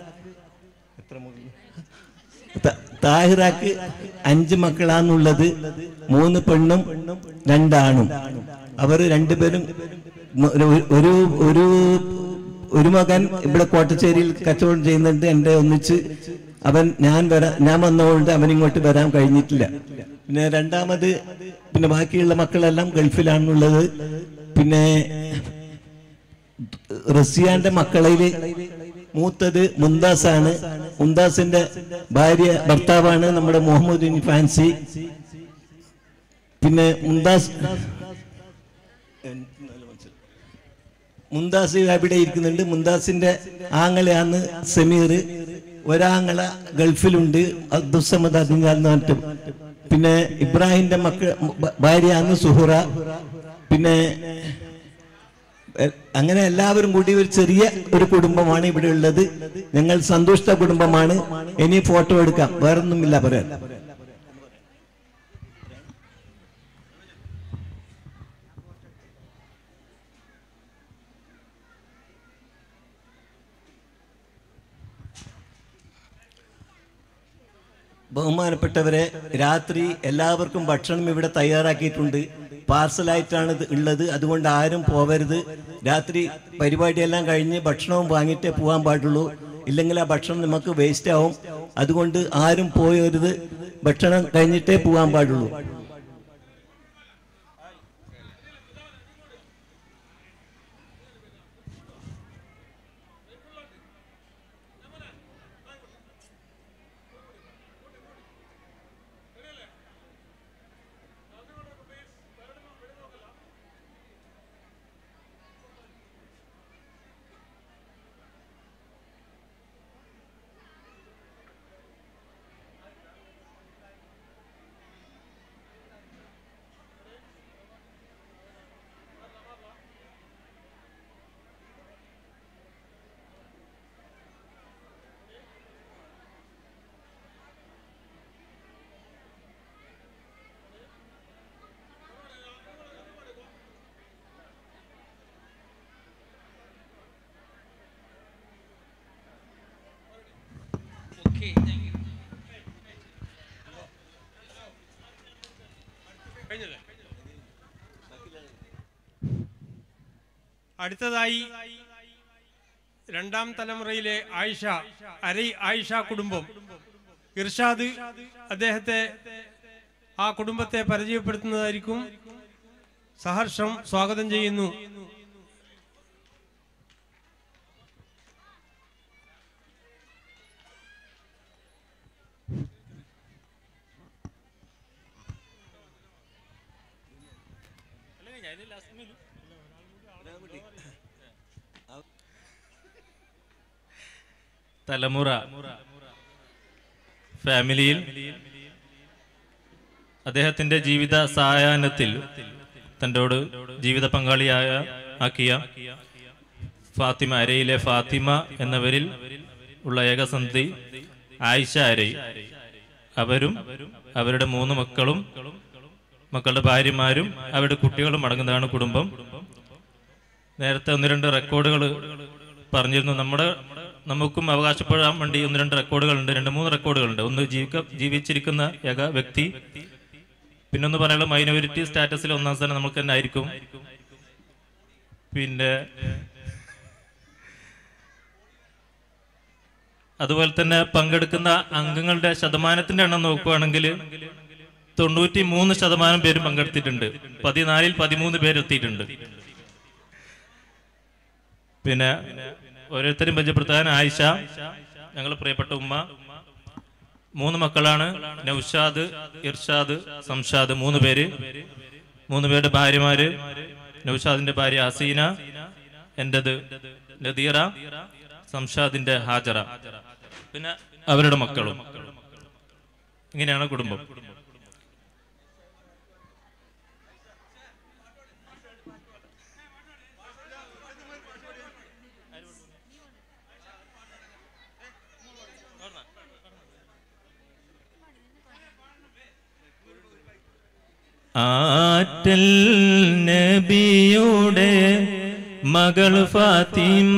ത- താഹിറാക്ക് അഞ്ച് മക്കളാണുള്ളത് മൂന്ന് പെണ്ണും രണ്ടാണും അവർ രണ്ടുപേരും മ- ഒരു- ഒരു ഒരു ഒരു മകൻ ഇവിടെ കോട്ടച്ചേരിയിൽ കച്ചവടം ചെയ്യുന്നുണ്ട് എൻ്റെ ഒന്നിച്ച് അവൻ ഞാൻ വരാ ഞാൻ വന്നതുകൊണ്ട് അവൻ ഇങ്ങോട്ട് വരാൻ കഴിഞ്ഞിട്ടില്ല പിന്നെ രണ്ടാമത് പിന്നെ ബാക്കിയുള്ള മക്കളെല്ലാം ഗൾഫിലാണുള്ളത് പിന്നെ റസിയാന്റെ മക്കളില് മൂത്തത് മുന്താസ് ആണ് മുന്താസിന്റെ ഭാര്യ ഭർത്താവാണ് നമ്മുടെ മുഹമ്മദ് ബിൻ ഫാൻസി പിന്നെ മുന്താസ് മുന്താസ് അവിടെ ഇരിക്കുന്നുണ്ട് മുന്താസിന്റെ ആങ്ങളെയാണ് സമീർ ഒരാങ്ങള ഗൾഫിലുണ്ട് അബ്ദുസമദ് അതിഞ്ഞാൽ എന്ന് പറഞ്ഞിട്ട് പിന്നെ ഇബ്രാഹിമിന്റെ മക്കൾ ഭാര്യയാണ് സുഹറ പിന്നെ എ- അങ്ങനെ എല്ലാവരും കൂടി ഒരു ചെറിയ ഒരു കുടുംബമാണ് ഇവിടെ ഉള്ളത് ഞങ്ങൾ സന്തുഷ്ട കുടുംബമാണ് ഇനി ഫോട്ടോ എടുക്കാം വേറൊന്നുമില്ല പറയാൻ ബഹുമാനപ്പെട്ടവരെ രാത്രി എല്ലാവർക്കും ഭക്ഷണം ഇവിടെ തയ്യാറാക്കിയിട്ടുണ്ട് പാർസലായിട്ടാണ് ഇത് ഉള്ളത് അതുകൊണ്ട് ആരും പോവരുത് രാത്രി പരിപാടിയെല്ലാം കഴിഞ്ഞ് ഭക്ഷണവും വാങ്ങിയിട്ടേ പോകാൻ പാടുള്ളൂ ഇല്ലെങ്കിൽ ആ ഭക്ഷണം നമുക്ക് വേസ്റ്റ് ആവും അതുകൊണ്ട് ആരും പോയരുത് ഭക്ഷണം കഴിഞ്ഞിട്ടേ പോകാൻ പാടുള്ളൂ അടുത്തതായി രണ്ടാം തലമുറയിലെ ആയിഷ അരൈ ആയിഷ കുടുംബം ഇർഷാദ് അദ്ദേഹത്തെ ആ കുടുംബത്തെ പരിചയപ്പെടുത്തുന്നതായിരിക്കും സഹർഷം സ്വാഗതം ചെയ്യുന്നു തലമുറ ഫാമിലിയിൽ അദ്ദേഹത്തിന്റെ ജീവിത സായാഹ്നത്തിൽ തന്നോട് ജീവിത പങ്കാളിയായ ആക്കിയ ഫാത്തിമ അരയിലെ ഫാത്തിമ എന്നവരിൽ ഉള്ള ഏകസന്ധി ആയിഷ അരൈ അവരും അവരുടെ മൂന്ന് മക്കളും മക്കളുടെ ഭാര്യമാരും അവരുടെ കുട്ടികളും അടങ്ങുന്നതാണ് കുടുംബം നേരത്തെ ഒന്ന് രണ്ട് റെക്കോർഡുകൾ പറഞ്ഞിരുന്നു നമ്മുടെ നമുക്കും അവകാശപ്പെടാൻ വേണ്ടി ഒന്ന് രണ്ട് റെക്കോർഡുകളുണ്ട് രണ്ട് മൂന്ന് റെക്കോർഡുകളുണ്ട് ഒന്ന് ജീവിക്ക ജീവിച്ചിരിക്കുന്ന ഏക വ്യക്തി പിന്നൊന്ന് പറയാനുള്ള മൈനോറിറ്റി സ്റ്റാറ്റസിൽ ഒന്നാം സ്ഥാനം നമുക്ക് തന്നെ ആയിരിക്കും പിന്നെ അതുപോലെ തന്നെ പങ്കെടുക്കുന്ന അംഗങ്ങളുടെ ശതമാനത്തിന്റെ എണ്ണം നോക്കുകയാണെങ്കിൽ തൊണ്ണൂറ്റി മൂന്ന് ശതമാനം പേര് പങ്കെടുത്തിട്ടുണ്ട് പതിനാലിൽ പതിമൂന്ന് പേര് എത്തിയിട്ടുണ്ട് പിന്നെ ഓരോരുത്തരും പരിചയപ്പെടുത്താൻ ആയിഷ ഞങ്ങൾ പ്രിയപ്പെട്ട ഉമ്മ മൂന്ന് മക്കളാണ് നൌഷാദ് ഇർഷാദ് സംഷാദ് മൂന്ന് പേര് മൂന്ന് പേരുടെ ഭാര്യമാര് നൌഷാദിന്റെ ഭാര്യ ഹസീന എന്റേത് നദീറ സംഷാദിന്റെ ഹാജറ പിന്നെ അവരുടെ മക്കളും ഇങ്ങനെയാണ് കുടുംബം ആറ്റൽ നബിയുടെ മകൾ ഫാത്തിമ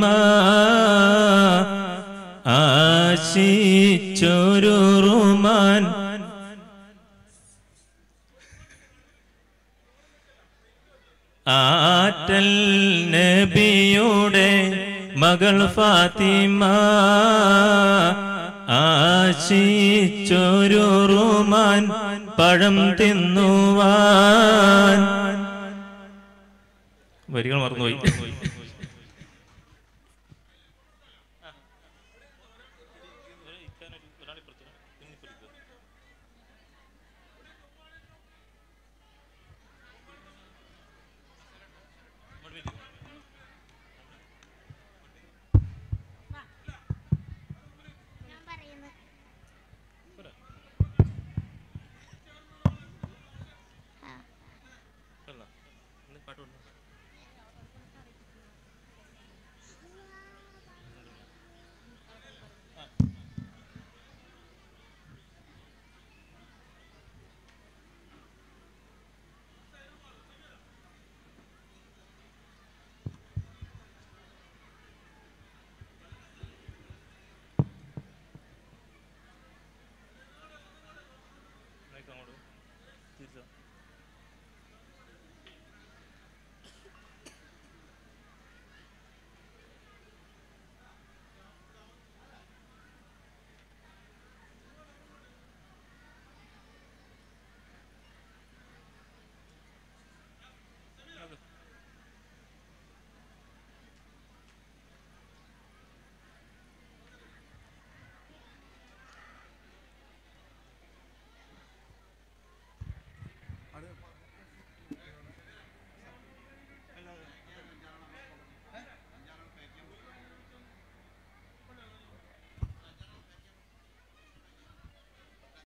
ആശിച്ചൊരു റുമാൻ ആറ്റൽ നബിയുടെ മകൾ ഫാത്തിമ ആശിച്ചൊരു റുമാൻ പഴം തിന്നുവാൻ വരികൾ മറന്നുപോയി